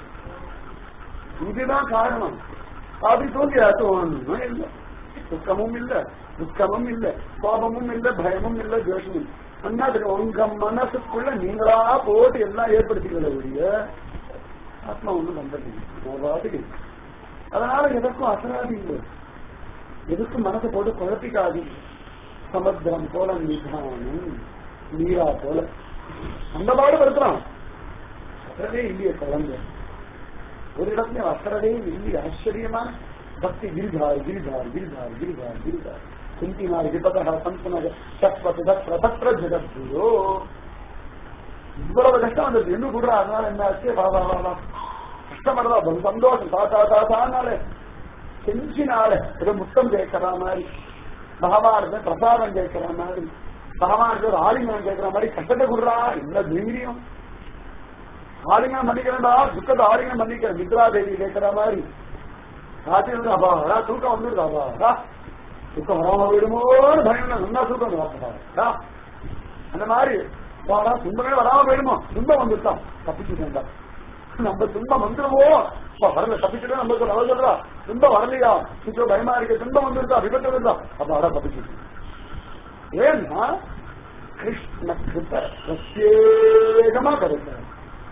இதுதான் காரணம் அப்படி தோன்றியாச்சு ஒண்ணும் இல்லை துக்கமும் இல்ல துக்கமும் இல்ல கோபமும் இல்ல பயமும் இல்ல துவேஷமும் இல்ல அண்ணாதுக்கு உங்க மனசுக்குள்ள நீங்களா போட்டு எல்லாம் ஏற்படுத்திக்கல ஒழிய ஆத்மா ஒண்ணும் பண்றீங்க அதனால எதற்கும் அசராதீங்க எதுக்கும் மனசை போட்டு குழப்பிக்காதீங்க சமுத்திரம் போல நிதானம் நீரா போல அந்த பாடு படுத்துறான் அசரவே இல்லையே குழந்தை ஒரு இடத்துல அசரவே இல்லையே ஆச்சரியமான பக்தி கிரிதார் கிரிதார் கிரிதார் கிரிதார் கிரிதார் குந்தினார் விபதா சந்தனர் சஸ்வத் தத்ர தத்ர ஜெகத்குரோ இவ்வளவு கஷ்டம் வந்தது என்ன கூடுறா அதனால என்ன ஆச்சு வா வா வா வா கஷ்டப்படுறா ரொம்ப சந்தோஷம் தாத்தா தாத்தானால செஞ்சினால ஏதோ முத்தம் கேட்கிற மாதிரி மகாபாரத பிரசாதம் கேட்கிற மாதிரி மகாபாரத ஒரு ஆலிங்கம் கேட்கிற மாதிரி கஷ்டத்தை கொடுறா என்ன தைரியம் ஆலிங்கம் பண்ணிக்கிறேன்டா துக்கத்தை ஆலிங்கம் பண்ணிக்கிறேன் மித்ரா தேவி கேட்கிற மாதிரி ராத்திரி அபாடா தூக்கம் வந்துருது அபாடா தூக்கம் வராம போயிடுமோன்னு பயம் நல்லா தூக்கம் வாப்பா அந்த மாதிரி வாடா துன்பமே வராம போயிடுமோ துன்பம் வந்துருத்தான் தப்பிச்சுட்டேன்டா நம்ம துன்பம் வந்துருவோ அப்பா, வரல தப்பிச்சுட்டு நம்ம சொல்ல அவ சொல்றா துன்பம் வரலையா கொஞ்சம் பயமா இருக்கு துன்பம் வந்துருதா விபத்து வருதா அப்ப அட தப்பிச்சுட்டு ஏன்னா கிருஷ்ண கிருப பிரத்யேகமா கிடைக்கிறது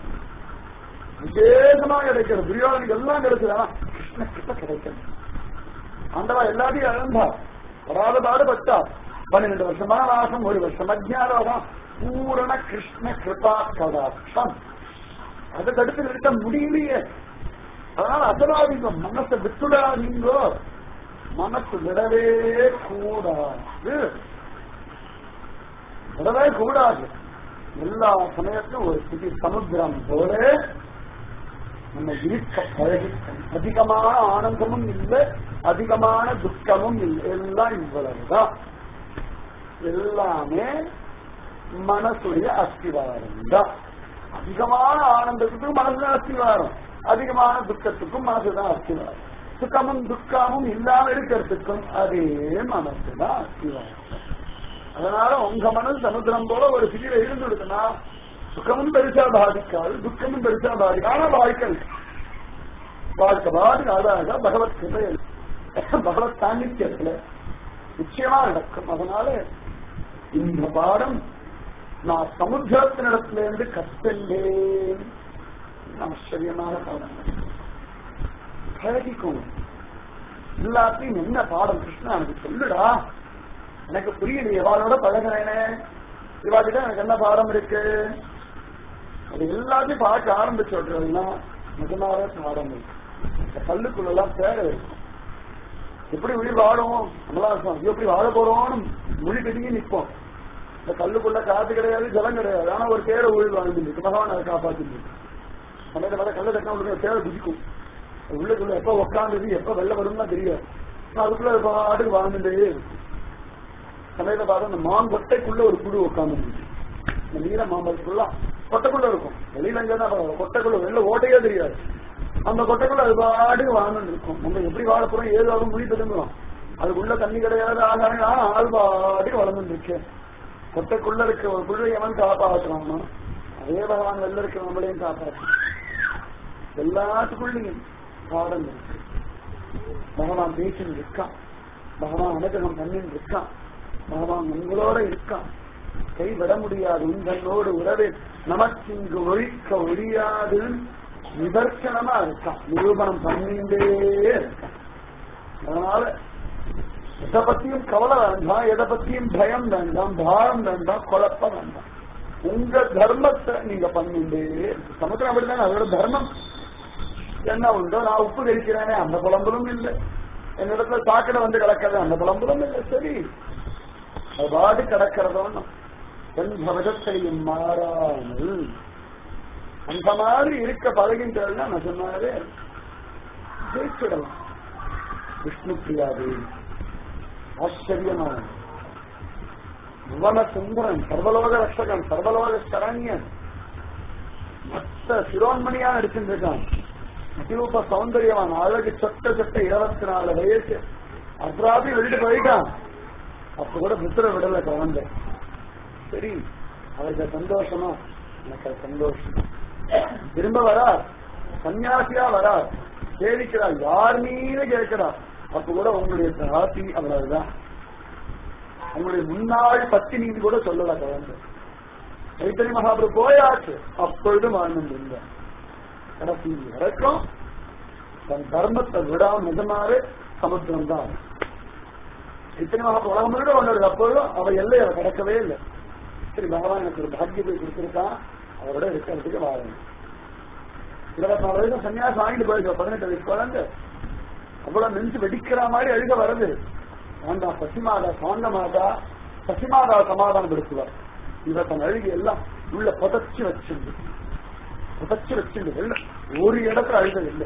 விசேஷமா கிடைக்கிறது துரியோதனுக்கு எல்லாம் கிடைச்சது ஆனா கிருஷ்ண கிருப கிடைக்கிறது ஆண்டவா எல்லாத்தையும் இழந்தா படாத பாடுபட்டா பன்னிரெண்டு வருஷமா வாசம் ஒரு வருஷம் அஜ்ஞானம் பூரண கிருஷ்ண கிருபா கடாட்சம் அதை தடுத்து நிறுத்த முடியலையே அதனால அசலாதீங்க மனசை விட்டுடாதீங்கோ மனசு விடவே கூடாது விடவே கூடாது எல்லா சமயத்திலும் ஒரு சிதி சமுத்திரம் போல நம்ம இருக்க பழகிக்கணும் அதிகமான ஆனந்தமும் இல்லை அதிகமான துக்கமும் இல்லை எல்லாம் இவ்வளவுதான் எல்லாமே மனசுடைய அஸ்திவாரம் தான் அதிகமான ஆனந்தத்துக்கும் மனசுதான் அஸ்திவாரம் அதிகமான துக்கத்துக்கும் மனசுதான் அஸ்திவாரம் சுக்கமும் துக்கமும் இல்லாம இருக்கிறதுக்கும் அதே மனசுதான் அஸ்திவாரம் அதனால உங்க மனசு சமுத்திரம் போல ஒரு சிறிய இருந்துடுதுன்னா சுக்கமும் பெருசா பாதிக்காது துக்கமும் பெருசா பாதிக்காது ஆனா வாழ்க்கை வாழ்க்கை பாதி அழகா பகவத் கிருபையில் பகவத் சாநித்தியத்துல நிச்சயமா நடக்கும் அதனால இந்த பாடம் நான் சமுத்திரத்தினிடத்துல இருந்து கத்தண்டேன் ஆச்சரியமான பாடம் பழகிக்கணும் எல்லாத்தையும் என்ன பாடம் கிருஷ்ணா எனக்கு சொல்லுடா எனக்கு புரியல இவாளோட பழகிறேனே இவாகிட்ட எனக்கு என்ன பாடம் இருக்கு அது எல்லாத்தையும் பார்க்க ஆரம்பிச்சு விட்டுறதுன்னா நிஜமாவே பாடம் இருக்கு இந்த கல்லுக்குள்ள எல்லாம் பேர இருக்கும் எப்படி உயிர் வாழும் நம்மளா இருக்கும் எப்படி வாழ போறோம்னு மொழி பெருங்கி நிற்போம் இந்த கல்லுக்குள்ள காத்து கிடையாது ஜலம் கிடையாது ஆனா ஒரு பேரை உயிர் வாழ்ந்துருக்கு பகவான் அதை காப்பாத்திருக்கு சமயத்தை பார்த்தா கல்ல தட்டினா உங்களுக்கு பேரை குதிக்கும் உள்ளுக்குள்ள எப்ப உட்காந்தது எப்ப வெளில வரும்னா தெரியாது ஆனா அதுக்குள்ள பாட்டுக்கு வாழ்ந்துட்டே இருக்கும் சமயத்தை பார்த்தா அந்த மாங்கொட்டைக்குள்ள ஒரு குழு உட்காந்து இந்த நீல மாம்பழத்துக்குள்ள கொட்டைக்குள்ள இருக்கும் வெளியில எங்கன்னா கொட்டைக்குள்ள வெளில ஓட்டையே தெரியாது அந்த கொட்டைக்குள்ள அது பாட்டுக்கு வாழ்ந்துட்டு இருக்கும் நம்ம எப்படி வாழ போறோம் ஏதாவது மொழி பெருங்குறோம் அதுக்குள்ள தண்ணி கிடையாது ஆகாரம் ஆனா ஆள் பாட்டுக்கு வளர்ந்துட்டு இருக்கேன் கொட்டைக்குள்ள இருக்க ஒரு குழுவை எவன் காப்பாற்றுறானோ அதே பகவான் வெளில இருக்க நம்மளையும் காப்பாற்று எல்லாத்துக்குள்ளயும் பாடம் இருக்கு பகவான் பேசின்னு இருக்கான் பகவான் அனுகிரகம் பண்ணின்னு இருக்கான் பகவான் உங்களோட இருக்கான் கைவிட முடியாது உங்களோடு உறவே நமக்கு இங்கு ஒழிக்க ஒழியாது நிதர்சனமா இருக்கான் நிரூபணம் பண்ணிட்டே இருக்கான் அதனால எதை பத்தியும் கவலை வேண்டாம் எதை பத்தியும் பயம் வேண்டாம் பாரம் வேண்டாம் குழப்பம் வேண்டாம் உங்க தர்மத்தை நீங்க பண்ணிட்டே இருக்கு. சமுத்திரம் அப்படிதான் அதோட தர்மம் என்ன உண்டோ நான் உப்பு கழிக்கிறேனே அந்த புலம்பலும் இல்லை என்னிடத்துல சாக்கடை வந்து கிடக்கிறது அந்த புலம்பலும் இல்லை சரி அது பாடு கிடக்கிறதோன்னு எந்த விதத்தையும் மாறாமல் அந்த மாதிரி இருக்க பழகின்றதுனா நான் சொன்னாவே ஜெயிச்சிடலாம் விஷ்ணு பிரியா தேவி ஆச்சரியமான புவன சுந்தரன் சர்வலோக ரட்சகன் சர்வலோக சரண்யன் மொத்த சிரோன்மணியா நடிச்சிருக்கான் அதிரூப சௌந்தரியவான் அழகு சொட்ட சொட்ட இருபத்தி நாலு வயசு அர்த்தராத்திரி வெளியிட்டு போயிட்டான் அப்ப கூட புத்திர விடல குழந்தை சரி அவருக்கு சந்தோஷமா எனக்கு அது சந்தோஷம் திரும்ப வரா சன்னியாசியா வரா சேவிக்கிறா யார் மீது கேட்கிறா அப்ப கூட உங்களுடைய ராசி அவ்வளவுதான் உங்களுடைய முன்னாள் பத்தினி கூட சொல்லல குழந்தை சைத்தன்ய மகாபுரு போயாச்சு அப்பொழுது வாழ்ந்து இருந்தார் கடைசி வரைக்கும் தன் தர்மத்தை விடாம நிஜமாவே சமுத்திரம் தான் இத்தனை மகா உலகம் முழுக்க கொண்டது அப்பொழுதும் அவ எல்லை அவ கடக்கவே இல்லை சரி பகவான் எனக்கு ஒரு பாக்கியத்தை கொடுத்திருக்கான் அவரோட இருக்கிறதுக்கு வாழணும் இருபத்தி நாலு வயசு சன்னியாசம் வாங்கிட்டு போயிருக்க பதினெட்டு வயசு குழந்தை அவ்வளவு நெஞ்சு வெடிக்கிற மாதிரி அழுக வருது வேண்டாம் சசிமாதா சாந்த மாதா சசிமாதா சமாதானம் படுத்துவார் இவ தன் அழுகி எல்லாம் உள்ள புதைச்சு வச்சிருந்து புதைச்சு வச்சிருந்து இல்ல ஒரு இடத்துல அழுக இல்லை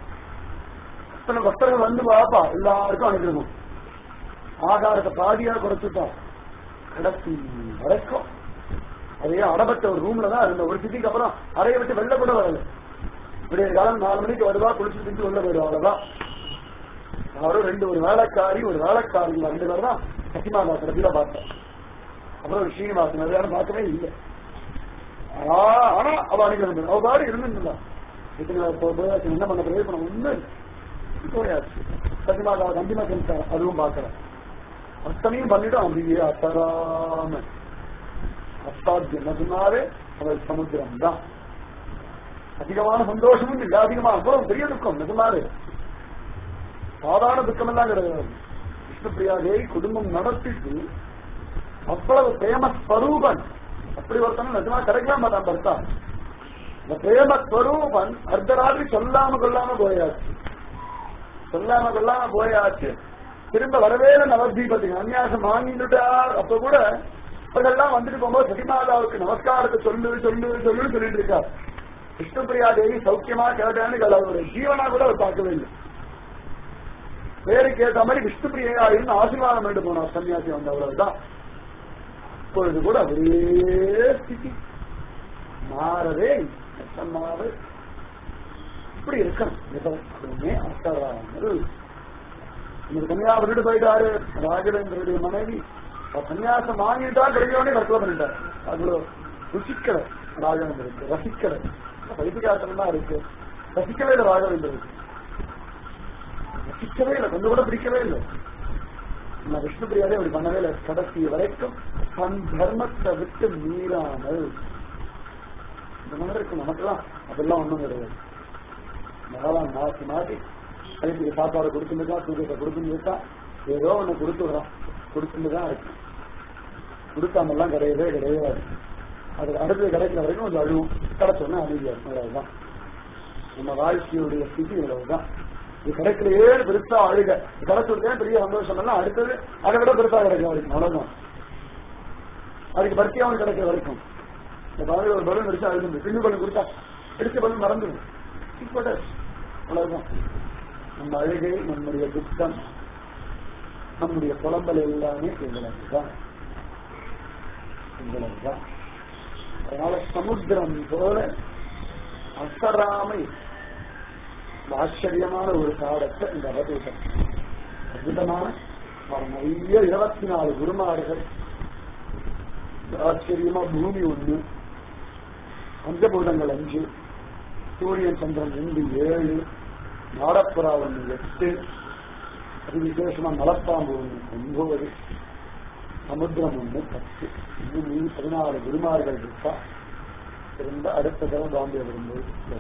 அத்தனை பக்தர்கள் வந்து பாப்பா எல்லாருக்கும் அனுகிரகம் ஆகாரத்தை பாதியா குறைச்சுட்டா கடைசி வரைக்கும் அதே அடபட்ட ஒரு ரூம்ல தான் இருந்த ஒரு சிட்டிக்கு அப்புறம் அறையை விட்டு வெளில கூட வரல விடிய காலம் நாலு மணிக்கு வருவா குளிச்சு திட்டு உள்ள போயிடுவா அவ்வளவுதான் அவரும் ரெண்டு ஒரு வேலைக்காரி ஒரு வேலைக்காரி ரெண்டு பேர் தான் சசிமாதா கடைசியில பார்த்தேன் அப்புறம் ஒரு ஸ்ரீனிவாசன் அது யாரும் பார்க்கவே இல்லை ஆ, ஆனா அவ அனுகிரகம் அவ பாடு இருந்துருந்தா இதுல இப்போ போயாச்சு என்ன பண்ண பிரயோஜனம் ஒண்ணு இல்லை போயாச்சு சசிமாதா கண்டிமா செஞ்சார் அதுவும் பார்க்கல அத்தனையும் பண்ணிட்டு அப்படியே அத்தராம அசாத்தியம் என்ன சொன்னாலே அவள் சமுத்திரம் தான் அதிகமான சந்தோஷமும் இல்லை அதிகமா அவ்வளவு பெரிய துக்கம் நிஜமாவே சாதாரண துக்கம் எல்லாம் கிடையாது விஷ்ணுபிரியா தேவி குடும்பம் நடத்திட்டு அவ்வளவு பிரேம ஸ்வரூபன் அப்படி ஒருத்தன் நிஜமா கிடைக்கலாம் மாட்டான் பர்த்தா இந்த பிரேம ஸ்வரூபன் அர்த்தராத்திரி சொல்லாம கொள்ளாம போயாச்சு சொல்லாம கொள்ளாம போயாச்சு திரும்ப வரவே இல்லை நவதீபத்துக்கு அந்நியாசம் வாங்கிட்டுட்டார் அப்ப கூட அவர்கள்லாம் வந்துட்டு போகும்போது சதிமாதாவுக்கு நமஸ்காரத்தை சொல்லு சொல்லு சொல்லுன்னு சொல்லிட்டு இருக்கார் விஷ்ணுபிரியா தேவி சௌக்கியமா கேட்டான்னு அவருடைய ஜீவனா கூட அவர் பார்க்கவே இல்லை பேருக்கு ஏற்ற மாதிரி விஷ்ணுபிரியா இருந்து ஆசீர்வாதம் பண்ணிட்டு போனார் சன்னியாசி வந்த அவ்வளவுதான் இப்பொழுது கூட ஒரே ஸ்திதி மாறவே சொன்னாரு இப்படி இருக்கணும் எப்பவுமே அஸ்தராமல் இந்த கன்னியா விட்டுட்டு போயிட்டாரு ராஜவேந்திரனுடைய மனைவி அவர் சன்னியாசம் வாங்கிட்டா கிடைக்கவே தற்கொலை பண்ணிட்டார் அவ்வளவு ருசிக்கல ராஜவேந்திரனுக்கு ரசிக்கல பைத்தியகாரத்தனம் தான் இருக்கு ரசிக்கவே இல்லை ராஜவேந்திரனுக்கு ரசிக்கவே இல்லை கொஞ்சம் கூட பிடிக்கவே இல்லை நான் விஷ்ணு பிரியாதே அப்படி பண்ணவே இல்லை கடைசி வரைக்கும் தன் தர்மத்தை விட்டு மீறாமல் இந்த மாதிரி இருக்கு நமக்கெல்லாம் அதெல்லாம் ஒண்ணும் கிடையாது நாளாம் மாற்றி மாற்றி அதுக்கு சாப்பாடு கொடுத்துருக்கா தூக்கத்தை கொடுத்துருக்கா ஏதோ ஒண்ணு கொடுத்துடுறோம் கொடுத்துட்டு தான் இருக்கு கொடுக்காமல்லாம் கிடையவே கிடையாது அது அடுத்தது கிடைக்கிற வரைக்கும் கொஞ்சம் அழுவும் கிடைச்சோன்னா அமைதியா இருக்கும் அவ்வளவுதான் நம்ம வாழ்க்கையுடைய ஸ்திதி இவ்வளவுதான் இது கிடைக்கலையே பெருசா அழுக கிடைச்சிருக்கே பெரிய சந்தோஷம் எல்லாம் அடுத்தது அதை விட பெருசா கிடைக்கும் வரைக்கும் அவ்வளவுதான் அதுக்கு பர்த்தியாவும் கிடைக்கிற வரைக்கும் இந்த மாதிரி ஒரு பலூன் அடிச்சா அழுது பின்னு பலூன் கொடுத்தா அடிச்ச பலூன் மறந்துடும் இப்போட அவ்வளவுதான் நம்ம அழுகை நம்முடைய துக்கம் நம்முடைய புலம்பல் எல்லாமே இவ்வளவுதான் இவ்வளவுதான் அதனால சமுத்திரம் போல அசராமை ஆச்சரியமான ஒரு காலத்தை இந்த அவதூதம் அற்புதமான அவர் நிறைய இருபத்தி நாலு குருமார்கள் ஆச்சரியமா பூமி ஒண்ணு பஞ்சபூதங்கள் அஞ்சு சூரியன் சந்திரன் ரெண்டு ஏழு நாடப்புறா ஒண்ணு எட்டு அது விசேஷமா மலப்பாம்பு ஒண்ணு ஒன்பது சமுத்திரம் ஒண்ணு பத்து இன்னும் மீதி பதினாலு குருமார்கள் இருக்கா இருந்த அடுத்த தடவை பாம்பே வரும்போது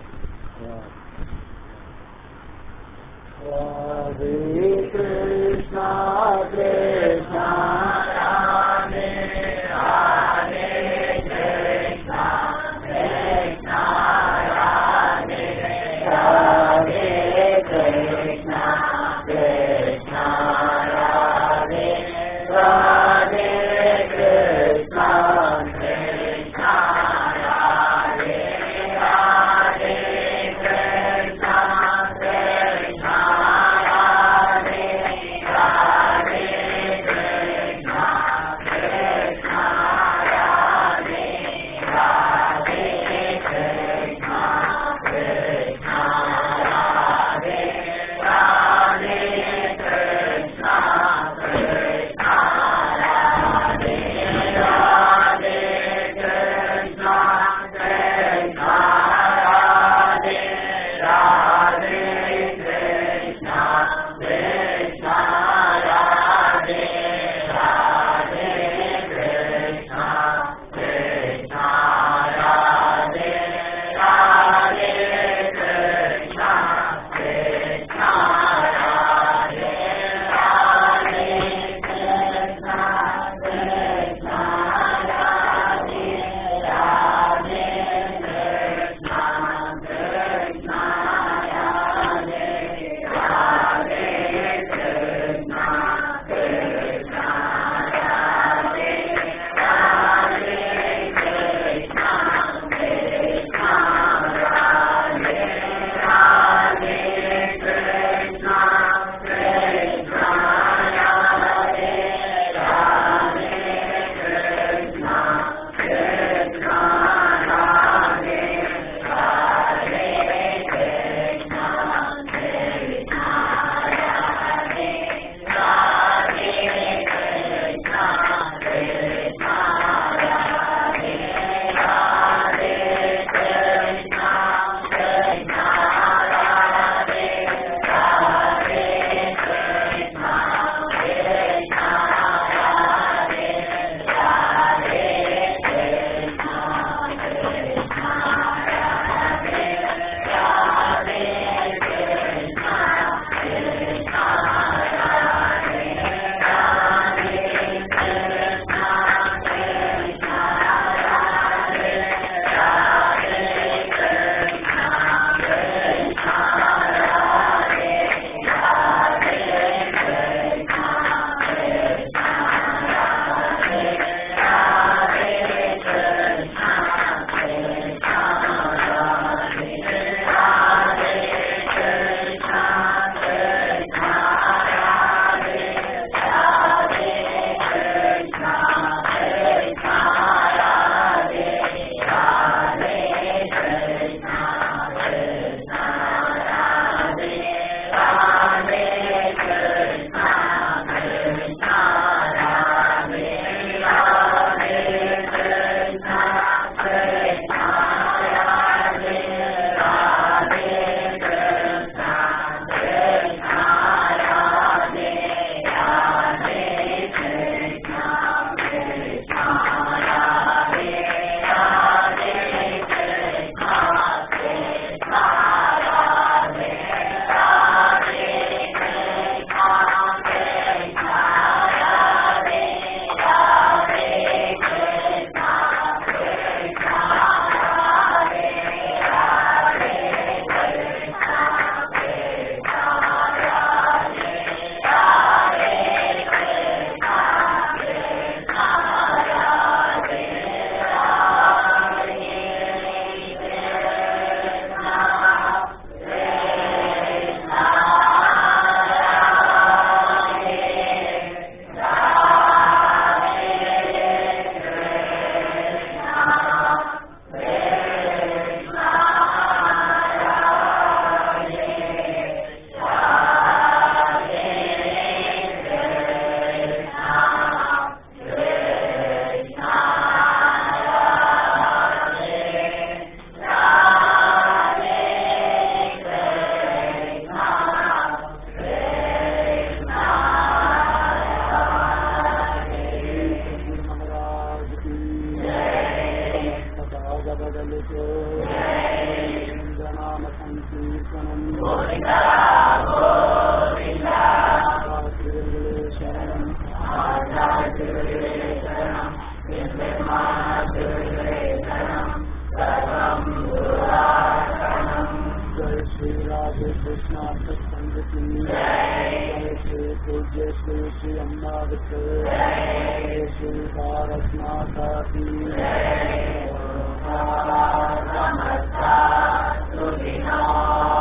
ராதே கிருஷ்ணா கிருஷ்ணா ராதே ராதே கிருஷ்ணா கிருஷ்ணா ராதே ராதே கிருஷ்ணா கிருஷ்ணா ராதே ராதே கிருஷ்ணா கிருஷ்ணா ராதே ராதே கிருஷ்ணா கிருஷ்ணா ராதே பூஜ்ய ஸ்ரீ ஸ்ரீ அம்மாவுக்கு ஸ்ரீ பாரத் மாதா கி Namaskar, Namaskar,